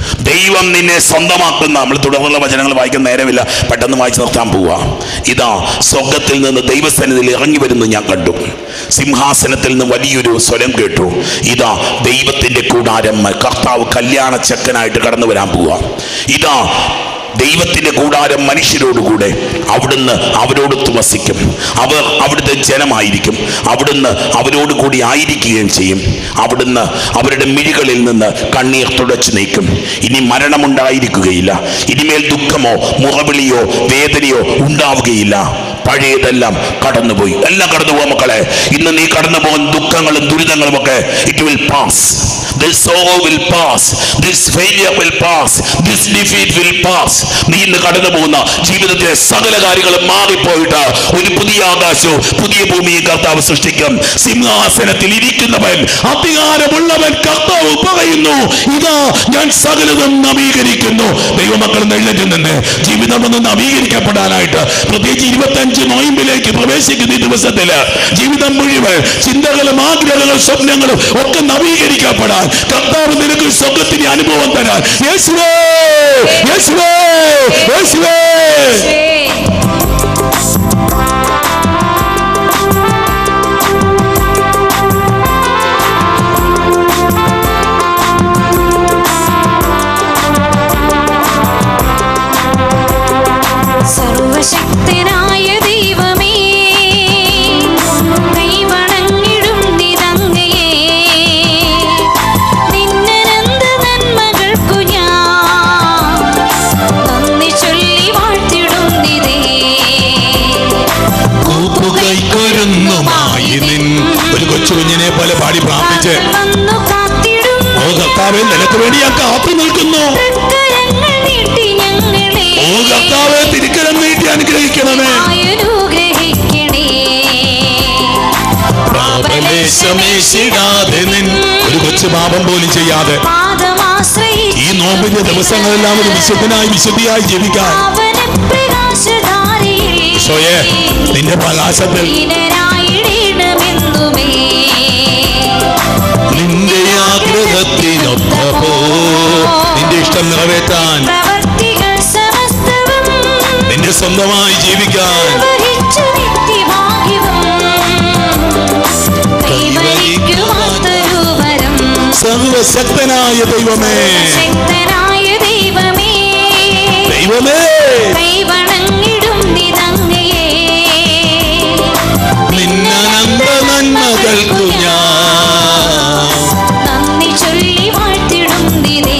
ദൈവം നിന്നെ സ്വന്തമാക്കുന്ന നമ്മൾ തുടർന്നുള്ള വചനങ്ങൾ വായിക്കാൻ നേരമില്ല പെട്ടെന്ന് വായിച്ച് നിർത്താൻ പോവാ ഇതാ സ്വർഗത്തിൽ നിന്ന് ദൈവസന്നിധിയിൽ ഇറങ്ങി വരുന്നു ഞാൻ കണ്ടു സിംഹാസനത്തിൽ നിന്ന് വലിയൊരു സ്വരം കേട്ടു ഇതാ ദൈവത്തിന്റെ കൂടാരം കർത്താവ് കല്യാണ ചക്കനായിട്ട് കടന്നു വരാൻ പോവാ ഇതാ ദൈവത്തിന്റെ കൂടാരം മനുഷ്യരോടുകൂടെ അവിടുന്ന് അവരോടൊത്ത് വസിക്കും അവർ അവിടുത്തെ ജനമായിരിക്കും അവിടുന്ന് അവരോട് കൂടി ആയിരിക്കുകയും ചെയ്യും അവിടുന്ന് അവരുടെ മിഴികളിൽ നിന്ന് കണ്ണീർ തുടച്ചു നീക്കും ഇനി മരണമുണ്ടായിരിക്കുകയില്ല ഇനിമേൽ ദുഃഖമോ മുറവിളിയോ വേദനയോ ഉണ്ടാവുകയില്ല പഴയതെല്ലാം കടന്നുപോയി എല്ലാം കടന്നുപോകും മക്കളെ ഇന്ന് നീ കടന്നു പോകുന്ന ദുഃഖങ്ങളും ദുരിതങ്ങളും ഒക്കെ it will pass This sorrow will pass. This failure will pass. This defeat will pass. നീ ഇന്ന് കടന്നു പോകുന്ന ജീവിതത്തിലെ സകല കാര്യങ്ങളും മാറിപ്പോയിട്ട് ഒരു പുതിയ ആകാശവും പുതിയ ഭൂമിയും കർത്താവ് സൃഷ്ടിക്കും സിംഹാസനത്തിൽ ഇരിക്കുന്നവൻ അധികാരമുള്ളവൻ കർത്താവ് പറയുന്നു ഇതാ ഞാൻ സകലതും നവീകരിക്കുന്നു ദൈവമക്കൾ എഴുന്നേറ്റ് നിന്ന് ജീവിതം ഒന്ന് നവീകരിക്കപ്പെടാനായിട്ട് പ്രത്യേകിച്ച് ഇരുപത്തഞ്ച് നോയിമ്പിലേക്ക് പ്രവേശിക്കുന്ന ഈ ദിവസത്തില് ജീവിതം മുഴുവൻ ചിന്തകളും ആഗ്രഹങ്ങളും സ്വപ്നങ്ങളും ഒക്കെ നവീകരിക്കപ്പെടാൻ കർത്താവ് നിനക്ക് സ്വർഗത്തിന്റെ അനുഭവം തരാൻ യേശുവേ യേശുവേ യേശുവേ സർവശക്തനായ ദൈവമേ കൈവണങ്ങിടും നിതങ്ങയെ നിന്നനന്ത നന്മകൾക്കു ഞാൻ നന്ദി ചൊല്ലി വാഴ്ത്തിടും നിതേ കൂപ്പുകൈക്കൊരുന്നുമായി നിൻ ഒരു കൊച്ചു കുഞ്ഞിനെ പോലെ പാടി പ്രാർത്ഥിച്ച് വന്നു കാത്തിടും ഓ കർത്താവെ നിനക്ക് വേണ്ടി ഞാൻ കാത്തു നിൽക്കുന്നു തൃക്കരങ്ങൾ നീട്ടി ഞങ്ങളെ ഓ കർത്താവെ തിരുക്കരം നീട്ടി അനുഗ്രഹിക്കണമേ അനുഗ്രഹിക്കണേ പാപലേശമേശിടാതെ നിൻ ഒരു കൊച്ചു പാപം പോലും ചെയ്യാതെ പാദമാശ്രയി ഈ നോമ്പിന്റെ ദിവസങ്ങളെല്ലാം ഒരു വിശുദ്ധനായി വിശുദ്ധിയായി ജീവിക്കാൻ അവന പ്രകാശധാരയിൽ ഈശോയെ നിന്റെ പ്രകാശത്തിൽ ദീനനായിടണമെന്നുമേ നിന്റെ ആഗ്രഹത്തിനൊത്ത പോ നിന്റെ ഇഷ്ടം നിറവേറ്റാൻ പ്രവർത്തികൾ സമസ്തവും നിന്റെ സ്വന്തമായി ജീവിക്കാൻ വഹിച്ചു നിത്യഭാഗ്യവും കൈവരിക്കുവാത്തൊരു വരം സർവശക്തനായ ദൈവമേ ശക്തനായ ദൈവമേ ദൈവമേ കൈവണങ്ങിടും നിതങ്ങയെ നിന്നനന്ത നന്മകൾക്കു ഞാൻ നന്ദി ചൊല്ലി വാഴ്ത്തിടും നിതേ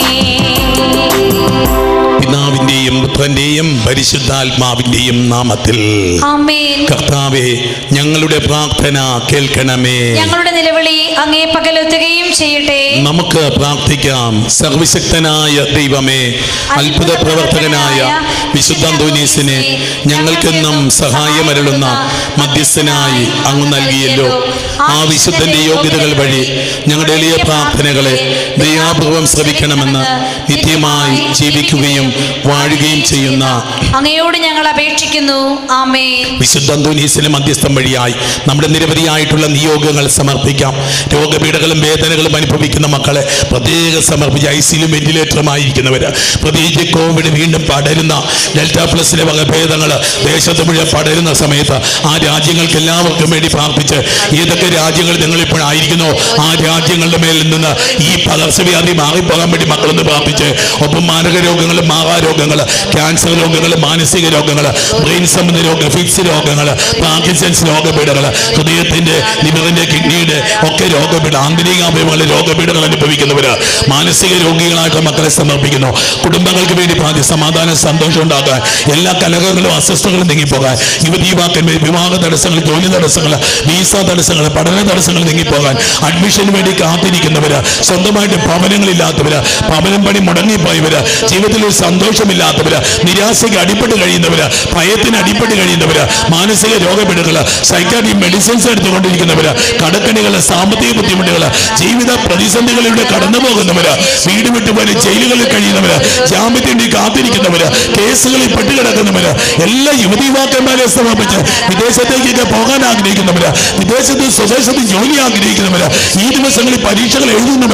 പിതാവിന്റെയും പുത്രന്റെയും പരിശുദ്ധാത്മാവിന്റെയും നാമത്തിൽ ആമേൻ കർത്താവെ ഞങ്ങളുടെ പ്രാർത്ഥന കേൾക്കണമേ ഞങ്ങളുടെ നിലവിളി അങ്ങേ പകലൊത്തുകയും ചെയ്യട്ടെ നമുക്ക് പ്രാർത്ഥിക്കാം സർവശക്തനായ ദൈവമേ അത്ഭുത പ്രവർത്തകനായ വിശുദ്ധ അന്തോനീസിനെ ഞങ്ങൾക്കെന്നും സഹായമരുളുന്ന മധ്യസ്ഥനായി അങ്ങ് നൽകിയല്ലോ ആ വിശുദ്ധന്റെ യോഗ്യതകൾ വഴി ഞങ്ങളുടെ എളിയ പ്രാർത്ഥനകളെ ദയാപൂർവം ശ്രവിക്കണമെന്ന് നിത്യമായി ജീവിക്കുകയും വാഴുകയും ചെയ്യുന്ന അങ്ങയോട് ഞങ്ങൾ അപേക്ഷിക്കുന്നു ആമേൻ വിശുദ്ധ അന്തോനീസിന്റെ മധ്യസ്ഥം വഴിയായി നമ്മുടെ നിരവധിയായിട്ടുള്ള നിയോഗങ്ങൾ സമർപ്പിക്കാം രോഗപീഠകളും വേദനകളും അനുഭവിക്കുന്ന മക്കളെ പ്രത്യേകം സമർപ്പിച്ച് ഐസിയിലും വെന്റിലേറ്ററുമായിരിക്കുന്നവര് പ്രത്യേകിച്ച് കോവിഡ് വീണ്ടും പടരുന്ന ഡെൽറ്റ പ്ലസിലെ വകഭേദങ്ങൾ ദേശത്ത് മുഴുവൻ പടരുന്ന സമയത്ത് ആ രാജ്യങ്ങൾക്ക് എല്ലാവർക്കും വേണ്ടി പ്രാർത്ഥിച്ച് ഏതൊക്കെ രാജ്യങ്ങൾ നിങ്ങളിപ്പോഴായിരിക്കുന്നോ ആ രാജ്യങ്ങളുടെ മേലിൽ നിന്ന് ഈ പകർച്ചവ്യാധി മാറിപ്പോകാൻ വേണ്ടി മക്കളൊന്ന് പ്രാർത്ഥിച്ച് ഒപ്പം മാരക രോഗങ്ങൾ മാറാരോഗങ്ങൾ ക്യാൻസർ രോഗങ്ങൾ മാനസിക രോഗങ്ങൾ ബ്രെയിൻ സംബന്ധ രോഗം ഫിക്സ് രോഗങ്ങൾ പാർക്കിൻസൺസ് രോഗപീഠകൾ ഹൃദയത്തിന്റെ ലിവറിന്റെ കിഡ്നിയുടെ ഒക്കെ രോഗപീഠ ആന്തരിക അവയവങ്ങളിൽ രോഗപീഠകൾ അനുഭവിക്കുന്നവര് മാനസിക രോഗികളായിട്ട് മക്കളെ സമർപ്പിക്കുന്നു കുടുംബങ്ങൾക്ക് വേണ്ടി പ്രാർത്ഥി സമാധാനം സന്തോഷം ഉണ്ടാകാൻ എല്ലാ കലഹങ്ങളും അസ്വസ്ഥകളും നീങ്ങിപ്പോകാൻ യുവതി യുവാക്കന്മാർ വിവാഹ തടസ്സങ്ങൾ ജോലി തടസ്സങ്ങൾ വീസ തടസ്സങ്ങൾ പഠന തടസ്സങ്ങൾ നീങ്ങിപ്പോകാൻ അഡ്മിഷന് വേണ്ടി കാത്തിരിക്കുന്നവര് സ്വന്തമായിട്ട് ഭവനങ്ങളില്ലാത്തവര് ഭവനം പണി മുടങ്ങിപ്പോയവര് ജീവിതത്തിൽ ഒരു സന്തോഷമില്ലാത്തവര് നിരാശയ്ക്ക് അടിപ്പെട്ട് കഴിയുന്നവര് ഭയത്തിന് അടിപ്പെട്ട് കഴിയുന്നവര് മാനസിക രോഗപീഠകള് സൈക്കാട്രി മെഡിസിൻസ് എടുത്തുകൊണ്ടിരിക്കുന്നവര് കടക്കണികള് സാമ്പത്തിക ബുദ്ധിമുട്ടുകള് ജീവിത പ്രതിസന്ധികളിലൂടെ കടന്നു പോകുന്നവര് വീട് വിട്ടുപോയി ജയിലുകളിൽ കഴിയുന്നവര് ജാമ്യത്തിന് കാത്തിരിക്കുന്നവര് കേസുകളിൽ പെട്ടുകിടക്കുന്നവര് എല്ലാ യുവതി യുവാക്കന്മാരെ സമർപ്പിച്ച് വിദേശത്തേക്കൊക്കെ പോകാൻ ആഗ്രഹിക്കുന്നവര് വിദേശത്ത് സ്വദേശത്ത് ജോലി ആഗ്രഹിക്കുന്നവര് ഈ ദിവസങ്ങളിൽ പരീക്ഷകൾ എഴുതുന്നവര്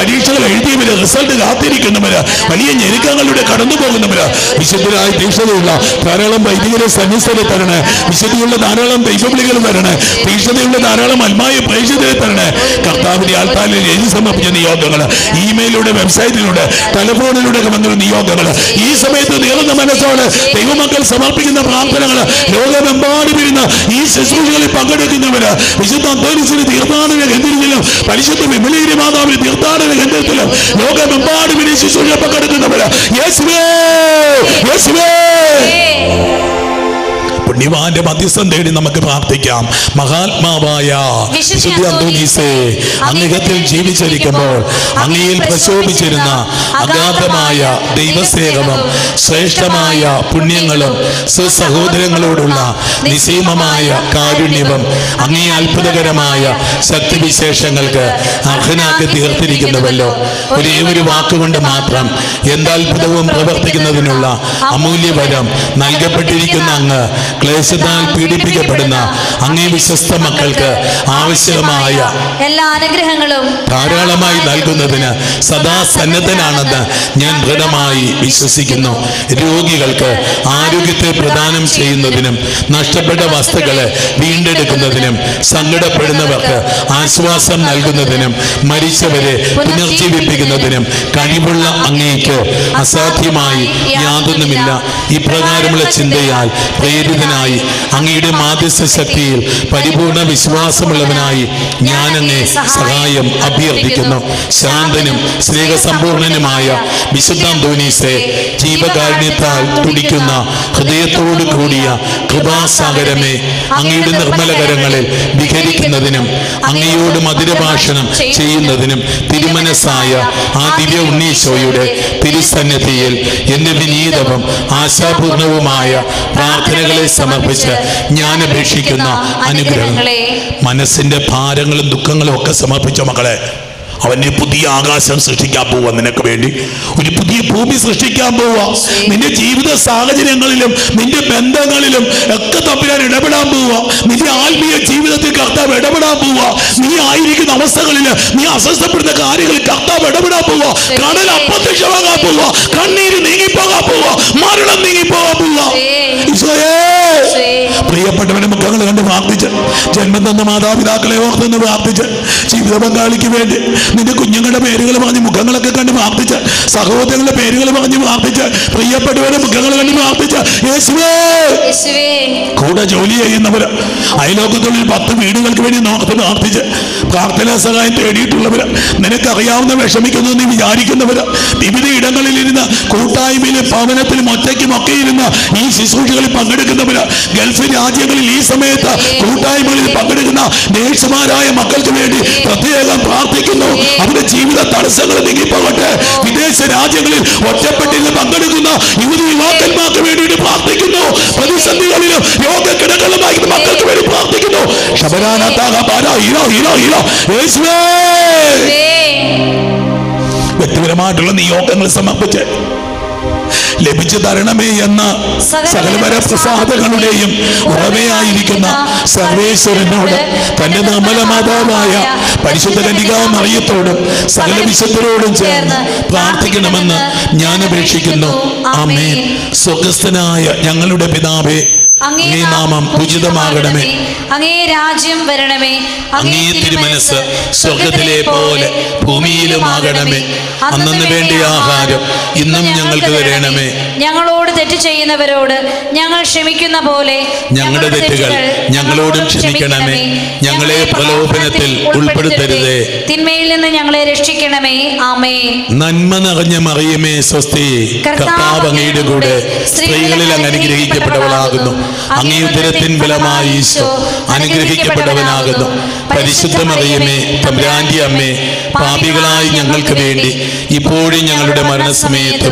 പരീക്ഷകൾ എഴുതിയവര് റിസൾട്ട് കാത്തിരിക്കുന്നവര് വലിയ ഞെരുക്കങ്ങളുടെ കടന്നു പോകുന്നവര് വിശുദ്ധരായ തീക്ഷണതയുള്ള ധാരാളം വൈദികരെ സന്യസ്തരെ തരണേ വിശുദ്ധിയുള്ള ധാരാളം ദൈവവിളികൾ തരണേ തീക്ഷണതയുള്ള ധാരാളം അൽമായ പ്രേക്ഷിതരെ തരണേ കർത്താവിന്റെ ആൾക്കാരിൽ എഴുതി സമർപ്പിച്ച നിയോഗങ്ങൾ ഇമെയിലൂടെ വെബ്സൈറ്റിലൂടെ ടെലിഫോണിലൂടെ ഒക്കെ വന്നൊരു നിയോഗങ്ങൾ ഈ സമയത്ത് നീളുന്ന മനസ്സോടെ ദൈവമക്കൾ സമർപ്പിക്കുന്ന പ്രാർത്ഥനകൾ ലോകമെമ്പാടും ഇരുന്ന് ഈ ശുശ്രൂഷകളിൽ പങ്കെടുക്കുന്നവര് വിശുദ്ധ അന്തോനിസിന് തീർത്ഥാടന കേന്ദ്രത്തിലും പരിശുദ്ധ വിമലീരി മാതാവിന് തീർത്ഥാടന കേന്ദ്രത്തിലും ലോകമെമ്പാടും ഇനി ശുശ്രൂഷ പങ്കെടുക്കുന്നവര് യേശുവേ യേശുവേ പുണ്യവാന്റെ മധ്യസ്ഥം തേടി നമുക്ക് പ്രാർത്ഥിക്കാം മഹാത്മാവായ വിശുദ്ധ അന്തോനീസേ അങ്ങകത്തിൽ ജീവിച്ചിരിക്കുമ്പോൾ അങ്ങയിൽ പ്രശോഭിച്ചിരുന്ന അഗാധമായ ദൈവസ്നേഹവും ശ്രേഷ്ഠമായ പുണ്യങ്ങളും സ്വസഹോദരങ്ങളോടുള്ള നിസീമമായ കാരുണ്യവും അങ്ങേ അത്ഭുതകരമായ ശക്തിവിശേഷങ്ങൾക്ക് അർഹനാക്കി തീർത്തിരിക്കുന്നുവല്ലോ ഒരേ ഒരു വാക്കുകൊണ്ട് മാത്രം എന്തത്ഭുതവും പ്രവർത്തിക്കുന്നതിനുള്ള അമൂല്യവരം നൽകപ്പെട്ടിരിക്കുന്ന അങ്ങ് ക്ലേശത്താൽ പീഡിപ്പിക്കപ്പെടുന്ന അങ്ങേ വിശ്വസ്ത മക്കൾക്ക് ആവശ്യമായ എല്ലാ അനുഗ്രഹങ്ങളും ധാരാളമായി നൽകുന്നതിന് സദാ സന്നദ്ധനാണെന്ന് ഞാൻ ദൃഢമായി വിശ്വസിക്കുന്നു രോഗികൾക്ക് ആരോഗ്യത്തെ പ്രദാനം ചെയ്യുന്നതിനും നഷ്ടപ്പെട്ട വസ്തുക്കളെ വീണ്ടെടുക്കുന്നതിനും സങ്കടപ്പെടുന്നവർക്ക് ആശ്വാസം നൽകുന്നതിനും മരിച്ചവരെ പുനർജീവിപ്പിക്കുന്നതിനും കഴിവുള്ള അങ്ങേക്ക് അസാധ്യമായി യാതൊന്നുമില്ല ഇപ്രകാരമുള്ള ചിന്തയാൽ പ്രേരിതനായി അങ്ങയുടെ മാധ്യസ്ഥ ശക്തിയിൽ പരിപൂർണ വിശ്വാസമുള്ളവനായി ഞാൻ അങ്ങേ സഹായം അഭ്യർത്ഥിക്കുന്നു ശാന്തനും സ്നേഹസമ്പൂർണനുമായ വിശുദ്ധ അന്തോനീസെ ജീവകാരുണ്യത്താൽ തുടിക്കുന്ന ഹൃദയത്തോടു കൂടിയ കൃപാസാഗരമേ അങ്ങയുടെ നിർമ്മലകരങ്ങളിൽ വിഹരിക്കുന്നതിനും അങ്ങയോട് മധുരഭാഷണം ചെയ്യുന്നതിനും തിരുമനസ്സായ ആ ദിവ്യ ഉണ്ണീശോയുടെ തിരുസന്നിധിയിൽ എന്റെ വിനീതവും ആശാപൂർണവുമായ പ്രാർത്ഥനകളെ സമർപ്പിച്ച് ഞാൻ അപേക്ഷിക്കുന്ന അനുഗ്രഹം മനസ്സിന്റെ ഭാരങ്ങളും ദുഃഖങ്ങളും ഒക്കെ സമർപ്പിച്ച മക്കളെ അവന്റെ പുതിയ ആകാശം സൃഷ്ടിക്കാൻ പോവാ നിനക്ക് വേണ്ടി ഒരു പുതിയ ഭൂമി സൃഷ്ടിക്കാൻ പോവാ നിന്റെ ജീവിത സാഹചര്യങ്ങളിലും നിന്റെ ബന്ധങ്ങളിലും ഒക്കെ തമ്മിലാൻ ഇടപെടാൻ പോവാ നിന്റെ ആത്മീയ ജീവിതത്തിൽ കർത്താവ് ഇടപെടാൻ പോവാ നീ ആയിരിക്കുന്ന അവസ്ഥകളിൽ നീ അസ്വസ്ഥപ്പെടുന്ന കാര്യങ്ങളിൽ കർത്താവ് ഇടപെടാൻ പോവാ കടൽ അപ്രത്യക്ഷമാകാൻ പോവാ കണ്ണീര് നീങ്ങിപ്പോകാൻ പോവാ മരണം നീങ്ങിപ്പോകാൻ പോവാ ഈശോയേ പ്രിയപ്പെട്ടവനെ മുഖങ്ങൾ കണ്ട് പ്രാർത്ഥിച്ച് ജന്മം തന്ന മാതാപിതാക്കളെ ഓർത്തെന്ന് പ്രാർത്ഥിച്ച് ജീവിത പങ്കാളിക്ക് വേണ്ടി നിന്റെ കുഞ്ഞുങ്ങളുടെ പേരുകൾ പറഞ്ഞ് മുഖങ്ങളൊക്കെ കണ്ട് പ്രാർത്ഥിച്ച് സഹോദരങ്ങളുടെ പേരുകൾ പറഞ്ഞ് പ്രാർത്ഥിച്ച് പ്രിയപ്പെട്ടവരുടെ മുഖങ്ങൾ കണ്ട് പ്രാർത്ഥിച്ച് യേശുവേ യേശുവേ കൂടെ ജോലി ചെയ്യുന്നവര് അയലോക്കത്തുള്ളിൽ പത്ത് വീടുകൾക്ക് വേണ്ടി നോർത്ത് പ്രാർത്ഥിച്ച് പ്രാർത്ഥനാ സഹായം തേടിയിട്ടുള്ളവര് നിനക്കറിയാവുന്ന വിഷമിക്കുന്നു നീ വിചാരിക്കുന്നവര് വിവിധ ഇടങ്ങളിൽ ഇരുന്ന് കൂട്ടായ്മയിലും ഭവനത്തിലും ഒറ്റയ്ക്കും ഒക്കെ ഇരുന്ന് ഈ ശുശ്രൂഷകളിൽ പങ്കെടുക്കുന്നവര് ഗൾഫ് രാജ്യങ്ങളിൽ ഈ സമയത്ത് കൂട്ടായ്മകളിൽ പങ്കെടുക്കുന്ന നേഴ്സുമാരായ മക്കൾക്ക് വേണ്ടി പ്രത്യേകം പ്രാർത്ഥിക്കുന്നു അവരുടെ ജീവിത തടസ്സങ്ങൾ നീങ്ങിപ്പോകട്ടെ വിദേശ രാജ്യങ്ങളിൽ ഒറ്റപ്പെട്ടിരുന്ന് പങ്കെടുക്കുന്ന യുവതി യുവാക്കന്മാർക്ക് വേണ്ടിയിട്ട് പ്രാർത്ഥിക്കുന്നു പ്രതിസന്ധികളിലും രോഗക്കിടകളുമായി മക്കൾക്ക് വേണ്ടി പ്രാർത്ഥിക്കുന്നു ശബരാനാത്താക പാര ഹീറോ ഹീറോ ഹീറോ യേശുവേ വ്യക്തിപരമായിട്ടുള്ള നിയോഗങ്ങൾ സമർപ്പിച്ച് ലഭിച്ചു തരണമേ എന്ന സകലപര പ്രസാദങ്ങളുടെയും ഉറവയായിരിക്കുന്ന സർവേശ്വരനോട് തന്റെ നിർമ്മല മാതാവായ പരിശുദ്ധ കന്യകാ മറിയത്തോടും സകല വിശുദ്ധരോടും ചേർന്ന് പ്രാർത്ഥിക്കണമെന്ന് ഞാൻ അപേക്ഷിക്കുന്നു ആമേൻ സ്വർഗസ്ഥനായ ഞങ്ങളുടെ പിതാവേ അങ്ങേ നാമം ഉചിതമാകണമേ അങ്ങേ രാജ്യം വരണമേ അങ്ങേ തിരുമനസ് സ്വർഗത്തിലെ പോലെ ഭൂമിയിലുമാകണമേ അന്നു വേണ്ടിയ ആഹാരം ഇന്നും ഞങ്ങൾക്ക് തരണമേ ഞങ്ങളോട് തെറ്റ് ചെയ്യുന്നവരോട് ഞങ്ങൾ ക്ഷമിക്കുന്ന പോലെ ഞങ്ങളുടെ തെറ്റുകൾ ഞങ്ങളോടും ക്ഷമിക്കണമേ ഞങ്ങളെ പ്രലോഭനത്തിൽ ഉൾപ്പെടുത്തരുതേ തിന്മയിൽ നിന്ന് ഞങ്ങളെ രക്ഷിക്കണമേ ആമേ നന്മ നിറഞ്ഞ മറിയമേ സ്വസ്തി കർത്താവ് അങ്ങയുടെ കൂടെ സ്ത്രീകളിൽ അങ്ങ് അനുഗ്രഹിക്കപ്പെട്ടവളാകുന്നു അങ്ങേ ഉദരത്തിൻ ബലമായി ഈശോ അനുഗ്രഹിക്കപ്പെട്ടവനാകുന്നു പരിശുദ്ധ മറിയമേ തമ്പുരാന്റെ അമ്മേ പാപികളായി ഞങ്ങൾക്ക് വേണ്ടി ഇപ്പോഴും ഞങ്ങളുടെ മരണസമയത്തും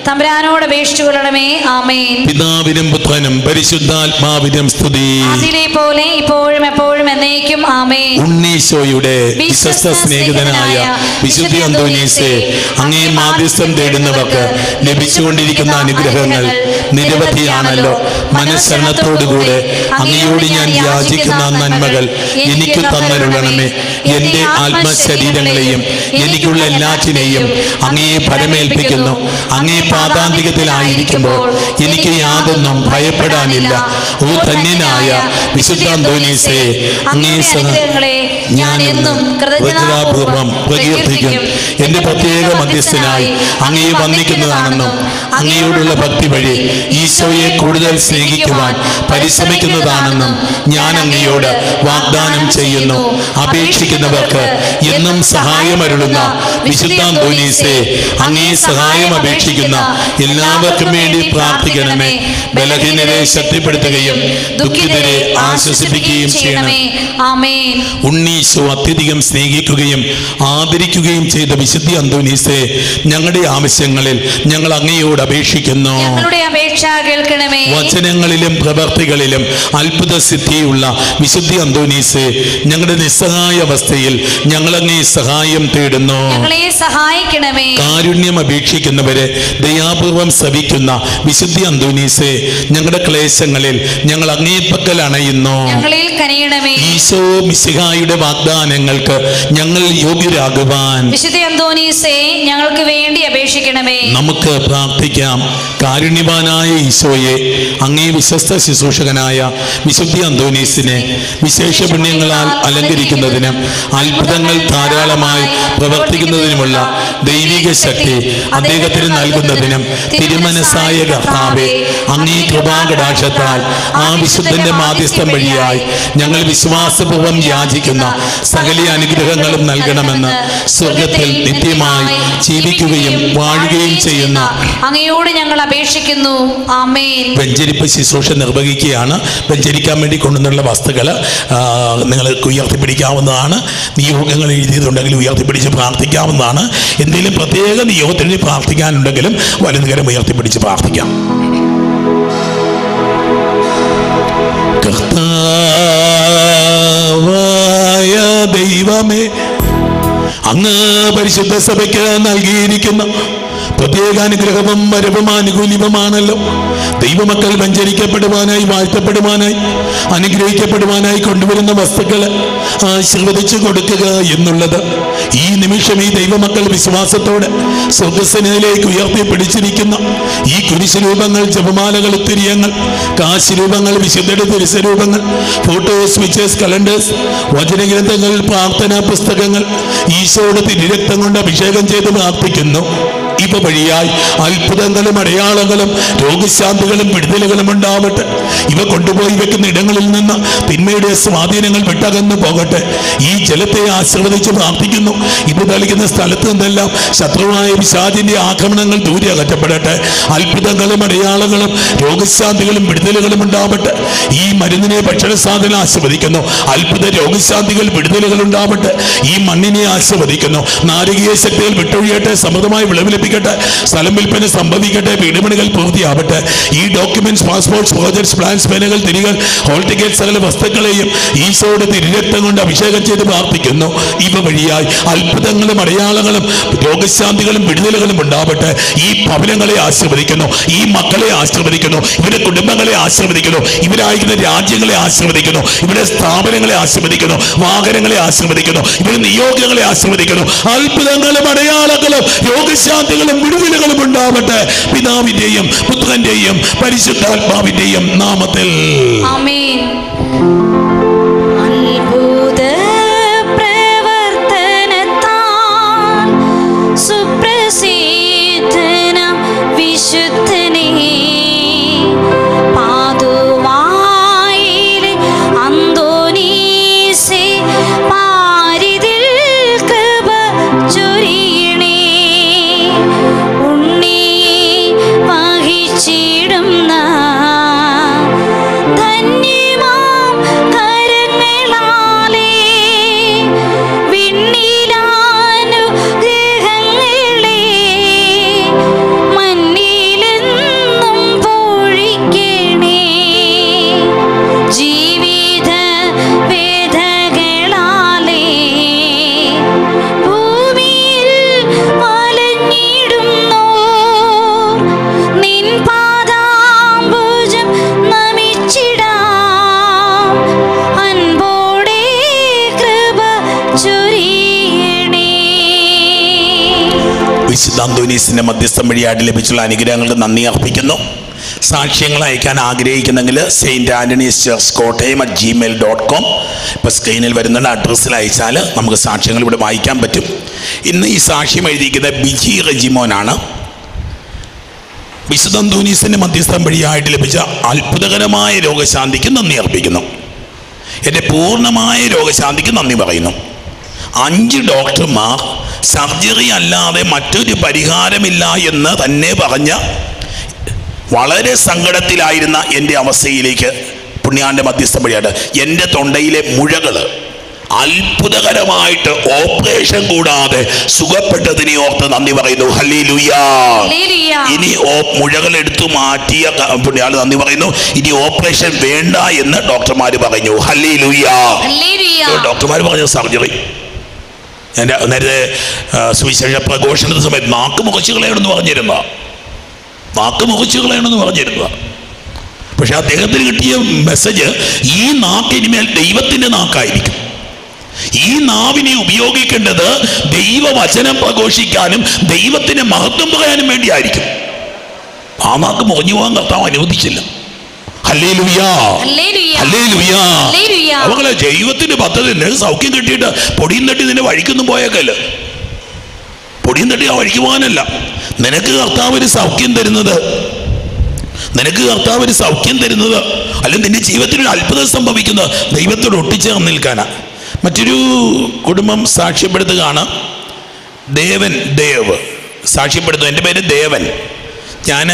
തമ്പുരാനോട് അപേക്ഷിച്ചു കൊള്ളണമേ ആമേൻ പിതാവിനും പുത്രനും പരിശുദ്ധാത്മാവിനും സ്തുതി അതിലെ പോലെ ഇപ്പോഴും എപ്പോഴും എന്നേക്കും ആമേൻ ഉണ്ണീശോയുടെ വിശ്വസ്ത സ്നേഹിതനായ വിശുദ്ധി അന്തോനീസെ അങ്ങേ മാധ്യസ്ഥം തേടുന്നവർക്ക് ലഭിച്ചുകൊണ്ടിരിക്കുന്ന അനുഗ്രഹങ്ങൾ നിരവധിയാണല്ലോ മനസ്സരണത്തോടുകൂടെ അങ്ങയോട് ഞാൻ യാചിക്കുന്ന നന്മകൾ എനിക്ക് തന്നരുളണമേ എന്റെ ആത്മശരീരങ്ങളെയും എനിക്കുള്ള എല്ലാറ്റിനെയും അങ്ങയെ പരമേൽപ്പിക്കുന്നു അങ്ങേ പാതാന്തികത്തിലായിരിക്കുമ്പോൾ എനിക്ക് യാതൊന്നും ഭയപ്പെടാനില്ല ഓ ധന്യനായ വിശുദ്ധ അന്തോനീസെ അങ്ങേ സഹ അനുഗ്രഹങ്ങളെ ഞാൻ എന്നും കൃതജ്ഞതാപൂർവം പ്രകീർത്തിക്കും എന്റെ പ്രത്യേക മധ്യസ്ഥനായി അങ്ങയെ വന്ദിക്കുന്നതാണെന്നും അങ്ങയോടുള്ള ഭക്തി വഴി ഈശോയെ കൂടുതൽ സ്നേഹിക്കുവാൻ പരിശ്രമിക്കുന്നതാണെന്നും ഞാൻ അങ്ങയോട് വാഗ്ദാനം ചെയ്യുന്നു അപേക്ഷിക്കുന്നവർക്ക് എന്നും സഹായമരുളുന്ന വിശുദ്ധാന്തോനീസെ അങ്ങേ സഹായം അപേക്ഷിക്കുന്ന എല്ലാവർക്കും വേണ്ടി പ്രാർത്ഥിക്കണമേ ബലഹീനരെ ശക്തിപ്പെടുത്തുകയും ദുഃഖിതരെ ആശ്വസിപ്പിക്കുകയും ചെയ്യണം ആമേൻ ഉണ്ണീശോ അത്യധികം സ്നേഹിക്കുകയും ആദരിക്കുകയും ചെയ്ത വിശുദ്ധി അന്തോനീസെ ഞങ്ങളുടെ ആവശ്യങ്ങളിൽ ഞങ്ങൾ അങ്ങയോട് അപേക്ഷിക്കുന്നു ഞങ്ങളുടെ അപേക്ഷ കേൾക്കണമേ വചനങ്ങളിലും പ്രവർത്തികളിലും അത്ഭുത സിദ്ധിയുള്ള വിശുദ്ധി അന്തോനീസെ ഞങ്ങളുടെ നിസ്സഹായ അവസ്ഥയിൽ ഞങ്ങൾ അങ്ങേ സഹായം തേടുന്നു ഞങ്ങളെ സഹായിക്കണമേ കാരുണ്യം അപേക്ഷിക്കുന്നവരെ ദയാപൂർവം സവിക്കുന്ന വിശുദ്ധി അന്തോനീസെ ഞങ്ങളുടെ ക്ലേശങ്ങളിൽ ഞങ്ങൾ അങ്ങേപ്പക്കൽ അണയുന്നു ഞങ്ങളിൽ കനിയണമേ ഈശോ മിശിഹായുടെ വാഗ്ദാനങ്ങൾക്ക് ഞങ്ങൾ യോഗ്യരാകുവാൻ വിശുദ്ധ അന്തോനീസേ ഞങ്ങൾക്ക് വേണ്ടി അപേക്ഷിക്കണമേ നമുക്ക് പ്രാർത്ഥിക്കാം കാരുണ്യവാനായ ഈശോയെ അങ്ങേ വിശ്വസ്ത ശുശ്രൂഷകനായ വിശുദ്ധി അന്തോനീസിനെ വിശേഷ പുണ്യങ്ങളാൽ അലങ്കരിക്കുന്നതിനും അത്ഭുതങ്ങൾ ധാരാളമായി പ്രവർത്തിക്കുന്നതിനുമുള്ള ദൈവിക ശക്തി അദ്ദേഹത്തിന് നൽകുന്നതിനും തിരുമനസായ കർത്താവെ അങ്ങേ കൃപാകടാക്ഷത്താൽ ആ വിശുദ്ധന്റെ മാധ്യസ്ഥം വഴിയായി ഞങ്ങൾ വിശ്വാസപൂർവ്വം യാചിക്കുന്ന സകല അനുഗ്രഹങ്ങളും നൽകണമെന്ന് സ്വർഗത്തിൽ നിത്യമായി ജീവിക്കുകയും വാഴുകയും ചെയ്യുന്ന അങ്ങയോട് ഞങ്ങൾ അപേക്ഷിക്കുന്നു ആമേൻ വെഞ്ചരിപ്പ് ശുശ്രൂഷ നിർവഹിക്കുകയാണ് വെഞ്ചരിക്കാൻ വേണ്ടി കൊണ്ടുവന്നുള്ള വസ്തുക്കൾ നിങ്ങൾക്ക് ഉയർത്തിപ്പിടിക്കാവുന്നതാണ് നിയോഗങ്ങൾ എഴുതിയതുണ്ടെങ്കിൽ ഉയർത്തിപ്പിടിച്ച് പ്രാർത്ഥിക്കാവുന്നതാണ് എന്തെങ്കിലും പ്രത്യേക നിയോഗത്തിന് വേണ്ടി പ്രാർത്ഥിക്കാനുണ്ടെങ്കിലും വലതുകരം ഉയർത്തിപ്പിടിച്ച് പ്രാർത്ഥിക്കാം കർത്താവായ ദൈവമേ അങ്ങ് പരിശുദ്ധ സഭയ്ക്ക് നൽകിയിരിക്കുന്ന പ്രത്യേക അനുഗ്രഹവും വരവും ആനുകൂല്യവുമാണല്ലോ ദൈവമക്കൾ വഞ്ചരിക്കപ്പെടുവാനായി വാഴ്ത്തപ്പെടുവാനായി അനുഗ്രഹിക്കപ്പെടുവാനായി കൊണ്ടുവരുന്ന വസ്തുക്കൾ ആശീർവദിച്ചു കൊടുക്കുക എന്നുള്ളത് ഈ നിമിഷം ഈ ദൈവമക്കൾ വിശ്വാസത്തോടെ സ്വർഗസനയിലേക്ക് ഉയർത്തി പിടിച്ചിരിക്കുന്ന ഈ കുരിശുരൂപങ്ങൾ ജപമാലകൾ തിരിയങ്ങൾ കാശുരൂപങ്ങൾ വിശുദ്ധയുടെ തിരുസരൂപങ്ങൾ ഫോട്ടോസ് സ്വിച്ചേഴ്സ് കലണ്ടേഴ്സ് വചനഗ്രന്ഥങ്ങൾ പ്രാർത്ഥനാ പുസ്തകങ്ങൾ ഈശോയുടെ തിരുരക്തം കൊണ്ട് അഭിഷേകം ചെയ്ത് പ്രാർത്ഥിക്കുന്നു ഇവ വഴിയായി അത്ഭുതങ്ങളും അടയാളങ്ങളും രോഗശാന്തികളും വിടുതലുകളും ഉണ്ടാവട്ടെ ഇവ കൊണ്ടുപോയി വെക്കുന്ന ഇടങ്ങളിൽ നിന്ന് തിന്മയുടെ സ്വാധീനങ്ങൾ വിട്ടകന്നു പോകട്ടെ ഈ ജലത്തെ ആശീർവദിച്ച് പ്രാർത്ഥിക്കുന്നു ഇത് നൽകുന്ന സ്ഥലത്ത് നിന്നെല്ലാം ശത്രുവായ വിഷാദിന്റെ ആക്രമണങ്ങൾ ദൂരെ അകറ്റപ്പെടട്ടെ അത്ഭുതങ്ങളും അടയാളങ്ങളും രോഗശാന്തികളും വിടുതലുകളും ഉണ്ടാവട്ടെ ഈ മരുന്നിനെ ഭക്ഷണ സാധനം ആസ്വദിക്കുന്നു അത്ഭുത രോഗശാന്തികൾ വിടുതലുകൾ ഉണ്ടാവട്ടെ ഈ മണ്ണിനെ ആസ്വദിക്കുന്നു നാരകീയ ശക്തികൾ വിട്ടൊഴിയട്ടെ സമൃദ്ധമായി വിളവിലപ്പിക്കട്ടെ സ്ഥലം വിൽപ്പന സംഭവിക്കട്ടെ വീടുപണികൾ പൂർത്തിയാവട്ടെ ഈ ഡോക്യുമെന്റ്സ് പാസ്പോർട്ട്സ് പ്രോജക്ട്സ് പ്ലാൻസ് പേനകൾ തിരികൾ ഹോൾ ടിക്കറ്റ് സകല വസ്തുക്കളെയും ഈശോയുടെ തിരുരക്തം കൊണ്ട് അഭിഷേകം ചെയ്ത് പ്രാർത്ഥിക്കുന്നു ഇവ വഴിയായി അത്ഭുതങ്ങളും അടയാളങ്ങളും രോഗശാന്തികളും വിടുതലുകളും ഉണ്ടാവട്ടെ ഈ ഭവനങ്ങളെ ആശീർവദിക്കുന്നു ഈ മക്കളെ ആശീർവദിക്കുന്നു ഇവരുടെ കുടുംബങ്ങളെ ആശീർവദിക്കുന്നു ഇവരായിരിക്കുന്ന രാജ്യങ്ങളെ ആശീർവദിക്കുന്നു ഇവരുടെ സ്ഥാപനങ്ങളെ ആശീർവദിക്കുന്നു വാഹനങ്ങളെ ആശീർവദിക്കുന്നു ഇവരുടെ നിയോഗങ്ങളെ ആശീർവദിക്കുന്നു അത്ഭുതങ്ങളും അടയാളങ്ങളും രോഗശാന്തികളും വിടുതലുകളും ഉണ്ടാവട്ടെ പിതാവിന്റെയും പുത്രന്റെയും പരിശുദ്ധാത്മാവിന്റെയും നാമത്തിൽ ആമേൻ അത്ഭുത പ്രവർത്തനത്താൽ സുപ്രസിദ്ധനാം വിശുദ്ധനേ പാതുവായിലെ അന്തോനീസേ പാരിതിൽ കൃപ ചൊരിയണേ ഉണ്ണിയെ വഹിച്ചിടുന്ന ധന്യമാ വിശുദ്ധ അന്തോനീസിന്റെ മധ്യസ്ഥം വഴിയായിട്ട് ലഭിച്ചുള്ള അനുഗ്രഹങ്ങൾക്ക് നന്ദി അർപ്പിക്കുന്നു സാക്ഷ്യങ്ങൾ അയക്കാൻ ആഗ്രഹിക്കുന്നെങ്കിൽ Saint Antony's church Kottayam at Gmail dot com ഇപ്പോൾ സ്ക്രീനിൽ വരുന്ന അഡ്രസ്സിൽ അയച്ചാൽ നമുക്ക് സാക്ഷ്യങ്ങൾ ഇവിടെ വായിക്കാൻ പറ്റും ഇന്ന് ഈ സാക്ഷ്യം എഴുതിയിരിക്കുന്നത് ബിജി റെജിമോനാണ് വിശുദ്ധ അന്തോനീസിന്റെ മധ്യസ്ഥം വഴിയായിട്ട് ലഭിച്ച അത്ഭുതകരമായ രോഗശാന്തിക്ക് നന്ദി അർപ്പിക്കുന്നു എൻ്റെ പൂർണ്ണമായ രോഗശാന്തിക്ക് നന്ദി പറയുന്നു അഞ്ച് ഡോക്ടർമാർ സർജറി അല്ലാതെ മറ്റൊരു പരിഹാരമില്ല എന്ന് തന്നെ പറഞ്ഞ വളരെ സങ്കടത്തിലായിരുന്ന എൻ്റെ അവസ്ഥയിലേക്ക് പുണ്യാന്റെ മധ്യസ്ഥം വഴിയായിട്ട് എൻ്റെ തൊണ്ടയിലെ മുഴകൾ അത്ഭുതകരമായിട്ട് ഓപ്പറേഷൻ കൂടാതെ സുഖപ്പെട്ടതിനെ ഓർത്ത് നന്ദി പറയുന്നു ഹല്ലി ഹല്ലേലൂയ. ഇനി ഓ മുഴകൾ എടുത്തു മാറ്റിയ ക- പുണ്യാൾ നന്ദി പറയുന്നു ഇനി ഓപ്പറേഷൻ വേണ്ട എന്ന് ഡോക്ടർമാർ പറഞ്ഞു ഹല്ലി ഹല്ലേലൂയ. ഡോക്ടർമാർ പറഞ്ഞ സർജറി എൻ്റെ നേരത്തെ ആ, സുവിശേഷ പ്രഘോഷണ സമയത്ത് നാക്ക് മുഖച്ചു കളയണമെന്ന് പറഞ്ഞിരുന്ന നാക്ക് മുഖച്ചു കളയണമെന്ന് പറഞ്ഞിരുന്ന പക്ഷെ അദ്ദേഹത്തിന് കിട്ടിയ മെസ്സേജ് ഈ നാക്ക് ഇനിമേൽ ദൈവത്തിൻ്റെ നാക്കായിരിക്കും ഈ നാവിനെ ഉപയോഗിക്കേണ്ടത് ദൈവവചനം പ്രഘോഷിക്കാനും ദൈവത്തിന് മഹത്വം പറയാനും വേണ്ടിയായിരിക്കും ആ നാക്ക് മുറിഞ്ഞു പോകാൻ കർത്താവ് അനുവദിച്ചില്ല ഹല്ലേലൂയാ ഹല്ലേലൂയ. ഹല്ലേലൂയാ. ഹല്ലേലൂയ. അവങ്ങളെ ദൈവത്തിന്റെ പദ്ധതി നിനക്ക് സൗഖ്യം കിട്ടിയിട്ട് പൊടിയും തട്ടി നിന്നെ വഴിക്കൊന്നും പോയേക്കല്ല പൊടിയും തട്ടി ആ വഴിക്ക് പോകാനല്ല നിനക്ക് കർത്താവ് ഒരു സൗഖ്യം തരുന്നത് നിനക്ക് കർത്താവ് ഒരു സൗഖ്യം തരുന്നത് അല്ലെങ്കിൽ നിന്റെ ജീവിതത്തിൽ ഒരു അത്ഭുതം സംഭവിക്കുന്നത് ദൈവത്തോട് ഒട്ടിച്ചേർന്ന് നിൽക്കാനാ മറ്റൊരു കുടുംബം സാക്ഷ്യപ്പെടുത്തുകയാണ് ദേവൻ ദേവ് സാക്ഷ്യപ്പെടുത്തുന്നു എൻ്റെ പേര് ദേവൻ ഞാൻ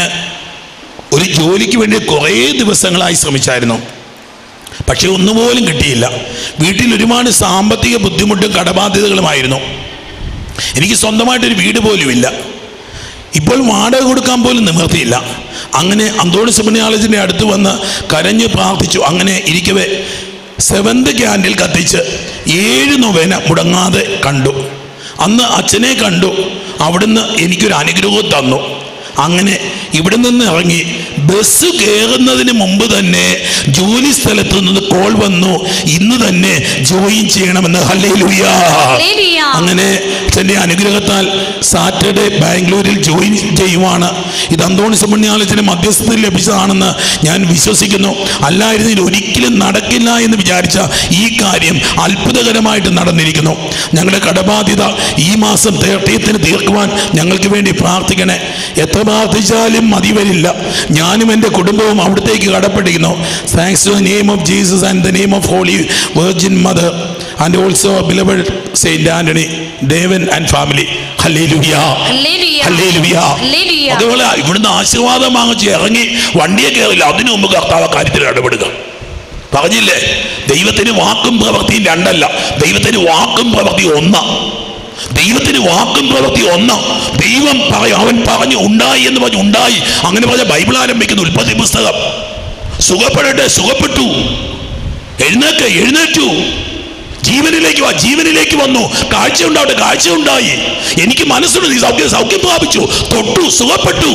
ഒരു ജോലിക്ക് വേണ്ടി കുറേ ദിവസങ്ങളായി ശ്രമിച്ചായിരുന്നു പക്ഷെ ഒന്നുപോലും കിട്ടിയില്ല വീട്ടിൽ ഒരുപാട് സാമ്പത്തിക ബുദ്ധിമുട്ടും കടബാധ്യതകളുമായിരുന്നു എനിക്ക് സ്വന്തമായിട്ടൊരു വീട് പോലുമില്ല ഇപ്പോൾ വാടക കൊടുക്കാൻ പോലും നിവർത്തിയില്ല അങ്ങനെ അന്തോണി സുബ്രഹ്മണ്യാളജിൻ്റെ അടുത്ത് വന്ന് കരഞ്ഞ് പ്രാർത്ഥിച്ചു അങ്ങനെ ഇരിക്കവേ സെവന്ത് ക്യാൻഡിൽ കത്തിച്ച് ഏഴ് നൊവേന മുടങ്ങാതെ കണ്ടു അന്ന് അച്ഛനെ കണ്ടു അവിടുന്ന് എനിക്കൊരു അനുഗ്രഹം തന്നു അങ്ങനെ ഇവിടെ നിന്ന് ഇറങ്ങി ബസ് കയറുന്നതിന് മുമ്പ് തന്നെ ജോലി സ്ഥലത്ത് നിന്ന് കോൾ വന്നു ഇന്ന് തന്നെ ജോയിൻ ചെയ്യണമെന്ന് ഹല്ലേലൂയാ ഹല്ലേലൂയ. അങ്ങനെ തന്റെ അനുഗ്രഹത്താൽ സാറ്റർഡേ ബാംഗ്ലൂരിൽ ജോയിൻ ചെയ്യുവാണ് ഇത് അന്തോണി സുബ്രഹ്മണ്യാലയത്തിന് മധ്യസ്ഥതയിൽ ലഭിച്ചതാണെന്ന് ഞാൻ വിശ്വസിക്കുന്നു അല്ലായിരുന്നെങ്കിൽ ഒരിക്കലും നടക്കില്ല എന്ന് വിചാരിച്ച ഈ കാര്യം അത്ഭുതകരമായിട്ട് നടന്നിരിക്കുന്നു ഞങ്ങളുടെ കടബാധ്യത ഈ മാസം തേർട്ടീയത്തിന് തീർക്കുവാൻ ഞങ്ങൾക്ക് വേണ്ടി പ്രാർത്ഥിക്കണേ എത്ര പ്രാർത്ഥിച്ചാലും മതി വരില്ല ഞാനും എൻ്റെ കുടുംബവും അവിടത്തേക്ക് കടപ്പെട്ടിരിക്കുന്നു thanks to name of Jesus and the name of holy virgin mother and also beloved Saint Antony Devan and family hallelujah hallelujah. Hallelujah hallelujah. അതുപോലെ ഇവിടുന്ന് ആശീർവാദം വാങ്ങിച്ച് ഇറങ്ങി വണ്ടിയെ കയറില്ല അതിനു മുമ്പ് കർത്താവ് ആ കാര്യത്തിൽ ഇടപെടുക പറഞ്ഞില്ലേ ദൈവത്തിന് വാക്കും പ്രവൃത്തിയും രണ്ടല്ല ദൈവത്തിന് വാക്കും പ്രവൃത്തി ഒന്നാ ദൈവത്തിന് വാക്കും പ്രവൃത്തി ഒന്നാ ദൈവം പറയും അവൻ പറഞ്ഞു ഉണ്ടായി എന്ന് പറഞ്ഞു ഉണ്ടായി അങ്ങനെ പറഞ്ഞ ബൈബിൾ ആരംഭിക്കുന്ന ഉൽപ്പത്തി പുസ്തകം സുഖപ്പെടട്ടെ സുഖപ്പെട്ടു എഴുന്നേക്ക് എഴുന്നേറ്റു ജീവനിലേക്ക് വാ ജീവനിലേക്ക് വന്നു കാഴ്ച ഉണ്ടാവട്ടെ കാഴ്ച ഉണ്ടായി എനിക്ക് മനസ്സുണ്ട് നീ സൗഖ്യം സൗഖ്യം പ്രാപിച്ചു തൊട്ടു സുഖപ്പെട്ടു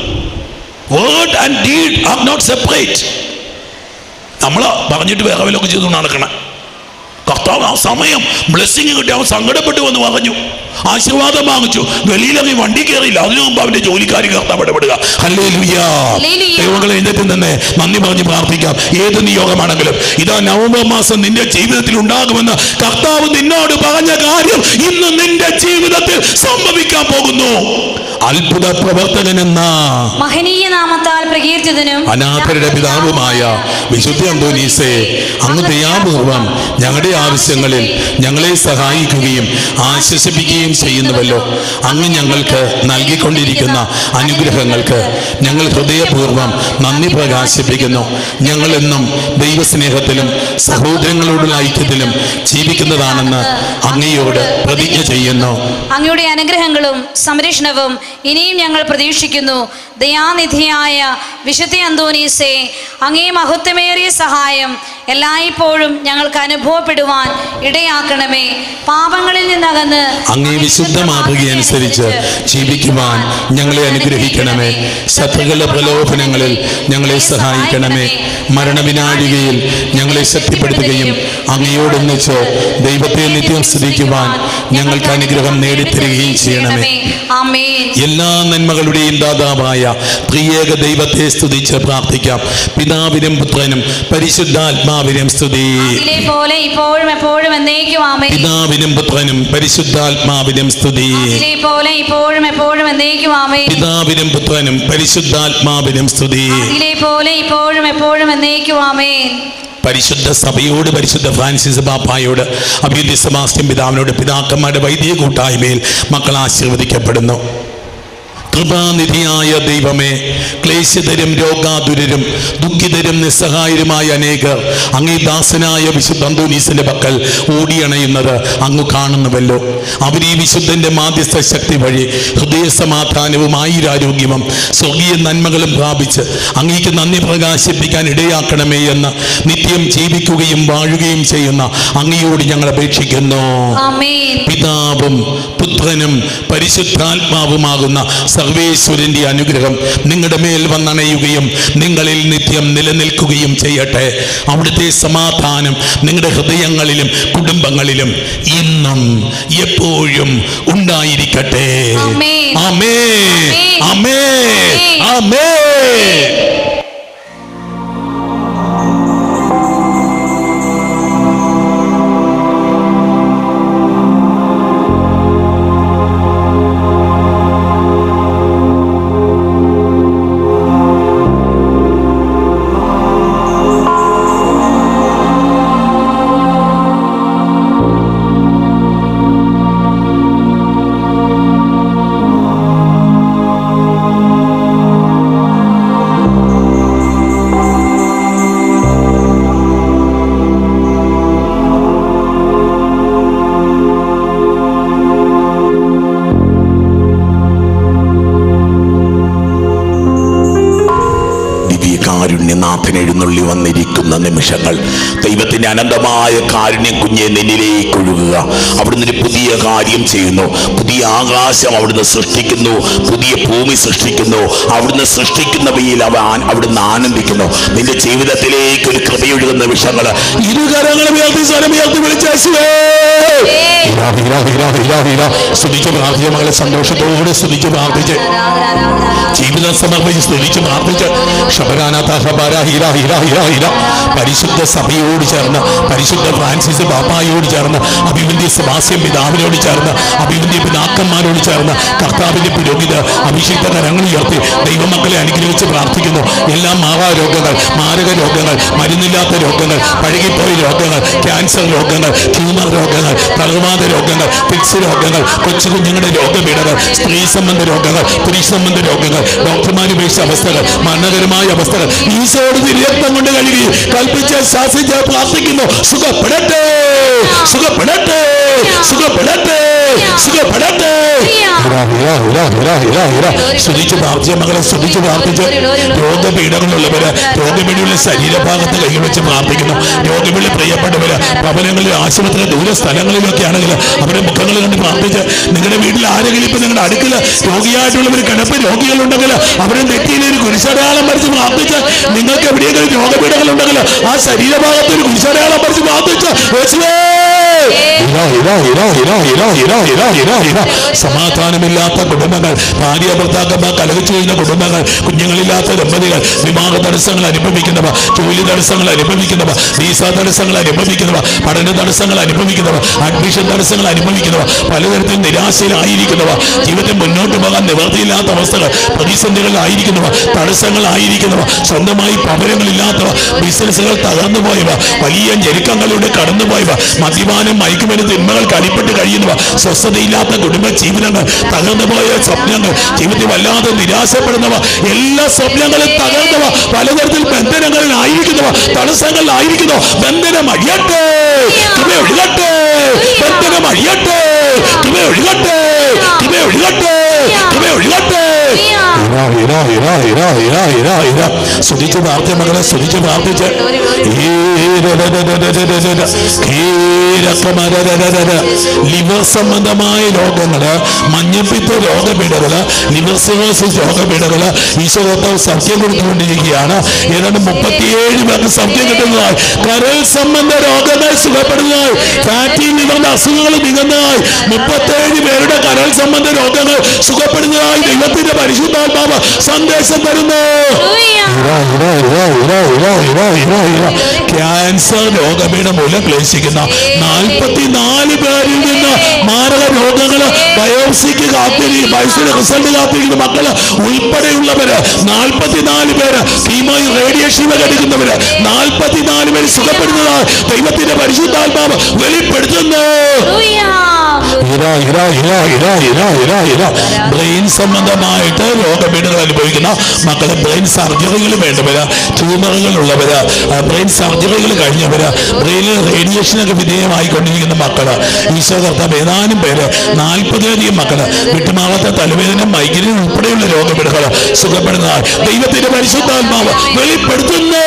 word and deed are not separate നമ്മൾ പറഞ്ഞിട്ട് വേറെ വല്ലതൊക്കെ ചെയ്തു നടക്കണം കർത്താവ് ആ സമയം ബ്ലെസ്സിങ് കിട്ടി അവൻ സങ്കടപ്പെട്ടു വന്ന് പറഞ്ഞു ആശീർവാദം വാങ്ങിച്ചു വെളിയിലിറങ്ങി വണ്ടി കയറിയില്ല അതിനു മുമ്പ് അവന്റെ ജോലിക്കാരി കർത്താവ് ഇടപെടുക ഹല്ലേലൂയാ ഹല്ലേലൂയ. ദൈവങ്ങളെ എഴുന്നേറ്റ് തന്നെ നന്ദി പറഞ്ഞ് പ്രാർത്ഥിക്കാം ഏത് നിയോഗമാണെങ്കിലും ഇതാ നവംബർ മാസം നിന്റെ ജീവിതത്തിൽ ഉണ്ടാകുമെന്ന് കർത്താവ് നിന്നോട് പറഞ്ഞ കാര്യം ഇന്ന് നിന്റെ ജീവിതത്തിൽ സംഭവിക്കാൻ പോകുന്നു അത്ഭുത പ്രവർത്തകൻ എന്ന മഹനീയ നാമത്താൽ പ്രകീർത്തിതനും അനാഥരുടെ പിതാവുമായ വിശുദ്ധ അന്തോനീസെ അങ്ങ് ദയാപൂർവം ഞങ്ങളുടെ ആവശ്യങ്ങളിൽ ഞങ്ങളെ സഹായിക്കുകയും ആശ്വസിപ്പിക്കുകയും ചെയ്യുന്നുവല്ലോ അങ്ങ് ഞങ്ങൾക്ക് നൽകിക്കൊണ്ടിരിക്കുന്ന അനുഗ്രഹങ്ങൾക്ക് ഞങ്ങൾ ഹൃദയപൂർവ്വം നന്ദി പ്രകാശിപ്പിക്കുന്നു ഞങ്ങൾ എന്നും ദൈവസ്നേഹത്തിലും സഹോദരങ്ങളോടുള്ള ഐക്യത്തിലും ജീവിക്കുന്നതാണെന്ന് അങ്ങയോട് പ്രതിജ്ഞ ചെയ്യുന്നു അങ്ങയുടെ അനുഗ്രഹങ്ങളും സംരക്ഷണവും ഇനിയും ഞങ്ങൾ പ്രതീക്ഷിക്കുന്നു ദയാനിധിയായ വിശുദ്ധ അന്തോനീസെ അങ്ങേ മഹത്വമേറിയ സഹായം എല്ലായ്പ്പോഴും ഞങ്ങൾക്ക് അനുഭവപ്പെടുവാൻ ഇടയാക്കണമേ പാപങ്ങളിൽ നിന്നകന്ന് അങ്ങേ വിശുദ്ധ മാതൃകയനുസരിച്ച് ജീവിക്കുവാൻ ഞങ്ങളെ അനുഗ്രഹിക്കണമേ ശത്രുക്കളുടെ പ്രലോഭനങ്ങളിൽ ഞങ്ങളെ സഹായിക്കണമേ മരണവിനാഴികയിൽ ഞങ്ങളെ ശക്തിപ്പെടുത്തുകയും അങ്ങയോടൊന്നിച്ച് ദൈവത്തെ നിത്യം സ്തുതിക്കുവാൻ ഞങ്ങൾക്ക് അനുഗ്രഹം നേടിത്തരികയും ചെയ്യണമേ ആമേൻ എല്ലാ നന്മകളുടെയും ദാതാവായ ത്രിയേക ദൈവത്തെ സ്തുതിച്ച് പ്രാർത്ഥിക്കാം പിതാവിനും പുത്രനും പരിശുദ്ധാത്മാവിനും സ്തുതി ഇതിലെ പോലെ ഇപ്പോഴും എപ്പോഴും എന്നേക്കും ആമേൻ പിതാവിനും പുത്രനും പരിശുദ്ധാത്മാവിനും സ്തുതി ഇതിലെ പോലെ ഇപ്പോഴും എപ്പോഴും എന്നേക്കും ആമേൻ പിതാവിനും പുത്രനും പരിശുദ്ധാത്മാവിനും സ്തുതി ഇതിലെ പോലെ ഇപ്പോഴും എപ്പോഴും എന്നേക്കും ആമേൻ പരിശുദ്ധ സഭയോട് പരിശുദ്ധ ഫ്രാൻസിസ് ബാപ്പായോട് അഭ്യുദ്ധി സെബാസ്റ്റ്യൻ പിതാവിനോട് പിതാക്കന്മാരുടെ വൈദിക കൂട്ടായ്മയിൽ മക്കൾ ആശീർവദിക്കപ്പെടുന്നു കൃപാനിധിയായ ദൈവമേ ക്ലേശതരും രോഗാതുരരും ദുഃഖിതരും നിസ്സഹായരുമായ അനേകർ അങ്ങേ ദാസനായ വിശുദ്ധ അന്തോനീസിന്റെ പക്കൽ ഓടിയണയുന്നത് അങ്ങ് കാണുന്നുവല്ലോ അവർ ഈ വിശുദ്ധന്റെ മാധ്യസ്ഥ ശക്തി വഴി ഹൃദയ സമാധാനവും ആയുരാരോഗ്യവും സ്വർഗീയ നന്മകളും പ്രാപിച്ച് അങ്ങേക്ക് നന്ദി പ്രകാശിപ്പിക്കാൻ ഇടയാക്കണമേ എന്ന് നിത്യം ജീവിക്കുകയും വാഴുകയും ചെയ്യുന്ന അങ്ങയോട് ഞങ്ങൾ അപേക്ഷിക്കുന്നു ആമേൻ പിതാവും പുത്രനും പരിശുദ്ധാത്മാവുമാകുന്ന സർവേശ്വരന്റെ അനുഗ്രഹം നിങ്ങളുടെ മേൽ വന്നണയുകയും നിങ്ങളിൽ നിത്യം നിലനിൽക്കുകയും ചെയ്യട്ടെ അവിടുത്തെ സമാധാനം നിങ്ങളുടെ ഹൃദയങ്ങളിലും കുടുംബങ്ങളിലും ഇന്നും എപ്പോഴും ഉണ്ടായിരിക്കട്ടെ ആമേൻ. ആമേ ആമേൻ. ആമേ ആമേ ദിവ്യകാരുണ്യനാഥൻ എഴുന്നള്ളി വന്നിരിക്കുന്ന നിമിഷങ്ങൾ ദൈവത്തിന്റെ അനന്തമായ കാരുണ്യം കുഞ്ഞെ നിന്നിലേക്ക് ഒഴുകുക അവിടുന്ന് ഒരു പുതിയ കാര്യം ചെയ്യുന്നു പുതിയ ആകാശം അവിടുന്ന് സൃഷ്ടിക്കുന്നു പുതിയ ഭൂമി സൃഷ്ടിക്കുന്നു അവിടുന്ന് സൃഷ്ടിക്കുന്നവയിൽ അവ ആ- അവിടുന്ന് ആനന്ദിക്കുന്നു നിന്റെ ജീവിതത്തിലേക്ക് ഒരു കൃപയൊഴുകുന്ന നിമിഷങ്ങൾ ഇരുകരങ്ങളും ഉയർത്തി സ്വരം ഉയർത്തി വിളിച്ച യേശുവേ. ഹീരാ, ഹീരാ, ഹീരാ, ഹീരാ, ഹീരാ. സ്തുതിച്ച് പ്രാർത്ഥിച്ച മകളെ സന്തോഷത്തോടെ സ്തുതിച്ച് പ്രാർത്ഥിച്ച് ജീവിതം സമർപ്പിച്ച് സ്തുതിച്ച് പ്രാർത്ഥിച്ച് ശബരാനാഥ ഹബാര ഹീര ഹീര ഹീര ഹീര പരിശുദ്ധ സഭയോട് ചേർന്ന് പരിശുദ്ധ ഫ്രാൻസിസ് ബാപ്പായോട് ചേർന്ന് അഭിവന്ധ്യ സെബാസ്യം പിതാവിനോട് ചേർന്ന് അഭിവന്ധ്യ പിതാക്കന്മാരോട് ചേർന്ന് കർത്താവിന്റെ പുരോഹിത അഭിഷിക്ത കരങ്ങൾ ഉയർത്തി ദൈവമക്കളെ അനുഗ്രഹിച്ച് പ്രാർത്ഥിക്കുന്നു എല്ലാ മാറാരോഗങ്ങൾ മാരക രോഗങ്ങൾ മരുന്നില്ലാത്ത രോഗങ്ങൾ പഴകിപ്പോയ രോഗങ്ങൾ ക്യാൻസർ രോഗങ്ങൾ ട്യൂമർ രോഗങ്ങൾ തളർവാദ രോഗങ്ങൾ ഫിക്സ് രോഗങ്ങൾ കൊച്ചു കുഞ്ഞുങ്ങളുടെ രോഗപീഠകൾ സ്ത്രീ സംബന്ധ രോഗങ്ങൾ പുരുഷ സംബന്ധ രോഗങ്ങൾ ഡോക്ടർമാർ ഉപേക്ഷിച്ച അവസ്ഥകൾ മരണകരമായ അവസ്ഥകൾ ഈശോട് രക്തം കൊണ്ട് കഴുകി കൽപ്പിച്ച് ശാസിച്ച് പ്രാർത്ഥിക്കുന്നു സുഖപ്പെടട്ടെ സുഖപ്പെടട്ടെ സുഖപ്പെടട്ടെ സുഖപ്പെടട്ടെ ഹിര, ഹിര, ഹിര, ഹിര, ഹിര, ഹിര. സ്തുതിച്ച് പ്രാർത്ഥിച്ച മകളെ സ്തുതിച്ച് പ്രാർത്ഥിച്ച് രോഗപീഠങ്ങളുള്ളവര് രോഗപീഠയുള്ള ശരീരഭാഗത്ത് കൈകൾ വെച്ച് പ്രാർത്ഥിക്കുന്നു രോഗപീഠ പ്രിയപ്പെട്ടവര് ഭവനങ്ങളിൽ ആശുപത്രി ദൂര സ്ഥലങ്ങളിലൊക്കെ ആണെങ്കിൽ അവരുടെ മുഖങ്ങൾ കണ്ട് പ്രാർത്ഥിച്ച് നിങ്ങളുടെ വീട്ടിൽ ആരെങ്കിലും ഇപ്പൊ നിങ്ങളുടെ അടുക്കൽ രോഗിയായിട്ടുള്ളവർ കിടപ്പ് രോഗികളുണ്ടെങ്കിൽ അവരുടെ നെറ്റിയിൽ ഒരു കുരിശടയാളം വരച്ച് പ്രാർത്ഥിച്ച് നിങ്ങൾക്ക് എവിടെയെങ്കിലും രോഗപീഠങ്ങൾ ഉണ്ടെങ്കിൽ ആ ശരീരഭാഗത്ത് ഒരു കുരിശടയാളം വരച്ച് പ്രാർത്ഥിച്ച് യേശുവേ! ഹിര, ഹിര, ഹിര, ഹിര, ഹിര, ഹിര, ഹിര, ഹിര, ഹിര. സമാധാനമില്ലാത്ത കുടുംബങ്ങൾ ഭാര്യ ഭർത്താക്കന്മാർ കലഹിച്ചു ചെയ്യുന്ന കുടുംബങ്ങൾ കുഞ്ഞുങ്ങളില്ലാത്ത ദമ്പതികൾ വിവാഹ തടസ്സങ്ങൾ അനുഭവിക്കുന്നവ ജോലി തടസ്സങ്ങൾ അനുഭവിക്കുന്നവ വീസ തടസ്സങ്ങൾ അനുഭവിക്കുന്നവ പഠന തടസ്സങ്ങൾ അനുഭവിക്കുന്നവ അഡ്മിഷൻ തടസ്സങ്ങൾ അനുഭവിക്കുന്നവ പലതരത്തിൽ നിരാശയിലായിരിക്കുന്നവ ജീവിതത്തിൽ മുന്നോട്ട് പോകാൻ നിവൃത്തിയില്ലാത്ത അവസ്ഥകൾ പ്രതിസന്ധികളിലായിരിക്കുന്നവ തടസ്സങ്ങളായിരിക്കുന്നവ സ്വന്തമായി ഭവനങ്ങളില്ലാത്തവ ബിസിനസ്സുകൾ തകർന്നു പോയവ വലിയ ഞെരുക്കങ്ങളിലൂടെ കടന്നുപോയവ മദ്യപാനം മയക്കുമരുന്ന് തിന്മകൾക്ക് അടിപ്പെട്ട് കഴിയുന്നവ സ്വസ്ഥതയില്ലാത്ത കുടുംബ ജീവിതങ്ങൾ തകർന്നു പോയ സ്വപ്നങ്ങൾ ജീവിതത്തിൽ വല്ലാതെ നിരാശപ്പെടുന്നവ എല്ലാ സ്വപ്നങ്ങളും തകർന്നവ പലതരത്തിൽ ബന്ധനങ്ങളിലായിരിക്കുന്നവ തടസ്സങ്ങളിലായിരിക്കുന്നവ ബന്ധനം അഴിയട്ടെ കൃപ ഒഴുകട്ടെ ബന്ധനം അഴിയട്ടെ കൃപ ഒഴുകട്ടെ കൃപ ഒഴുകട്ടെ കൃപ ഒഴുകട്ടെ ഹിര, ഹിര, ഇരാ ഇരാ ഇരാ ഇരാ ഇരാ ഇരാ സ്തുതിച്ച് പ്രാർത്ഥിച്ച മകളെ സ്തുതിച്ച് പ്രാർത്ഥിച്ച് ഈ ര ര ര ര ര ര ര ര. ഈ രക്തമര ര ര ര ര. ലിവർ സംബന്ധമായ രോഗങ്ങള് മഞ്ഞപ്പിത്ത രോഗപീഠകള് ലിവർ സിറോസിസ് രോഗപീഠകള് ഈശോ കർത്താവ് സത്യം കൊടുത്തുകൊണ്ടിരിക്കുകയാണ് ഏതാണ്ട് മുപ്പത്തിയേഴ് പേർക്ക് സത്യം കിട്ടുന്നതായി കരൾ സംബന്ധ രോഗങ്ങൾ സുഖപ്പെടുന്നതായി ഫാറ്റി ലിവറിന്റെ അസുഖങ്ങൾ നീങ്ങുന്നതായി മുപ്പത്തേഴ് പേരുടെ കരൾ സംബന്ധ രോഗങ്ങൾ സുഖപ്പെടുന്നതായി ദൈവത്തിന്റെ പരിശുദ്ധാത്മാവ് സന്ദേശം തരുന്നു ഇതാ, ഇതാ, ഇതാ, ഇതാ, ഇതാ, ഇതാ, ഇതാ, ഇതാ. ക്യാൻസർ രോഗപീഠ മൂലം ക്ലേശിക്കുന്ന നാൽപ്പത്തിനാല് പേരിൽ നിന്ന് മാരക രോഗങ്ങള് ബയോപ്സിക്ക് കാത്തിരി ബയോപ്സിയുടെ റിസൾട്ട് കാത്തിരിക്കുന്ന മക്കള് ഉൾപ്പെടെയുള്ളവര് നാൽപ്പത്തിനാല് പേര് കീമോ റേഡിയേഷൻ എടുക്കുന്നവര് നാൽപ്പത്തിനാല് പേര് സുഖപ്പെടുന്നതാണ് ദൈവത്തിന്റെ പരിശുദ്ധാത്മാവ് വെളിപ്പെടുത്തുന്നു ഇതാ, ഇതാ, ഇതാ, ഇതാ, ഇതാ, ഇതാ, ഇതാ. ബ്രെയിൻ സംബന്ധമായിട്ട് രോഗപീഠകൾ അനുഭവിക്കുന്ന മക്കളെ ബ്രെയിൻ സർജറികൾ വേണ്ടവര് ട്യൂമറുകൾ ഉള്ളവര് ആ, ബ്രെയിൻ സർജറികൾ കഴിഞ്ഞവര് ബ്രെയിനിൽ റേഡിയേഷനൊക്കെ വിധേയമായിക്കൊണ്ടിരിക്കുന്ന മക്കള് ഈശോ കർത്താവ് ഏതാനും പേര് നാൽപ്പതിലധികം മക്കള് വിട്ടുമാവാത്ത തലവേദന മൈഗ്രൈൻ ഉൾപ്പെടെയുള്ള രോഗപീഠകൾ സുഖപ്പെടുന്നതാണ് ദൈവത്തിന്റെ പരിശുദ്ധാത്മാവ് വെളിപ്പെടുത്തുന്നു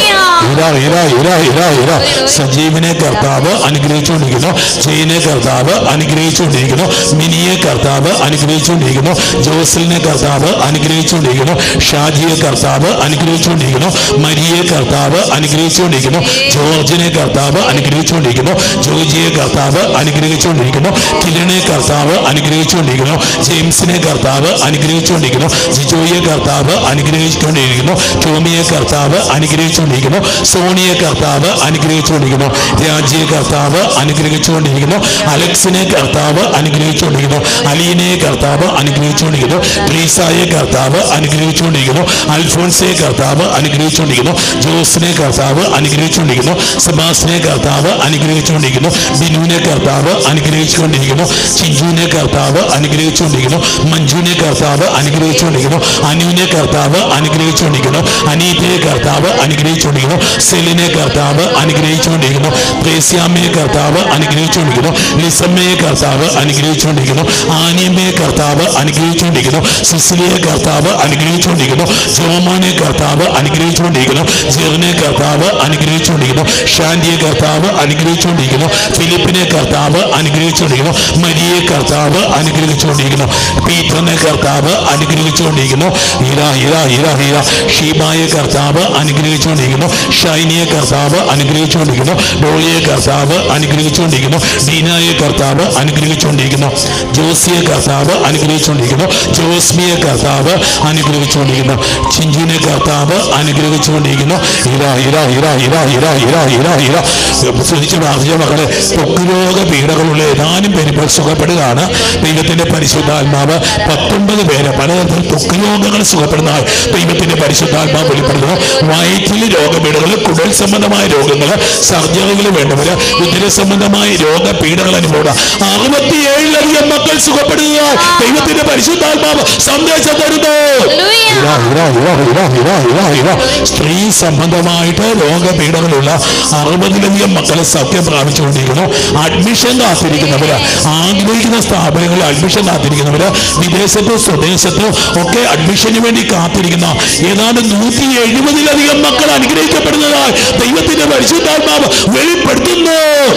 ഇതാ ഇതാ ഇതാ ഇതാ ഇതാ സജീവിനെ കർത്താവ് അനുഗ്രഹിച്ചുകൊണ്ടിരിക്കുന്നു ജയിനെ കർത്താവ് അനുഗ്രഹിച്ചുകൊണ്ടിരിക്കുന്നു മിനിയെ കർത്താവ് അനുഗ്രഹിച്ചുകൊണ്ടിരിക്കുന്നു ജോസലിനെ കർത്താവ് അനുഗ്രഹിച്ചുകൊണ്ടിരിക്കുന്നു ഷാജിയെ കർത്താവ് അനുഗ്രഹിച്ചുകൊണ്ടിരിക്കുന്നു മരിയെ കർത്താവ് അനുഗ്രഹിച്ചുകൊണ്ടിരിക്കുന്നു ജോർജിനെ കർത്താവ് അനുഗ്രഹിച്ചുകൊണ്ടിരിക്കുന്നു ജോജിയെ കർത്താവ് അനുഗ്രഹിച്ചുകൊണ്ടിരിക്കുന്നു കിരണിനെ കർത്താവ് അനുഗ്രഹിച്ചുകൊണ്ടിരിക്കുന്നു ജെയിംസിനെ കർത്താവ് അനുഗ്രഹിച്ചുകൊണ്ടിരിക്കുന്നു ജിജോയെ കർത്താവ് അനുഗ്രഹിച്ചുകൊണ്ടിരിക്കുന്നു ടോമിയെ കർത്താവ് അനുഗ്രഹിച്ചുകൊണ്ടിരിക്കുന്നു സോണിയെ കർത്താവ് അനുഗ്രഹിച്ചുകൊണ്ടിരിക്കുന്നു രാജിയെ കർത്താവ് അനുഗ്രഹിച്ചുകൊണ്ടിരിക്കുന്നു അലക്സിനെ കർത്താവ് അനുഗ്രഹിച്ചുകൊണ്ടിരിക്കുന്നു അലീനെ കർത്താവ് അനുഗ്രഹിച്ചുകൊണ്ടിരിക്കുന്നു ട്രീസായെ കർത്താവ് അനുഗ്രഹിച്ചുകൊണ്ടിരിക്കുന്നു അൽഫോൺസയെ കർത്താവ് അനുഗ്രഹിച്ചുകൊണ്ടിരിക്കുന്നു ജോസിനെ കർത്താവ് അനുഗ്രഹിച്ചുകൊണ്ടിരിക്കുന്നു സെബാസിനെ കർത്താവ് അനുഗ്രഹിച്ചുകൊണ്ടിരിക്കുന്നു ബിനുവിനെ കർത്താവ് അനുഗ്രഹിച്ചുകൊണ്ടിരിക്കുന്നു ചിഞ്ചുവിനെ കർത്താവ് അനുഗ്രഹിച്ചുകൊണ്ടിരിക്കുന്നു മഞ്ജുവിനെ കർത്താവ് അനുഗ്രഹിച്ചുകൊണ്ടിരിക്കുന്നു അനുവിനെ കർത്താവ് അനുഗ്രഹിച്ചുകൊണ്ടിരിക്കുന്നു അനീതയെ കർത്താവ് അനുഗ്രഹിച്ചുകൊണ്ടിരിക്കുന്നു സെലിനെ കർത്താവ് അനുഗ്രഹിച്ചുകൊണ്ടിരിക്കുന്നു ത്രേസ്യാമ്മയെ കർത്താവ് അനുഗ്രഹിച്ചുകൊണ്ടിരിക്കുന്നു ലിസമ്മയെ കർത്താവ് അനുഗ്രഹിച്ചുകൊണ്ടിരിക്കുന്നു ആനിയമ്മയെ കർത്താവ് അനുഗ്രഹിച്ചുകൊണ്ടിരിക്കുന്നു സിസിലിയെ കർത്താവ് അനുഗ്രഹിച്ചുകൊണ്ടിരിക്കുന്നു ജോമോനെ കർത്താവ് അനുഗ്രഹിച്ചുകൊണ്ടിരിക്കുന്നു ജെറിനെ കർത്താവ് അനുഗ്രഹിച്ചുകൊണ്ടിരിക്കുന്നു ഷാന്റിയെ കർത്താവ് അനുഗ്രഹിച്ചുകൊണ്ടിരിക്കുന്നു ഫിലിപ്പിനെ കർത്താവ് അനുഗ്രഹിച്ചുകൊണ്ടിരിക്കുന്നു മരിയെ കർത്താവ് അനുഗ്രഹിച്ചുകൊണ്ടിരിക്കുന്നു പീറ്ററിനെ കർത്താവ് അനുഗ്രഹിച്ചുകൊണ്ടിരിക്കുന്നു ഇരാ ഇരാ ഇരാ ഇരാ ഷീബായെ കർത്താവ് അനുഗ്രഹിച്ചുകൊണ്ടിരിക്കുന്നു ഷൈനിയെ കർത്താവ് അനുഗ്രഹിച്ചുകൊണ്ടിരിക്കുന്നു ഡോളിയെ കർത്താവ് അനുഗ്രഹിച്ചുകൊണ്ടിരിക്കുന്നു ഡീനായെ കർത്താവ് അനുഗ്രഹിച്ചുകൊണ്ടിരിക്കുന്നു ജോസിയെ കർത്താവ് അനുഗ്രഹിച്ചുകൊണ്ടിരിക്കുന്നു ജോസ്മിയെ കർത്താവ് അനുഗ്രഹിച്ചുകൊണ്ടിരിക്കുന്നു ചിഞ്ചുവിനെ കർത്താവ് അനുഗ്രഹിച്ചുകൊണ്ടിരിക്കുന്നു ഇരാ ഇരാ ഇരാ ഇരാ ഇരാ ഇരാ ഇരാ ഇരാ ശ്രദ്ധിച്ച് പ്രാർത്ഥിച്ച മക്കളെ ത്വക്കുരോഗ പീഡകളുള്ള ഏതാനും പേര് ഇപ്പോൾ സുഖപ്പെടുകയാണ് ദൈവത്തിന്റെ പരിശുദ്ധാത്മാവ് പത്തൊമ്പത് പേര് പലതരത്തിൽ ത്വക്കുരോഗങ്ങൾ സുഖപ്പെടുന്നതായി ദൈവത്തിന്റെ പരിശുദ്ധാത്മാവ് വെളിപ്പെടുന്നു വയറ്റിൽ രോഗപീഠകൾ കുടൽ സംബന്ധമായ രോഗങ്ങൾ സർജറികൾ വേണ്ടവര് ഉദര സംബന്ധമായ രോഗപീഠകൾ അനുഭവം അറുപത്തിയേഴിലധികം മക്കൾ സുഖപ്പെടുക ദൈവത്തിന്റെ പരിശുദ്ധാത്മാവ് സന്ദേശം തരുന്നു ഇതാ, ഇതാ, ഇതാ, ഇതാ, ഇതാ, ഇതാ, ഇതാ. സ്ത്രീ സംബന്ധമായിട്ട് രോഗപീഠകളുള്ള അറുപതിലധികം മക്കളെ സത്യം പ്രാപിച്ചുകൊണ്ടിരിക്കുന്നു അഡ്മിഷൻ കാത്തിരിക്കുന്നവര് ആഗ്രഹിക്കുന്ന സ്ഥാപനങ്ങളിൽ അഡ്മിഷൻ കാത്തിരിക്കുന്നവര് വിദേശത്തോ സ്വദേശത്തോ ഒക്കെ അഡ്മിഷന് വേണ്ടി കാത്തിരിക്കുന്ന ഏതാണ്ട് നൂറ്റി എഴുപതിലധികം മക്കൾ അനുഗ്രഹിക്കപ്പെടുന്നതായി ദൈവത്തിന്റെ പരിശുദ്ധാത്മാവ് വെളിപ്പെടുത്തുന്നു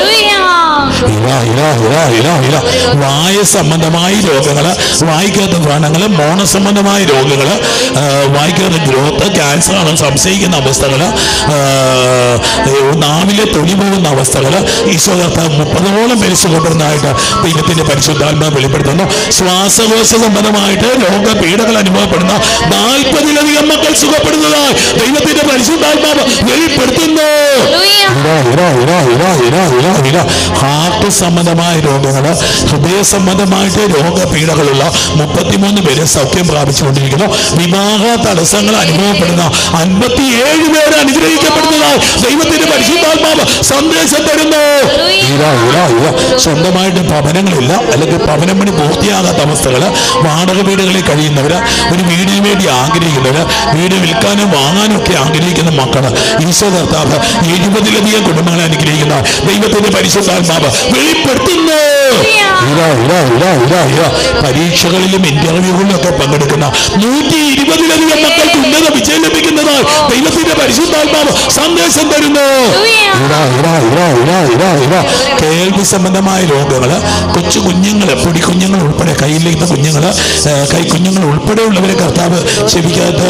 ഇതാ, ഇതാ, ഇതാ, ഇതാ, ഇതാ. വായ സംബന്ധമായ രോഗങ്ങള് വായിക്കാത്ത വ്രണങ്ങള് മോണ സംബന്ധമായ രോഗങ്ങള് ആ, വായിക്കാത്ത ഗ്രോത്ത് ക്യാൻസർ ആണ് സംശയിക്കുന്ന അവസ്ഥകള് ആ, നാവിലെ തൊലി പോകുന്ന അവസ്ഥകള് ഈശോ കർത്താവ് മുപ്പതോളം പേര് സുഖപ്പെടുന്നതായിട്ട് ദൈവത്തിന്റെ പരിശുദ്ധാത്മാവ് വെളിപ്പെടുത്തുന്നു ശ്വാസകോശ സംബന്ധമായിട്ട് രോഗപീഠകൾ അനുഭവപ്പെടുന്ന നാൽപ്പതിലധികം മക്കൾ സുഖപ്പെടുന്നതായി ദൈവത്തിന്റെ പരിശുദ്ധാത്മാവ് വെളിപ്പെടുത്തുന്നു ഇതാ, ഇതാ, ഇതാ, ഇതാ, ഇതാ, ഇതാ, ഇതാ. ഹാർട്ട് സംബന്ധമായ രോഗങ്ങള് ഹൃദയ സംബന്ധമായിട്ട് രോഗപീഠകളുള്ള മുപ്പത്തിമൂന്ന് പേര് സൗഖ്യം പ്രാപിച്ചുകൊണ്ടിരിക്കുന്നു വിവാഹ തടസ്സങ്ങൾ അനുഭവപ്പെടുന്ന അൻപത്തിയേഴ് പേര് അനുഗ്രഹിക്കപ്പെടുന്നതായി ദൈവത്തിന്റെ പരിശുദ്ധാത്മാവ് സന്ദേശം തരുന്നു ഇതാ, ഇതാ, ഇതാ. സ്വന്തമായിട്ട് ഭവനങ്ങളില്ല അല്ലെങ്കിൽ ഭവനം പണി പൂർത്തിയാകാത്ത അവസ്ഥകള് വാടക വീടുകളിൽ കഴിയുന്നവര് ഒരു വീടിന് വേണ്ടി ആഗ്രഹിക്കുന്നവര് വീട് വിൽക്കാനും വാങ്ങാനും ഒക്കെ ആഗ്രഹിക്കുന്ന മക്കള് ഈശോ കർത്താവ് എഴുപതിലധികം കുടുംബങ്ങളെ അനുഗ്രഹിക്കുന്ന ദൈവത്തിന്റെ പരിശുദ്ധാത്മാവ് വെളിപ്പെടുത്തുന്നു ഇതാ ഇതാ ഇതാ ഇതാ ഇതാ പരീക്ഷകളിലും ഇന്റർവ്യൂകളിലും ഒക്കെ പങ്കെടുക്കുന്ന നൂറ്റി ഇരുപതിലധികം മക്കൾക്ക് ഉന്നത വിജയം ലഭിക്കുന്നതായി ദൈവത്തിന്റെ പരിശുദ്ധാത്മാവ് സന്ദേശം തരുന്നു ഇതാ ഇതാ ഇതാ ഇതാ ഇതാ ഇതാ കേൾവി സംബന്ധമായ രോഗങ്ങള് കൊച്ചു കുഞ്ഞുങ്ങള് പൊടി കുഞ്ഞുങ്ങൾ ഉൾപ്പെടെ കയ്യിലിരിക്കുന്ന കുഞ്ഞുങ്ങള് ഏ, കൈ കുഞ്ഞുങ്ങൾ ഉൾപ്പെടെയുള്ളവരെ കർത്താവ് ചെവിക്കകത്ത്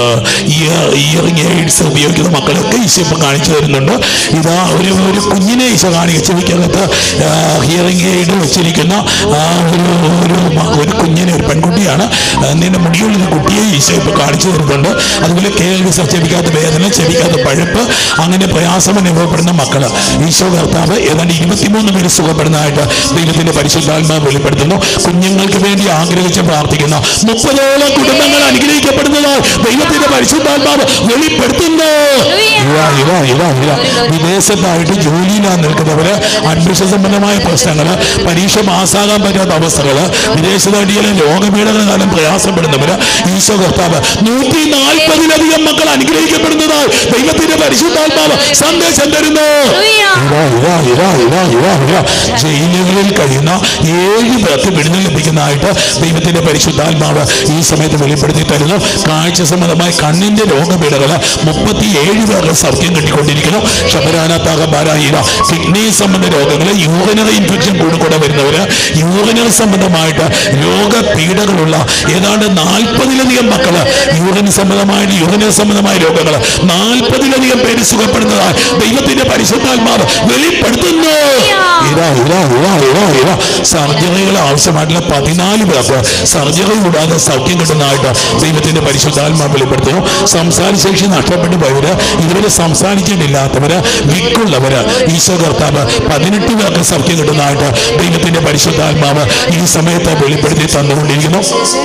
ഇയറിംഗ് എയ്ഡ്സ് ഉപയോഗിക്കുന്ന മക്കളൊക്കെ ഈശോ ഇപ്പം കാണിച്ചു തരുന്നുണ്ട് ഇതാ ഒരു ഒരു കുഞ്ഞിനെ ഈശോ കാണിക്കുക ചെവിക്കകത്ത് ഹിയറിംഗ് എയ്ഡ് വെച്ചിരിക്കുന്ന ആ ഒരു ഒരു മ- ഒരു കുഞ്ഞിനെ ഒരു പെൺകുട്ടിയാണ് നിന്റെ മുടിയുള്ള ഒരു കുട്ടിയെ ഈശോ ഇപ്പം കാണിച്ചു തരുന്നുണ്ട് അതുപോലെ കേൾവി സ- ചെവിക്കകത്ത് വേദന ചെവിക്കകത്ത് പഴുപ്പ് അങ്ങനെ പ്രയാസം അനുഭവപ്പെടുന്ന മക്കള് ഈശോ കർത്താവ് ഏതാണ്ട് ഇരുപത്തിമൂന്ന് പേര് സുഖപ്പെടുന്നതായിട്ട് ദൈവത്തിന്റെ പരിശുദ്ധാത്മാവ് വെളിപ്പെടുത്തുന്നു കുഞ്ഞുങ്ങൾക്ക് വേണ്ടി ആഗ്രഹിച്ച് പ്രാർത്ഥിക്കുന്ന മുപ്പതോളം കുടുംബങ്ങൾ അനുഗ്രഹിക്കപ്പെടുന്നതായി ദൈവത്തിന്റെ പരിശുദ്ധാത്മാവ് വെളിപ്പെടുത്തുന്നു ഇതാ, ഇതാ, ഇതാ, ഇതാ. വിദേശത്തായിട്ട് ജോലിയിലാണ് നിൽക്കുന്നവര് അഡ്മിഷൻ സംബന്ധമായ പ്രശ്നങ്ങള് പരീക്ഷ പാസ്സാകാൻ പറ്റാത്ത അവസ്ഥകള് വിദേശത്തായിട്ട് രോഗപീഠകൾ കാരണം പ്രയാസപ്പെടുന്നവര് ഈശോ കർത്താവ് നൂറ്റി നാൽപ്പതിലധികം മക്കൾ അനുഗ്രഹിക്കപ്പെടുന്നതായി ദൈവത്തിന്റെ പരിശുദ്ധാത്മാവ് സന്ദേശം തരുന്നു ഇതാ, ഇതാ, ഇതാ, ഇതാ, ഇതാ, ഇതാ. ജയിലുകളിൽ കഴിയുന്ന ഏഴ് പേർക്ക് വിടുതൽ ലഭിക്കുന്നതായിട്ട് ദൈവത്തിന്റെ പരിശുദ്ധാത്മാവ് ഈ സമയത്ത് വെളിപ്പെടുത്തി തരുന്നു കാഴ്ച സംബന്ധമായ കണ്ണിന്റെ രോഗപീഠകള് മുപ്പത്തി ഏഴ് പേർക്ക് സൗഖ്യം കിട്ടിക്കൊണ്ടിരിക്കുന്നു ഷബരാനത്താകബാരായിര കിഡ്നി സംബന്ധ രോഗങ്ങള് യൂറിനറി ഇൻഫെക്ഷൻ കൂടെ കൂടെ വരുന്നവര് യൂറിനറി സംബന്ധമായിട്ട് രോഗപീഠകളുള്ള ഏതാണ്ട് നാൽപ്പതിലധികം മക്കള് യൂറിൻ സംബന്ധമായിട്ട് യൂറിനറി സംബന്ധമായ രോഗങ്ങള് നാൽപ്പതിലധികം പേര് സുഖപ്പെടുന്നതായി ദൈവത്തിന്റെ പരിശുദ്ധാത്മാവ് വെളിപ്പെടുത്തുന്നു ഇതാ ഇതാ ഇതാ ഇതാ ഇതാ സർജറികൾ ആവശ്യമായിട്ടുള്ള പതിനാല് പേർക്ക് സർജറി കൂടാതെ സൗഖ്യം കിട്ടുന്നതായിട്ട് ദൈവത്തിന്റെ പരിശുദ്ധാത്മാവ് വെളിപ്പെടുത്തുന്നു സംസാരശേഷി നഷ്ടപ്പെട്ടു പോയവര് ഇതുവരെ സംസാരിച്ചിട്ടില്ലാത്തവര് വിക്കുള്ളവര് ഈശോ കർത്താവ് പതിനെട്ട് പേർക്ക് സൗഖ്യം കിട്ടുന്നതായിട്ട് ദൈവത്തിന്റെ പരിശുദ്ധാത്മാവ് ഈ സമയത്ത് വെളിപ്പെടുത്തി തന്നുകൊണ്ടിരിക്കുന്നു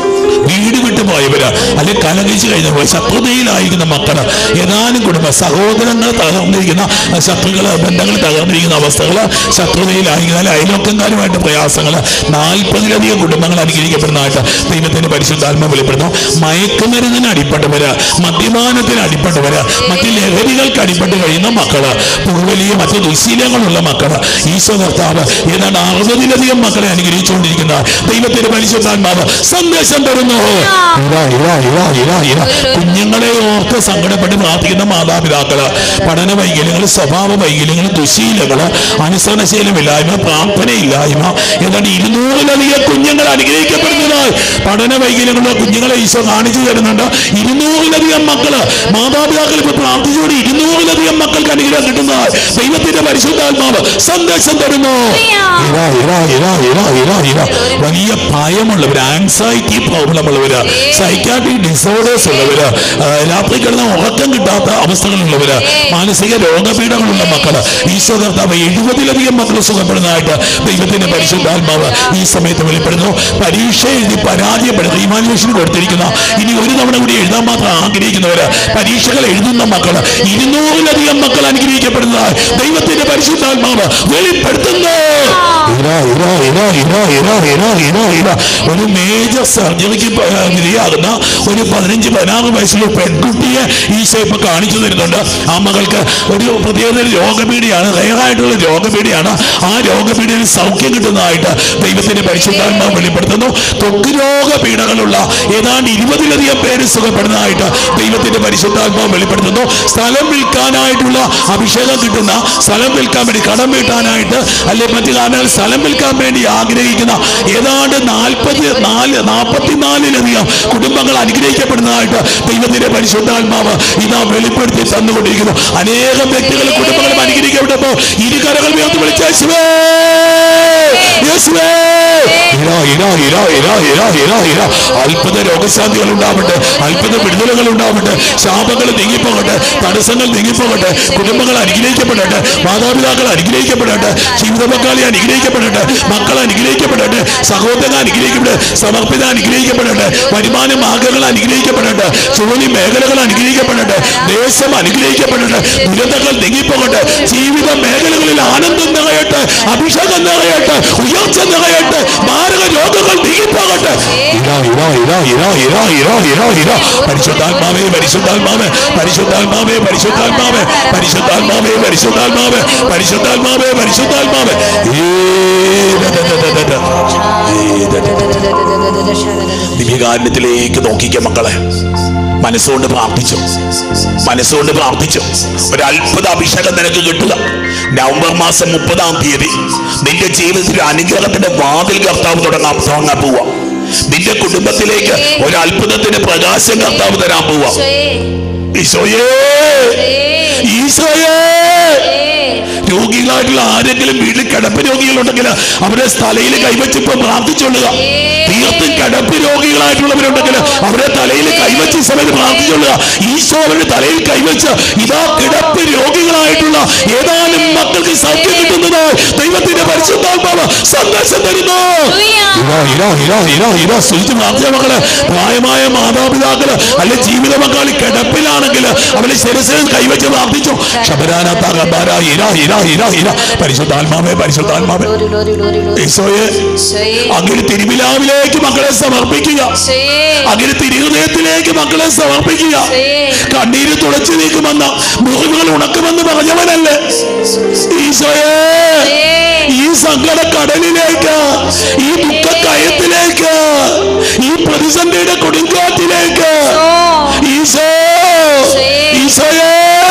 വീട് വിട്ടു പോയവര് അല്ലെ കലകിച്ച് കഴിഞ്ഞ ശത്രുതയിലായിരിക്കുന്ന മക്കള് ഏതാനും കുടുംബ സഹോദരങ്ങൾ തകർന്നിരിക്കുന്ന ശത്രുക്കള് ബന്ധങ്ങൾ തകർന്നിരിക്കുന്ന അവസ്ഥകള് ശത്രുതയിലായിരിക്കുന്ന അയൽവക്കംകാരുമായിട്ട് പ്രയാസങ്ങള് നാൽപ്പതിലധികം കുടുംബങ്ങൾ അനുഗ്രഹിക്കപ്പെടുന്നതായിട്ട് ദൈവത്തിന്റെ പരിശുദ്ധാത്മ വെളിപ്പെടുന്നു മയക്കുമരുന്നിന് അടിപ്പെട്ടവര് മദ്യപാനത്തിന് അടിപ്പെട്ടവര് മറ്റ് ലഹരികൾക്ക് അടിപ്പെട്ട് കഴിയുന്ന മക്കള് പുകവലിയും മറ്റ് ദുശീലങ്ങളുള്ള മക്കള് ഈശോ കർത്താവ് ഏതാണ്ട് അറുപതിലധികം മക്കളെ അനുഗ്രഹിച്ചുകൊണ്ടിരിക്കുന്ന ദൈവത്തിന്റെ പരിശുദ്ധാത്മാവ് സന്ദേശം തരുന്നു ഇതാ ഇതാ ഇതാ ഇതാ ഇതാ കുഞ്ഞുങ്ങളെ ഓർത്ത് സങ്കടപ്പെട്ട് പ്രാർത്ഥിക്കുന്ന മാതാപിതാക്കള് പഠന വൈകല്യങ്ങൾ സ്വഭാവ വൈകല്യങ്ങൾ ദുശീലങ്ങള് അനുസരണശീലമില്ലായ്മ പ്രാർത്ഥനയില്ലായ്മ ഏതാണ്ട് ഇരുന്നൂറിലധികം കുഞ്ഞുങ്ങൾ അനുഗ്രഹിക്കപ്പെടുന്നതായി പഠന വൈകല്യങ്ങളുള്ള കുഞ്ഞുങ്ങളെ ഈശോ കാണിച്ചു തരുന്നുണ്ട് ഇരുന്നൂറിലധികം മക്കള് മാതാപിതാക്കൾ ഇപ്പൊ പ്രാർത്ഥിച്ചുകൊണ്ട് ഇരുന്നൂറിലധികം മക്കൾക്ക് അനുഗ്രഹം കിട്ടുന്നതായി ദൈവത്തിന്റെ പരിശുദ്ധാത്മാവ് സന്ദേശം തരുന്നു ഇതാ ഇതാ ഇതാ ഇതാ ഇതാ ഇതാ വലിയ ഭയമുള്ളവര് ആൻസൈറ്റി പ്രോബ്ലം ഉള്ളവര് സൈക്കാട്രിക് ഡിസോർഡേഴ്സ് ഉള്ളവര് ആ, രാത്രി കിടന്ന ഉറക്കം കിട്ടാത്ത അവസ്ഥകളുള്ളവര് മാനസിക രോഗപീഠങ്ങളുള്ള മക്കള് ഈശോ കർത്താവ് എഴുപതിലധികം മക്കൾ സുഖപ്പെടുന്നതായിട്ട് ദൈവത്തിന്റെ പരിശുദ്ധാത്മാവ് ഈ സമയത്ത് വെളിപ്പെടുന്നു പരീക്ഷ എഴുതി പരാജയപ്പെടുന്ന ഇമാനുവേഷന് കൊടുത്തിരിക്കുന്ന ഇനി ഒരു തവണ കൂടി എഴുതാൻ മാത്രം ആഗ്രഹിക്കുന്നവര് പരീക്ഷകൾ എഴുതുന്ന മക്കള് ഇരുന്നൂറിലധികം മക്കൾ അനുഗ്രഹിക്കപ്പെടുന്നതായി ദൈവത്തിന്റെ പരിശുദ്ധാത്മാവ് വെളിപ്പെടുത്തുന്നു ഇതാ ഇതാ ഇതാ ഇതാ ഇതാ ഇതാ ഇതാ ഇതാ ഒരു മേജർ സർജറിക്ക് വിധേയാകുന്ന ഒരു പതിനഞ്ച് പതിനാറ് വയസ്സുള്ള പെൺകുട്ടിയെ ഈശോ ഇപ്പൊ കാണിച്ചു തരുന്നുണ്ട് ആ മകൾക്ക് ഒരു പ്രത്യേക രോഗപീഠയാണ് റയറായിട്ടുള്ള രോഗപീഠയാണ് ആ രോഗപീഠയിൽ സൗഖ്യം കിട്ടുന്നതായിട്ട് ദൈവത്തിന്റെ പരിശുദ്ധാത്മാവ് വെളിപ്പെടുത്തുന്നു ത്വക്ക് രോഗപീഠകളുള്ള ഏതാണ്ട് ഇരുപതിലധികം പേര് സുഖപ്പെടുന്നതായിട്ട് ദൈവത്തിന്റെ പരിശുദ്ധാത്മാവ് വെളിപ്പെടുത്തുന്നു സ്ഥലം വിൽക്കാനായിട്ടുള്ള അഭിഷേകം കിട്ടുന്ന സ്ഥലം വിൽക്കാൻ വേണ്ടി കടം വീട്ടാനായിട്ട് അല്ലെ മറ്റു കാരണങ്ങൾ സ്ഥലം വിൽക്കാൻ വേണ്ടി ആഗ്രഹിക്കുന്ന ഏതാണ്ട് നാൽപ്പത്തി നാല് നാൽപ്പത്തിനാലിലധികം കുടുംബങ്ങൾ അനുഗ്രഹിക്കപ്പെടുന്നതായിട്ട് ദൈവത്തിന്റെ പരിശുദ്ധാത്മാവ് ഇതാ വെളിപ്പെടുത്തി തന്നുകൊണ്ടിരിക്കുന്നു അനേകം വ്യക്തികൾ കുടുംബങ്ങളും അനുഗ്രഹിക്കപ്പെട്ടപ്പോ ഇരുകരകൾ ഉയർത്തി വിളിച്ച യേശുവേ യേശുവേ ഇരാ ഇരാ ഇരാ ഇരാ ഇരാ ഇരാ ഇരാ അത്ഭുത രോഗശാന്തികൾ ഉണ്ടാവട്ടെ അത്ഭുത വിടുതലുകൾ ഉണ്ടാവട്ടെ ശാപങ്ങൾ നീങ്ങിപ്പോകട്ടെ തടസ്സങ്ങൾ നീങ്ങിപ്പോകട്ടെ കുടുംബങ്ങൾ അനുഗ്രഹിക്കപ്പെടട്ടെ മാതാപിതാക്കൾ അനുഗ്രഹിക്കപ്പെടട്ടെ ജീവിത പങ്കാളി അനുഗ്രഹിക്കപ്പെടട്ടെ മക്കൾ അനുഗ്രഹിക്കപ്പെടട്ടെ സഹോദരൻ അനുഗ്രഹിക്കപ്പെടട്ടെ സമർപ്പിത അനുഗ്രഹിക്കപ്പെടട്ടെ വരുമാന മാർഗങ്ങൾ അനുഗ്രഹിക്കപ്പെടട്ടെ ജോലി മേഖലകൾ അനുഗ്രഹിക്കപ്പെടട്ടെ ദേശം അനുഗ്രഹിക്കപ്പെടട്ടെ ദുരന്തങ്ങൾ നീങ്ങിപ്പോകട്ടെ ജീവിത മേഖലകളിൽ ആനന്ദം നിറയട്ടെ അഭിഷേകം നിറയട്ടെ ഉയർച്ച നിറയട്ടെ മാരക രോഗങ്ങൾ നീങ്ങിപ്പോകട്ടെ ഇതാ ഇരാ ഇരാ ഇരാ ഇരാ ഇരാ ഇരാ ഇരാ ഇരാ പരിശുദ്ധാത്മാവേ പരിശുദ്ധാത്മാവേ പരിശുദ്ധാത്മാവേ പരിശുദ്ധാത്മാവേ പരിശുദ്ധാത്മാവേ പരിശുദ്ധാത്മാവേ പരിശുദ്ധാത്മാവേ പരിശുദ്ധാത്മാവേ ഏ, ദ, ദ, ദ, ദ, ദ, ദ. ഏ, ദ, ദ, ദ, ദ. ദിവ്യകാരുണ്യത്തിലേക്ക് നോക്കിക്ക മക്കളെ മനസ്സുകൊണ്ട് പ്രാർത്ഥിച്ചു മനസ്സുകൊണ്ട് പ്രാർത്ഥിച്ചു ഒരു അത്ഭുത അഭിഷേകം നിനക്ക് കിട്ടുക നവംബർ മാസം മുപ്പതാം തീയതി നിന്റെ ജീവിതത്തിൽ അനുഗ്രഹത്തിന്റെ വാതിൽ കർത്താവ് തുടങ്ങാൻ തുടങ്ങാൻ പോവാ നിന്റെ കുടുംബത്തിലേക്ക് ഒരു അത്ഭുതത്തിന്റെ പ്രകാശം കർത്താവ് തരാൻ പോവാ ഈശോയേ ഈശോയേ രോഗികളായിട്ടുള്ള ആരെങ്കിലും വീട്ടിൽ കിടപ്പ് രോഗികളുണ്ടെങ്കിൽ അവരുടെ സ്ഥലയിൽ കൈവച്ചിപ്പോ പ്രാർത്ഥിച്ചോളുക തീർത്തും കിടപ്പ് രോഗികളായിട്ടുള്ളവരുണ്ടെങ്കിൽ അവരുടെ തലയിൽ കൈവച്ച് ഈ സമയത്ത് പ്രാർത്ഥിച്ചോളുക ഈശോ അവരുടെ തലയിൽ കൈവച്ച് ഇതാ കിടപ്പ് രോഗികളായിട്ടുള്ള ഏതാനും മക്കൾക്ക് സൗഖ്യം കിട്ടുന്നതായി ദൈവത്തിന്റെ പരിശുദ്ധാത്മാവ് സന്ദേശം തരുന്നു ഇതാ, ഇതാ, ഇതാ, ഇതാ, ഇതാ, സ്തുതിച്ച് പ്രാർത്ഥിച്ച മക്കള് പ്രായമായ മാതാപിതാക്കള് അല്ലെ ജീവിത പങ്കാളി കിടപ്പിലാണെങ്കിൽ അവരെ ശിരസിൽ കൈവച്ച് പ്രാർത്ഥിച്ചു ശബരാനാത്താകബാര ഇര ഇര ഇര ഇര പരിശുദ്ധാത്മാവേ പരിശുദ്ധാത്മാവേ ഈശോയെ അങ്ങനെ തിരുവിലാവിലേക്ക് മക്കളെ സമർപ്പിക്കുക അങ്ങനെ തിരുഹൃദയത്തിലേക്ക് മക്കളെ സമർപ്പിക്കുക കണ്ണീര് തുളച്ചു നീക്കുമെന്ന മുറിവുകൾ ഉണക്കുമെന്ന് പറഞ്ഞവനല്ലേ ഈശോയെ ഈ സങ്കട കടലിലേക്ക് ഈ ദുഃഖ കയത്തിലേക്ക് ഈ പ്രതിസന്ധിയുടെ കൊടുങ്കാറ്റിലേക്ക് ഈശോ ഈശോയെ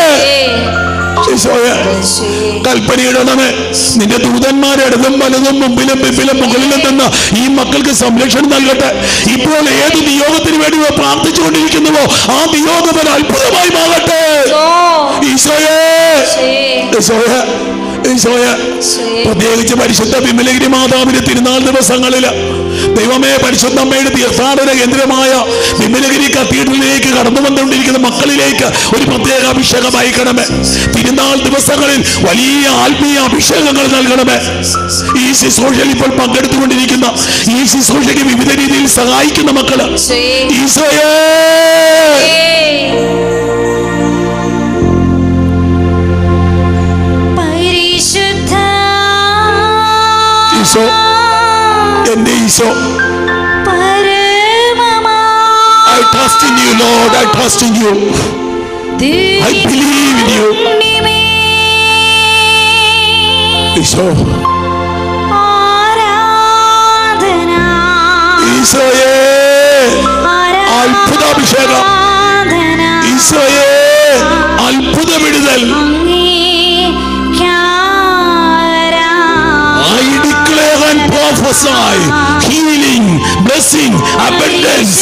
ഈശോയെ കൽപ്പനയിടണമേ നിന്റെ ദൂതന്മാരെ ഇടതും വലതും മുമ്പിലും പിമ്പിലും മുകളിലും നിന്ന് ഈ മക്കൾക്ക് സംരക്ഷണം നൽകട്ടെ ഇപ്പോൾ ഏത് നിയോഗത്തിന് വേണ്ടി ഇവർ പ്രാർത്ഥിച്ചുകൊണ്ടിരിക്കുന്നുവോ ആ നിയോഗം ഒരു അത്ഭുതമായി മാറട്ടെ ഈശോയെ ഈശോയെ ഈശോയെ പ്രത്യേകിച്ച് പരിശുദ്ധ വിമലഗിരി മാതാവിന്റെ തിരുനാൾ ദിവസങ്ങളില് ദൈവമേ പരിശുദ്ധ അമ്മയുടെ തീർത്ഥാടന കേന്ദ്രമായ വിമലഗിരി കത്തീഡ്രലിലേക്ക് കടന്നു വന്നുകൊണ്ടിരിക്കുന്ന മക്കളിലേക്ക് ഒരു പ്രത്യേക അഭിഷേകം അയക്കണമേ തിരുനാൾ ദിവസങ്ങളിൽ വലിയ ആത്മീയ അഭിഷേകങ്ങൾ നൽകണമേ ഈ ശുശ്രൂഷയിൽ ഇപ്പോൾ പങ്കെടുത്തുകൊണ്ടിരിക്കുന്ന ഈ ശുശ്രൂഷയ്ക്ക് വിവിധ രീതിയിൽ സഹായിക്കുന്ന മക്കള് ഈശോയെ പരിശുദ്ധ ഈശോ എന്റെ Isho പരമമാ I trust in you, Lord. I trust in you. I believe in you. Isho ആരാധന ഈശോയെ അത്ഭുതാഭിഷേകം ആരാധന ഈശോയെ അത്ഭുത വിടുതൽ I declare and prophesy healing, blessing, abundance.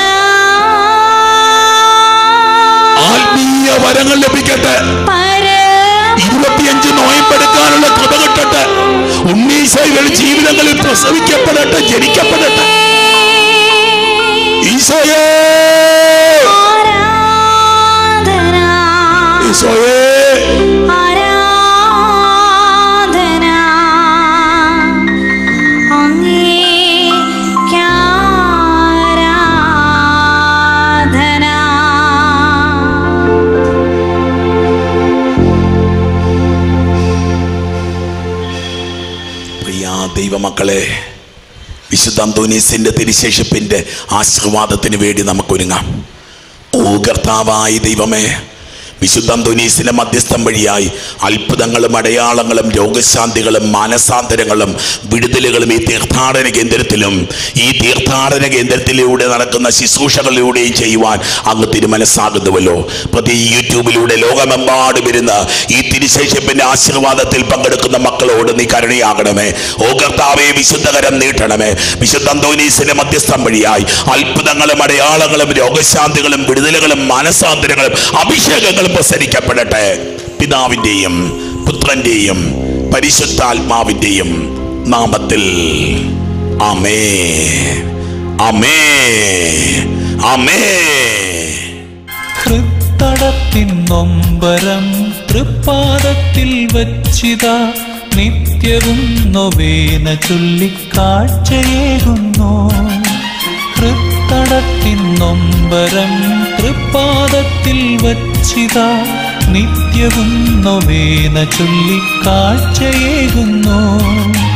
ആത്മീയ വരങ്ങൾ ലഭിക്കട്ടെ ഇരുപത്തിയഞ്ച് നോയമ്പെടുക്കാനുള്ള കൃപ കിട്ടട്ടെ ഉണ്ണീശോയുടെ ജീവിതങ്ങളിൽ പ്രസവിക്കപ്പെടട്ടെ ജനിക്കപ്പെടട്ടെ ഈശോയെ ഈശോയെ പ്രിയ ദൈവമക്കളെ വിശുദ്ധ അന്തോനീസിന്റെ തിരുശേഷിപ്പിന്റെ ആശീർവാദത്തിന് വേണ്ടി നമുക്കൊരുങ്ങാം ഓ കർത്താവായ ദൈവമേ വിശുദ്ധ അന്തോനീസിന്റെ മധ്യസ്ഥം വഴിയായി അത്ഭുതങ്ങളും അടയാളങ്ങളും രോഗശാന്തികളും മാനസാന്തരങ്ങളും വിടുതലുകളും ഈ തീർത്ഥാടന കേന്ദ്രത്തിലും ഈ തീർത്ഥാടന കേന്ദ്രത്തിലൂടെ നടക്കുന്ന ശുശ്രൂഷകളിലൂടെയും ചെയ്യുവാൻ അങ്ങ് തിരുമനസ്സാകുന്നുവല്ലോ പ്രതി യൂട്യൂബിലൂടെ ലോകമെമ്പാടും ഇരുന്ന് ഈ തിരുശേഷിപ്പിന്റെ ആശീർവാദത്തിൽ പങ്കെടുക്കുന്ന മക്കളോട് നീ കരുണയാകണമേ ഓ കർത്താവെ വിശുദ്ധകരം നീട്ടണമേ വിശുദ്ധ അന്തോനീസിന്റെ മധ്യസ്ഥം വഴിയായി അത്ഭുതങ്ങളും അടയാളങ്ങളും രോഗശാന്തികളും വിടുതലുകളും മാനസാന്തരങ്ങളും അഭിഷേകങ്ങളും പ്രസരിക്കപ്പെടട്ടെ പിതാവിൻ്റെയും പുത്രന്റെയും പരിശുദ്ധാത്മാവിൻ്റെയും നാമത്തിൽ അമേ അമേ അമേ തൃത്തടത്തിൻ നൊമ്പരം തൃപ്പാദത്തിൽ വച്ചിത നിത്യവും നൊവേന ചൊല്ലിക്കാഴ്ചയേകുന്നു തൃത്തടത്തിൻ നൊമ്പരം തൃപ്പാദത്തിൽ വച്ചിത നിത്യവും നൊവേന ചൊല്ലിക്കാഴ്ചയേകുന്നു